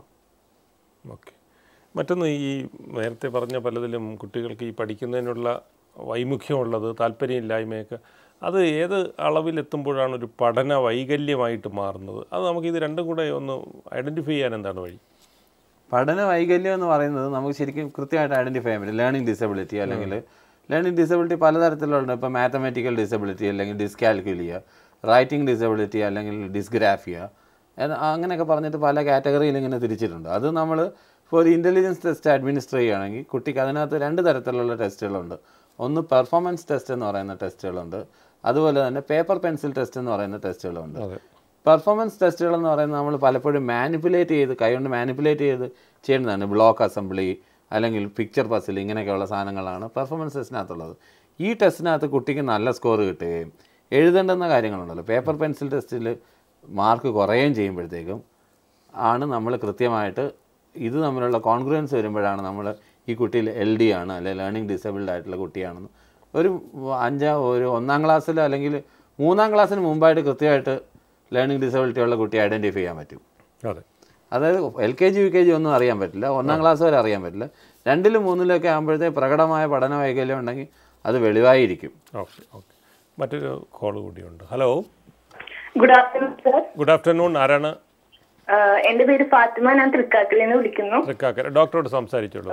ഓക്കെ മറ്റൊന്ന് ഈ നേരത്തെ പറഞ്ഞ പലതിലും കുട്ടികൾക്ക് ഈ പഠിക്കുന്നതിനുള്ള വൈമുഖ്യമുള്ളത് താല്പര്യമില്ലായ്മയൊക്കെ അത് ഏത് അളവിലെത്തുമ്പോഴാണ് ഒരു പഠന വൈകല്യമായിട്ട് മാറുന്നത് അത് നമുക്ക് ഇത് രണ്ടും കൂടെ ഒന്ന് ഐഡൻറ്റിഫൈ ചെയ്യാൻ എന്താണ് വഴി പഠന വൈകല്യം എന്ന് പറയുന്നത് നമുക്ക് ശരിക്കും കൃത്യമായിട്ട് ഐഡൻറ്റിഫൈ ചെയ്യാൻ പറ്റും ലേണിംഗ് ഡിസബിലിറ്റി അല്ലെങ്കിൽ ലേണിംഗ് ഡിസബിലിറ്റി പലതരത്തിലുണ്ട് ഇപ്പോൾ മാത്തമാറ്റിക്കൽ ഡിസബിലിറ്റി അല്ലെങ്കിൽ ഡിസ്കാൽക്കുലിയ റൈറ്റിംഗ് ഡിസബിലിറ്റി അല്ലെങ്കിൽ ഡിസ്ഗ്രാഫിയ എന്ന് അങ്ങനെയൊക്കെ പറഞ്ഞിട്ട് പല കാറ്റഗറിയിൽ ഇങ്ങനെ തിരിച്ചിട്ടുണ്ട് അത് നമ്മൾ ഇപ്പോൾ ഒരു ഇൻ്റലിജൻസ് ടെസ്റ്റ് അഡ്മിനിസ്റ്റർ ചെയ്യുകയാണെങ്കിൽ കുട്ടിക്ക് അതിനകത്ത് രണ്ട് തരത്തിലുള്ള ടെസ്റ്റുകളുണ്ട് ഒന്ന് പെർഫോമൻസ് ടെസ്റ്റ് എന്ന് പറയുന്ന ടെസ്റ്റുകളുണ്ട് അതുപോലെ തന്നെ പേപ്പർ പെൻസിൽ ടെസ്റ്റ് എന്ന് പറയുന്ന ടെസ്റ്റുകളുണ്ട് പെർഫോമൻസ് ടെസ്റ്റുകൾ എന്ന് പറയുന്നത് നമ്മൾ പലപ്പോഴും മാനിപ്പുലേറ്റ് ചെയ്ത് കൈകൊണ്ട് മാനിപ്പുലേറ്റ് ചെയ്ത് ചെയ്യുന്നതാണ് ബ്ലോക്ക് അസംബ്ലി അല്ലെങ്കിൽ പിക്ചർ പസിൽ ഇങ്ങനെയൊക്കെയുള്ള സാധനങ്ങളാണ് പെർഫോമൻസ് ടെസ്റ്റിനകത്തുള്ളത് ഈ ടെസ്റ്റിനകത്ത് കുട്ടിക്ക് നല്ല സ്കോർ കിട്ടുകയും എഴുതേണ്ടുന്ന കാര്യങ്ങളുണ്ടല്ലോ പേപ്പർ പെൻസിൽ ടെസ്റ്റിൽ മാർക്ക് കുറയുകയും ചെയ്യുമ്പോഴത്തേക്കും ആണ് നമ്മൾ കൃത്യമായിട്ട് ഇത് തമ്മിലുള്ള കോൺഗ്രൻസ് വരുമ്പോഴാണ് നമ്മൾ ഈ കുട്ടിയിൽ എൽ ഡി ആണ് അല്ലെങ്കിൽ ലേണിംഗ് ഡിസേബിൾഡ് ആയിട്ടുള്ള കുട്ടിയാണെന്ന് ഒരു അഞ്ചാം ഒരു ഒന്നാം ക്ലാസ്സിൽ അല്ലെങ്കിൽ മൂന്നാം ക്ലാസ്സിന് മുമ്പായിട്ട് കൃത്യമായിട്ട് ലേണിംഗ് ഡിസബിലിറ്റി ഉള്ള കുട്ടിയെ ഐഡൻറ്റിഫൈ ചെയ്യാൻ പറ്റും അതെ അതായത് L K G U K G ഒന്നും അറിയാൻ പറ്റില്ല ഒന്നാം ക്ലാസ് വരെ അറിയാൻ പറ്റില്ല രണ്ടിലും മൂന്നിലൊക്കെ ആകുമ്പോഴത്തേ പ്രകടമായ പഠന വൈകല്യം ഉണ്ടെങ്കിൽ അത് വെളിവായിരിക്കും ഓക്കെ ഓക്കെ മറ്റൊരു കോൾ കൂടിയുണ്ട് hello good afternoon sir good afternoon ആരാണ് എന്റെ പേര് ഫാത്തിമ ഞാൻ തൃക്കാക്കരയിൽ നിന്ന് വിളിക്കുന്നു തൃക്കാക്കര ഡോക്ടറോട് സംസാരിച്ചോളൂ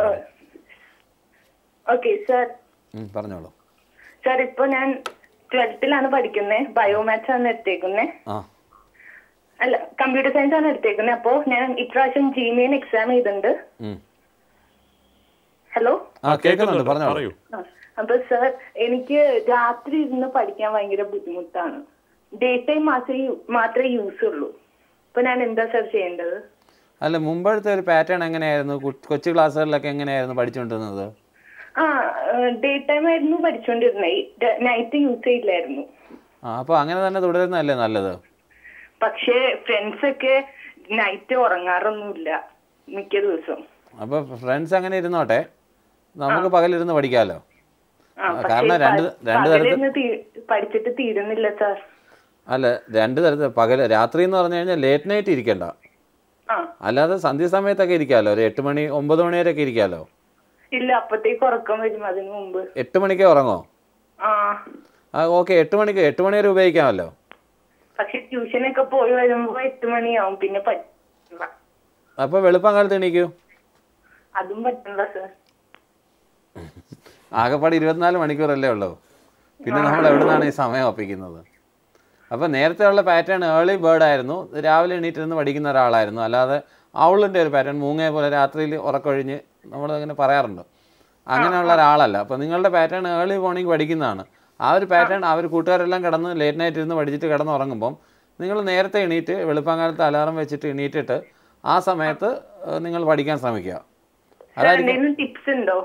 ഓക്കെ സർ ഉം, പറഞ്ഞോളൂ സർ ഇപ്പൊ ഞാൻ ട്വൽത്തിലാണ് പഠിക്കുന്നത് ബയോമാത്സ് ആണ് എടുത്തേക്കുന്നത് ആ അല്ല കമ്പ്യൂട്ടർ സയൻസ് ആണ് എടുത്തേക്കുന്നത് അപ്പോ ഞാൻ ഇപ്രാവശ്യം ജിമെയിൽ എക്സാം ചെയ്തിട്ടുണ്ട് ഉം. ഹലോ ആ കേൾക്കുന്നുണ്ട് പറഞ്ഞോളൂ പറയൂ ആ, അപ്പൊ സർ എനിക്ക് രാത്രി ഇരുന്ന് പഠിക്കാൻ ഭയങ്കര ബുദ്ധിമുട്ടാണ് ഡേ ടൈം മാത്രമേ മാത്രമേ യൂസ് ഉള്ളൂ അപ്പൊ ഞാൻ എന്താ സർ ചെയ്യേണ്ടത് അല്ല മുമ്പത്തെ ഒരു പാറ്റേൺ എങ്ങനെയായിരുന്നു കു- കൊച്ചു ക്ലാസ്സുകളിലൊക്കെ എങ്ങനെയായിരുന്നു പഠിച്ചുകൊണ്ടിരുന്നത് ആ ഡേ ടൈം ആയിരുന്നു പഠിച്ചുകൊണ്ടിരുന്നത് നൈറ്റ് യൂസ് ചെയ്യില്ലായിരുന്നു ആ അപ്പോൾ അങ്ങനെ തന്നെ തുടരുന്നതല്ലേ നല്ലത് പക്ഷേ ഫ്രണ്ട്സ് ഒക്കെ നൈറ്റ് ഉറങ്ങാറൊന്നുമില്ല മിക്ക ദിവസവും അപ്പോൾ ഫ്രണ്ട്സ് അങ്ങനെ ഇരുന്നോട്ടെ നമുക്ക് പകലിരുന്ന് പഠിക്കാമല്ലോ ആ, ആ, പക്ഷേ കാരണം രണ്ട് പ- രണ്ട് തരത്തിൽ പകലിരുന്ന് തീ- പഠിച്ചിട്ട് തീരുന്നില്ല സാർ അല്ല രണ്ട് തരത്തിൽ പകൽ രാത്രി എന്ന് പറഞ്ഞു കഴിഞ്ഞാൽ ലേറ്റ് നൈറ്റ് ഇരിക്കണ്ട ആ അല്ലാതെ സന്ധ്യ സമയത്തൊക്കെ ഇരിക്കാമല്ലോ ഒരു എട്ട് മണി ഒമ്പത് മണി വരെയൊക്കെ ഇരിക്കാമല്ലോ ഇല്ല അപ്പത്തേക്ക് ഉറക്കം വരും അതിന് മുമ്പ് എട്ട് മണിക്ക് ഉറങ്ങോ ആ ആ ഓക്കെ എട്ട് മണിക്ക് എട്ട് മണി വരെ ഉപയോഗിക്കാമല്ലോ പക്ഷെ ട്യൂഷനൊക്കെ പോയി വരുമ്പോ എട്ട് മണിയാവും പിന്നെ പറ്റില്ല അപ്പോൾ വെളുപ്പം കാലത്ത് എണീക്കൂ അതും പറ്റില്ല സർ ആകെപ്പാട് ഇരുപത്തിനാല് മണിക്കൂറല്ലേ ഉള്ളൂ പിന്നെ നമ്മൾ എവിടെ നിന്നാണ് ഈ സമയം ഒപ്പിക്കുന്നത് അപ്പോൾ നേരത്തെ ഉള്ള പാറ്റേൺ ഏർലി ബേർഡ് ആയിരുന്നു രാവിലെ എണീറ്റിരുന്ന് പഠിക്കുന്ന ഒരാളായിരുന്നു അല്ലാതെ അവളിൻ്റെ ഒരു പാറ്റേൺ മൂങ്ങയെ പോലെ രാത്രിയിൽ ഉറക്കൊഴിഞ്ഞ് നമ്മൾ അങ്ങനെ പറയാറുണ്ട് അങ്ങനെയുള്ള ഒരാളല്ല അപ്പോൾ നിങ്ങളുടെ പാറ്റേൺ ഏർലി മോർണിംഗ് പഠിക്കുന്നതാണ് ആ ഒരു പാറ്റേൺ അവർ കൂട്ടുകാരെല്ലാം കിടന്ന് ലേറ്റ് നൈറ്റ് ഇരുന്ന് പഠിച്ചിട്ട് കിടന്ന് ഉറങ്ങുമ്പം നിങ്ങൾ നേരത്തെ എണീറ്റ് വെളുപ്പാങ്കാലത്ത് അലാറം വെച്ചിട്ട് എണീറ്റിട്ട് ആ സമയത്ത് ഏഹ്, നിങ്ങൾ പഠിക്കാൻ ശ്രമിക്കുക സർ അതായിരിക്കും എന്തെങ്കിലും ടിപ്സ് ഉണ്ടോ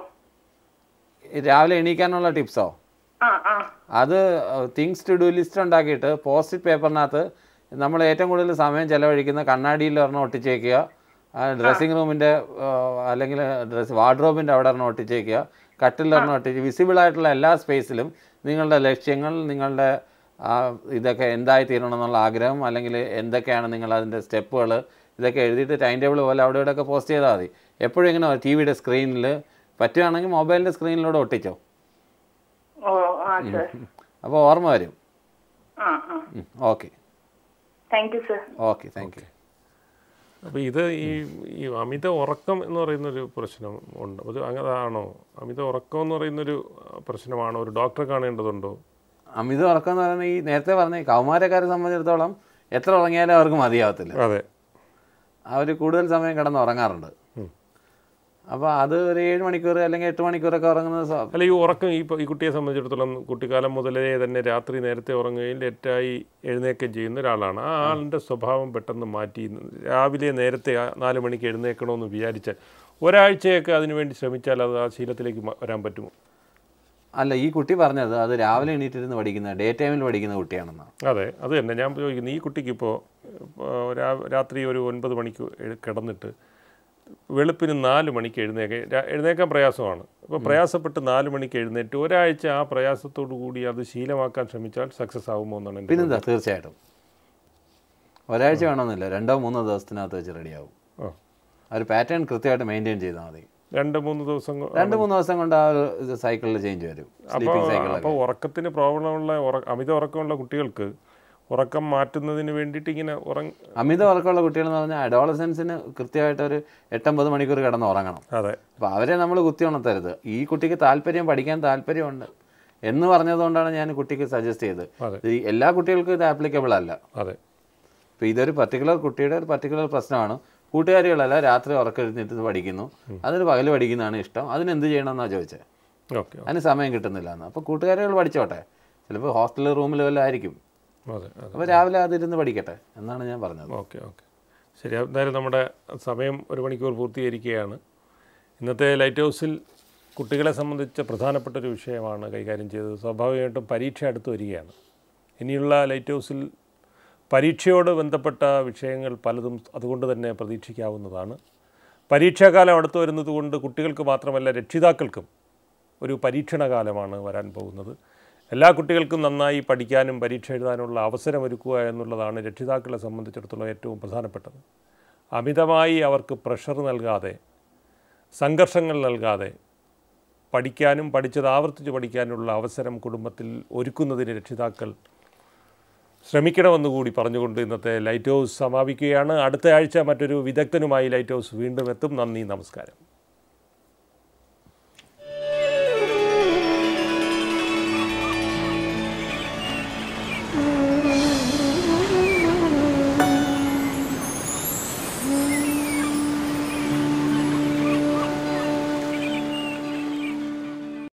രാവിലെ എണീക്കാനുള്ള ടിപ്സോ ആ ആ അത് തിങ്സ് ടു ഡു ലിസ്റ്റ് ഉണ്ടാക്കിയിട്ട് പോസ്റ്റ് പേപ്പറിനകത്ത് നമ്മൾ ഏറ്റവും കൂടുതൽ സമയം ചിലവഴിക്കുന്ന കണ്ണാടിയിൽ ഒരെണ്ണം ഒട്ടിച്ചേക്കുക ഡ്രസ്സിങ് റൂമിൻ്റെ അല്ലെങ്കിൽ ഡ്രസ് വാർഡ്രോബിൻ്റെ അവിടെ ഒരെണ്ണം ഒട്ടിച്ചേക്കുക കട്ടിൽ ഒരെണ്ണം ഒട്ടിച്ച് വിസിബിൾ ആയിട്ടുള്ള എല്ലാ സ്പേസിലും നിങ്ങളുടെ ലക്ഷ്യങ്ങൾ നിങ്ങളുടെ ആ, ഇതൊക്കെ എന്തായി തീരണം എന്നുള്ള ആഗ്രഹം അല്ലെങ്കിൽ എന്തൊക്കെയാണ് നിങ്ങൾ അതിൻ്റെ സ്റ്റെപ്പുകൾ ഇതൊക്കെ എഴുതിയിട്ട് ടൈം ടേബിൾ പോലെ അവിടെ ഇവിടെയൊക്കെ പോസ്റ്റ് ചെയ്താൽ മതി എപ്പോഴും ഇങ്ങനെ ടി വിയുടെ സ്ക്രീനിൽ പറ്റുകയാണെങ്കിൽ മൊബൈലിൻ്റെ സ്ക്രീനിലൂടെ ഒട്ടിച്ചോ ഓ ആ സർ അപ്പോൾ ഓർമ്മ വരും ആ ആ okay thank you sir okay thank you അപ്പോൾ ഇത് ഈ ഈ അമിത ഉറക്കം എന്ന് പറയുന്നൊരു പ്രശ്നം ഉണ്ട് അത് അങ്ങനെയാണോ അമിത ഉറക്കം എന്ന് പറയുന്നൊരു പ്രശ്നമാണോ ഒരു ഡോക്ടറെ കാണേണ്ടതുണ്ടോ അമിത ഉറക്കം എന്ന് പറയുന്നത് ഈ നേരത്തെ പറഞ്ഞ ഈ കൗമാരക്കാരെ സംബന്ധിച്ചിടത്തോളം എത്ര ഉറങ്ങിയാലും അവർക്ക് മതിയാവത്തില്ല അതെ അവർ കൂടുതൽ സമയം കിടന്ന് ഉറങ്ങാറുണ്ട് അപ്പോൾ അത് ഒരു ഏഴ് മണിക്കൂർ അല്ലെങ്കിൽ എട്ട് മണിക്കൂറൊക്കെ ഉറങ്ങുന്നത് സ്വ- അല്ല ഈ ഉറക്കം ഈ ഈ കുട്ടിയെ സംബന്ധിച്ചിടത്തോളം കുട്ടിക്കാലം മുതലേ തന്നെ രാത്രി നേരത്തെ ഉറങ്ങുകയും ലേറ്റായി എഴുന്നേൽക്കുകയും ചെയ്യുന്ന ഒരാളാണ് ആ ആളിൻ്റെ സ്വഭാവം പെട്ടെന്ന് മാറ്റി രാവിലെ നേരത്തെ ആ നാല് മണിക്ക് എഴുന്നേൽക്കണമെന്ന് വിചാരിച്ചാൽ ഒരാഴ്ചയൊക്കെ അതിനുവേണ്ടി ശ്രമിച്ചാൽ അത് ആ ശീലത്തിലേക്ക് മ- വരാൻ പറ്റുമോ അല്ല ഈ കുട്ടി പറഞ്ഞത് അത് രാവിലെ എണീറ്റിരുന്ന് പഠിക്കുന്ന ഡേ ടൈമിൽ പഠിക്കുന്ന കുട്ടിയാണെന്നാണ് അതെ അത് തന്നെ ഞാൻ ചോദിക്കുന്നത് ഈ കുട്ടിക്ക് ഇപ്പോൾ രാത്രി ഒരു ഒൻപത് മണിക്ക് എഴ് കിടന്നിട്ട് വെളുപ്പിന് നാല് മണിക്ക് എഴുന്നേക്ക രാ- എഴുന്നേക്കാൻ പ്രയാസമാണ് അപ്പോൾ പ്രയാസപ്പെട്ട് നാല് മണിക്ക് എഴുന്നേറ്റ് ഒരാഴ്ച ആ പ്രയാസത്തോടു കൂടി അത് ശീലമാക്കാൻ ശ്രമിച്ചാൽ സക്സസ് ആകുമോ എന്നാണ് എൻ്റെ പിന്നെന്താ തീർച്ചയായിട്ടും ഒരാഴ്ച വേണമെന്നില്ല രണ്ടോ മൂന്നോ ദിവസത്തിനകത്ത് വെച്ച് റെഡിയാവും ആ ആ ഒരു പാറ്റേൺ കൃത്യമായിട്ട് മെയിൻറ്റെയിൻ ചെയ്താൽ മതി രണ്ട് മൂന്ന് ദിവസം കൊ- രണ്ട് മൂന്ന് ദിവസം കൊണ്ട് ആ ഒരു സൈക്കിളിൽ ചേഞ്ച് വരും അപ്പോൾ സ്ലീപ്പിംഗ് സൈക്കിളൊക്കെ അപ്പോൾ ഉറക്കത്തിന് പ്രോബ്ലമുള്ള ഉറ അമിത ഉറക്കമുള്ള കുട്ടികൾക്ക് ഉറക്കം മാറ്റുന്നതിന് വേണ്ടിയിട്ട് ഇങ്ങനെ ഉറങ്ങ അമിത ഉറക്കമുള്ള കുട്ടികൾ എന്ന് പറഞ്ഞാൽ അഡോളസൻസിന് കൃത്യമായിട്ട് ഒരു എട്ടൊമ്പത് മണിക്കൂർ കിടന്ന് ഉറങ്ങണം അതെ അപ്പോൾ അവരെ നമ്മൾ കുത്തി ഉണർത്തരുത് ഈ കുട്ടിക്ക് താല്പര്യം പഠിക്കാൻ താല്പര്യമുണ്ട് എന്ന് പറഞ്ഞതുകൊണ്ടാണ് ഞാൻ കുട്ടിക്ക് സജസ്റ്റ് ചെയ്തത് അതെ. ഈ എല്ലാ കുട്ടികൾക്കും ഇത് ആപ്ലിക്കബിൾ അല്ല അതെ ഇപ്പോൾ ഇതൊരു പർട്ടിക്കുലർ കുട്ടിയുടെ ഒരു പർട്ടിക്കുലർ പ്രശ്നമാണ് കൂട്ടുകാരികളല്ല രാത്രി ഉറക്കെഴുന്നേറ്റ് പഠിക്കുന്നു അതിന് പകൽ പഠിക്കുന്നതാണ് ഇഷ്ടം അതിന് എന്ത് ചെയ്യണമെന്നാണ് ചോദിച്ചത് ഓക്കെ അതിന് സമയം കിട്ടുന്നില്ല എന്ന് അപ്പോൾ കൂട്ടുകാരികൾ പഠിച്ചോട്ടെ ചിലപ്പോൾ ഹോസ്റ്റൽ റൂമിൽ വല്ലതും ആയിരിക്കും അതെ അതെ അപ്പോൾ രാവിലെ അതിരുന്ന് പഠിക്കട്ടെ എന്നാണ് ഞാൻ പറഞ്ഞത് ഓക്കെ ഓക്കെ ശരി എന്തായാലും നമ്മുടെ സമയം ഒരു മണിക്കൂർ പൂർത്തീകരിക്കുകയാണ് ഇന്നത്തെ ലൈറ്റ് ഹൗസിൽ കുട്ടികളെ സംബന്ധിച്ച പ്രധാനപ്പെട്ട ഒരു വിഷയമാണ് കൈകാര്യം ചെയ്തത് സ്വാഭാവികമായിട്ടും പരീക്ഷ അടുത്ത് വരികയാണ് ഇനിയുള്ള ലൈറ്റ് ഹൗസിൽ പരീക്ഷയോട് ബന്ധപ്പെട്ട വിഷയങ്ങൾ പലതും അതുകൊണ്ട് തന്നെ പ്രതീക്ഷിക്കാവുന്നതാണ് പരീക്ഷാകാലം അടുത്ത് വരുന്നത് കൊണ്ട് കുട്ടികൾക്ക് മാത്രമല്ല രക്ഷിതാക്കൾക്കും ഒരു പരീക്ഷണകാലമാണ് വരാൻ പോകുന്നത് എല്ലാ കുട്ടികൾക്കും നന്നായി പഠിക്കാനും പരീക്ഷ എഴുതാനുള്ള അവസരമൊരുക്കുക എന്നുള്ളതാണ് രക്ഷിതാക്കളെ സംബന്ധിച്ചിടത്തോളം ഏറ്റവും പ്രധാനപ്പെട്ടത് അമിതമായി അവർക്ക് പ്രഷർ നൽകാതെ സംഘർഷങ്ങൾ നൽകാതെ പഠിക്കാനും പഠിച്ചത് ആവർത്തിച്ച് പഠിക്കാനുള്ള അവസരം കുടുംബത്തിൽ ഒരുക്കുന്നതിന് രക്ഷിതാക്കൾ ശ്രമിക്കണമെന്ന് കൂടി പറഞ്ഞുകൊണ്ട് ഇന്നത്തെ ലൈറ്റ് ഹൗസ് സമാപിക്കുകയാണ് അടുത്ത ആഴ്ച മറ്റൊരു വിദഗ്ധനുമായി ലൈറ്റ് ഹൗസ് വീണ്ടും എത്തും നന്ദി നമസ്കാരം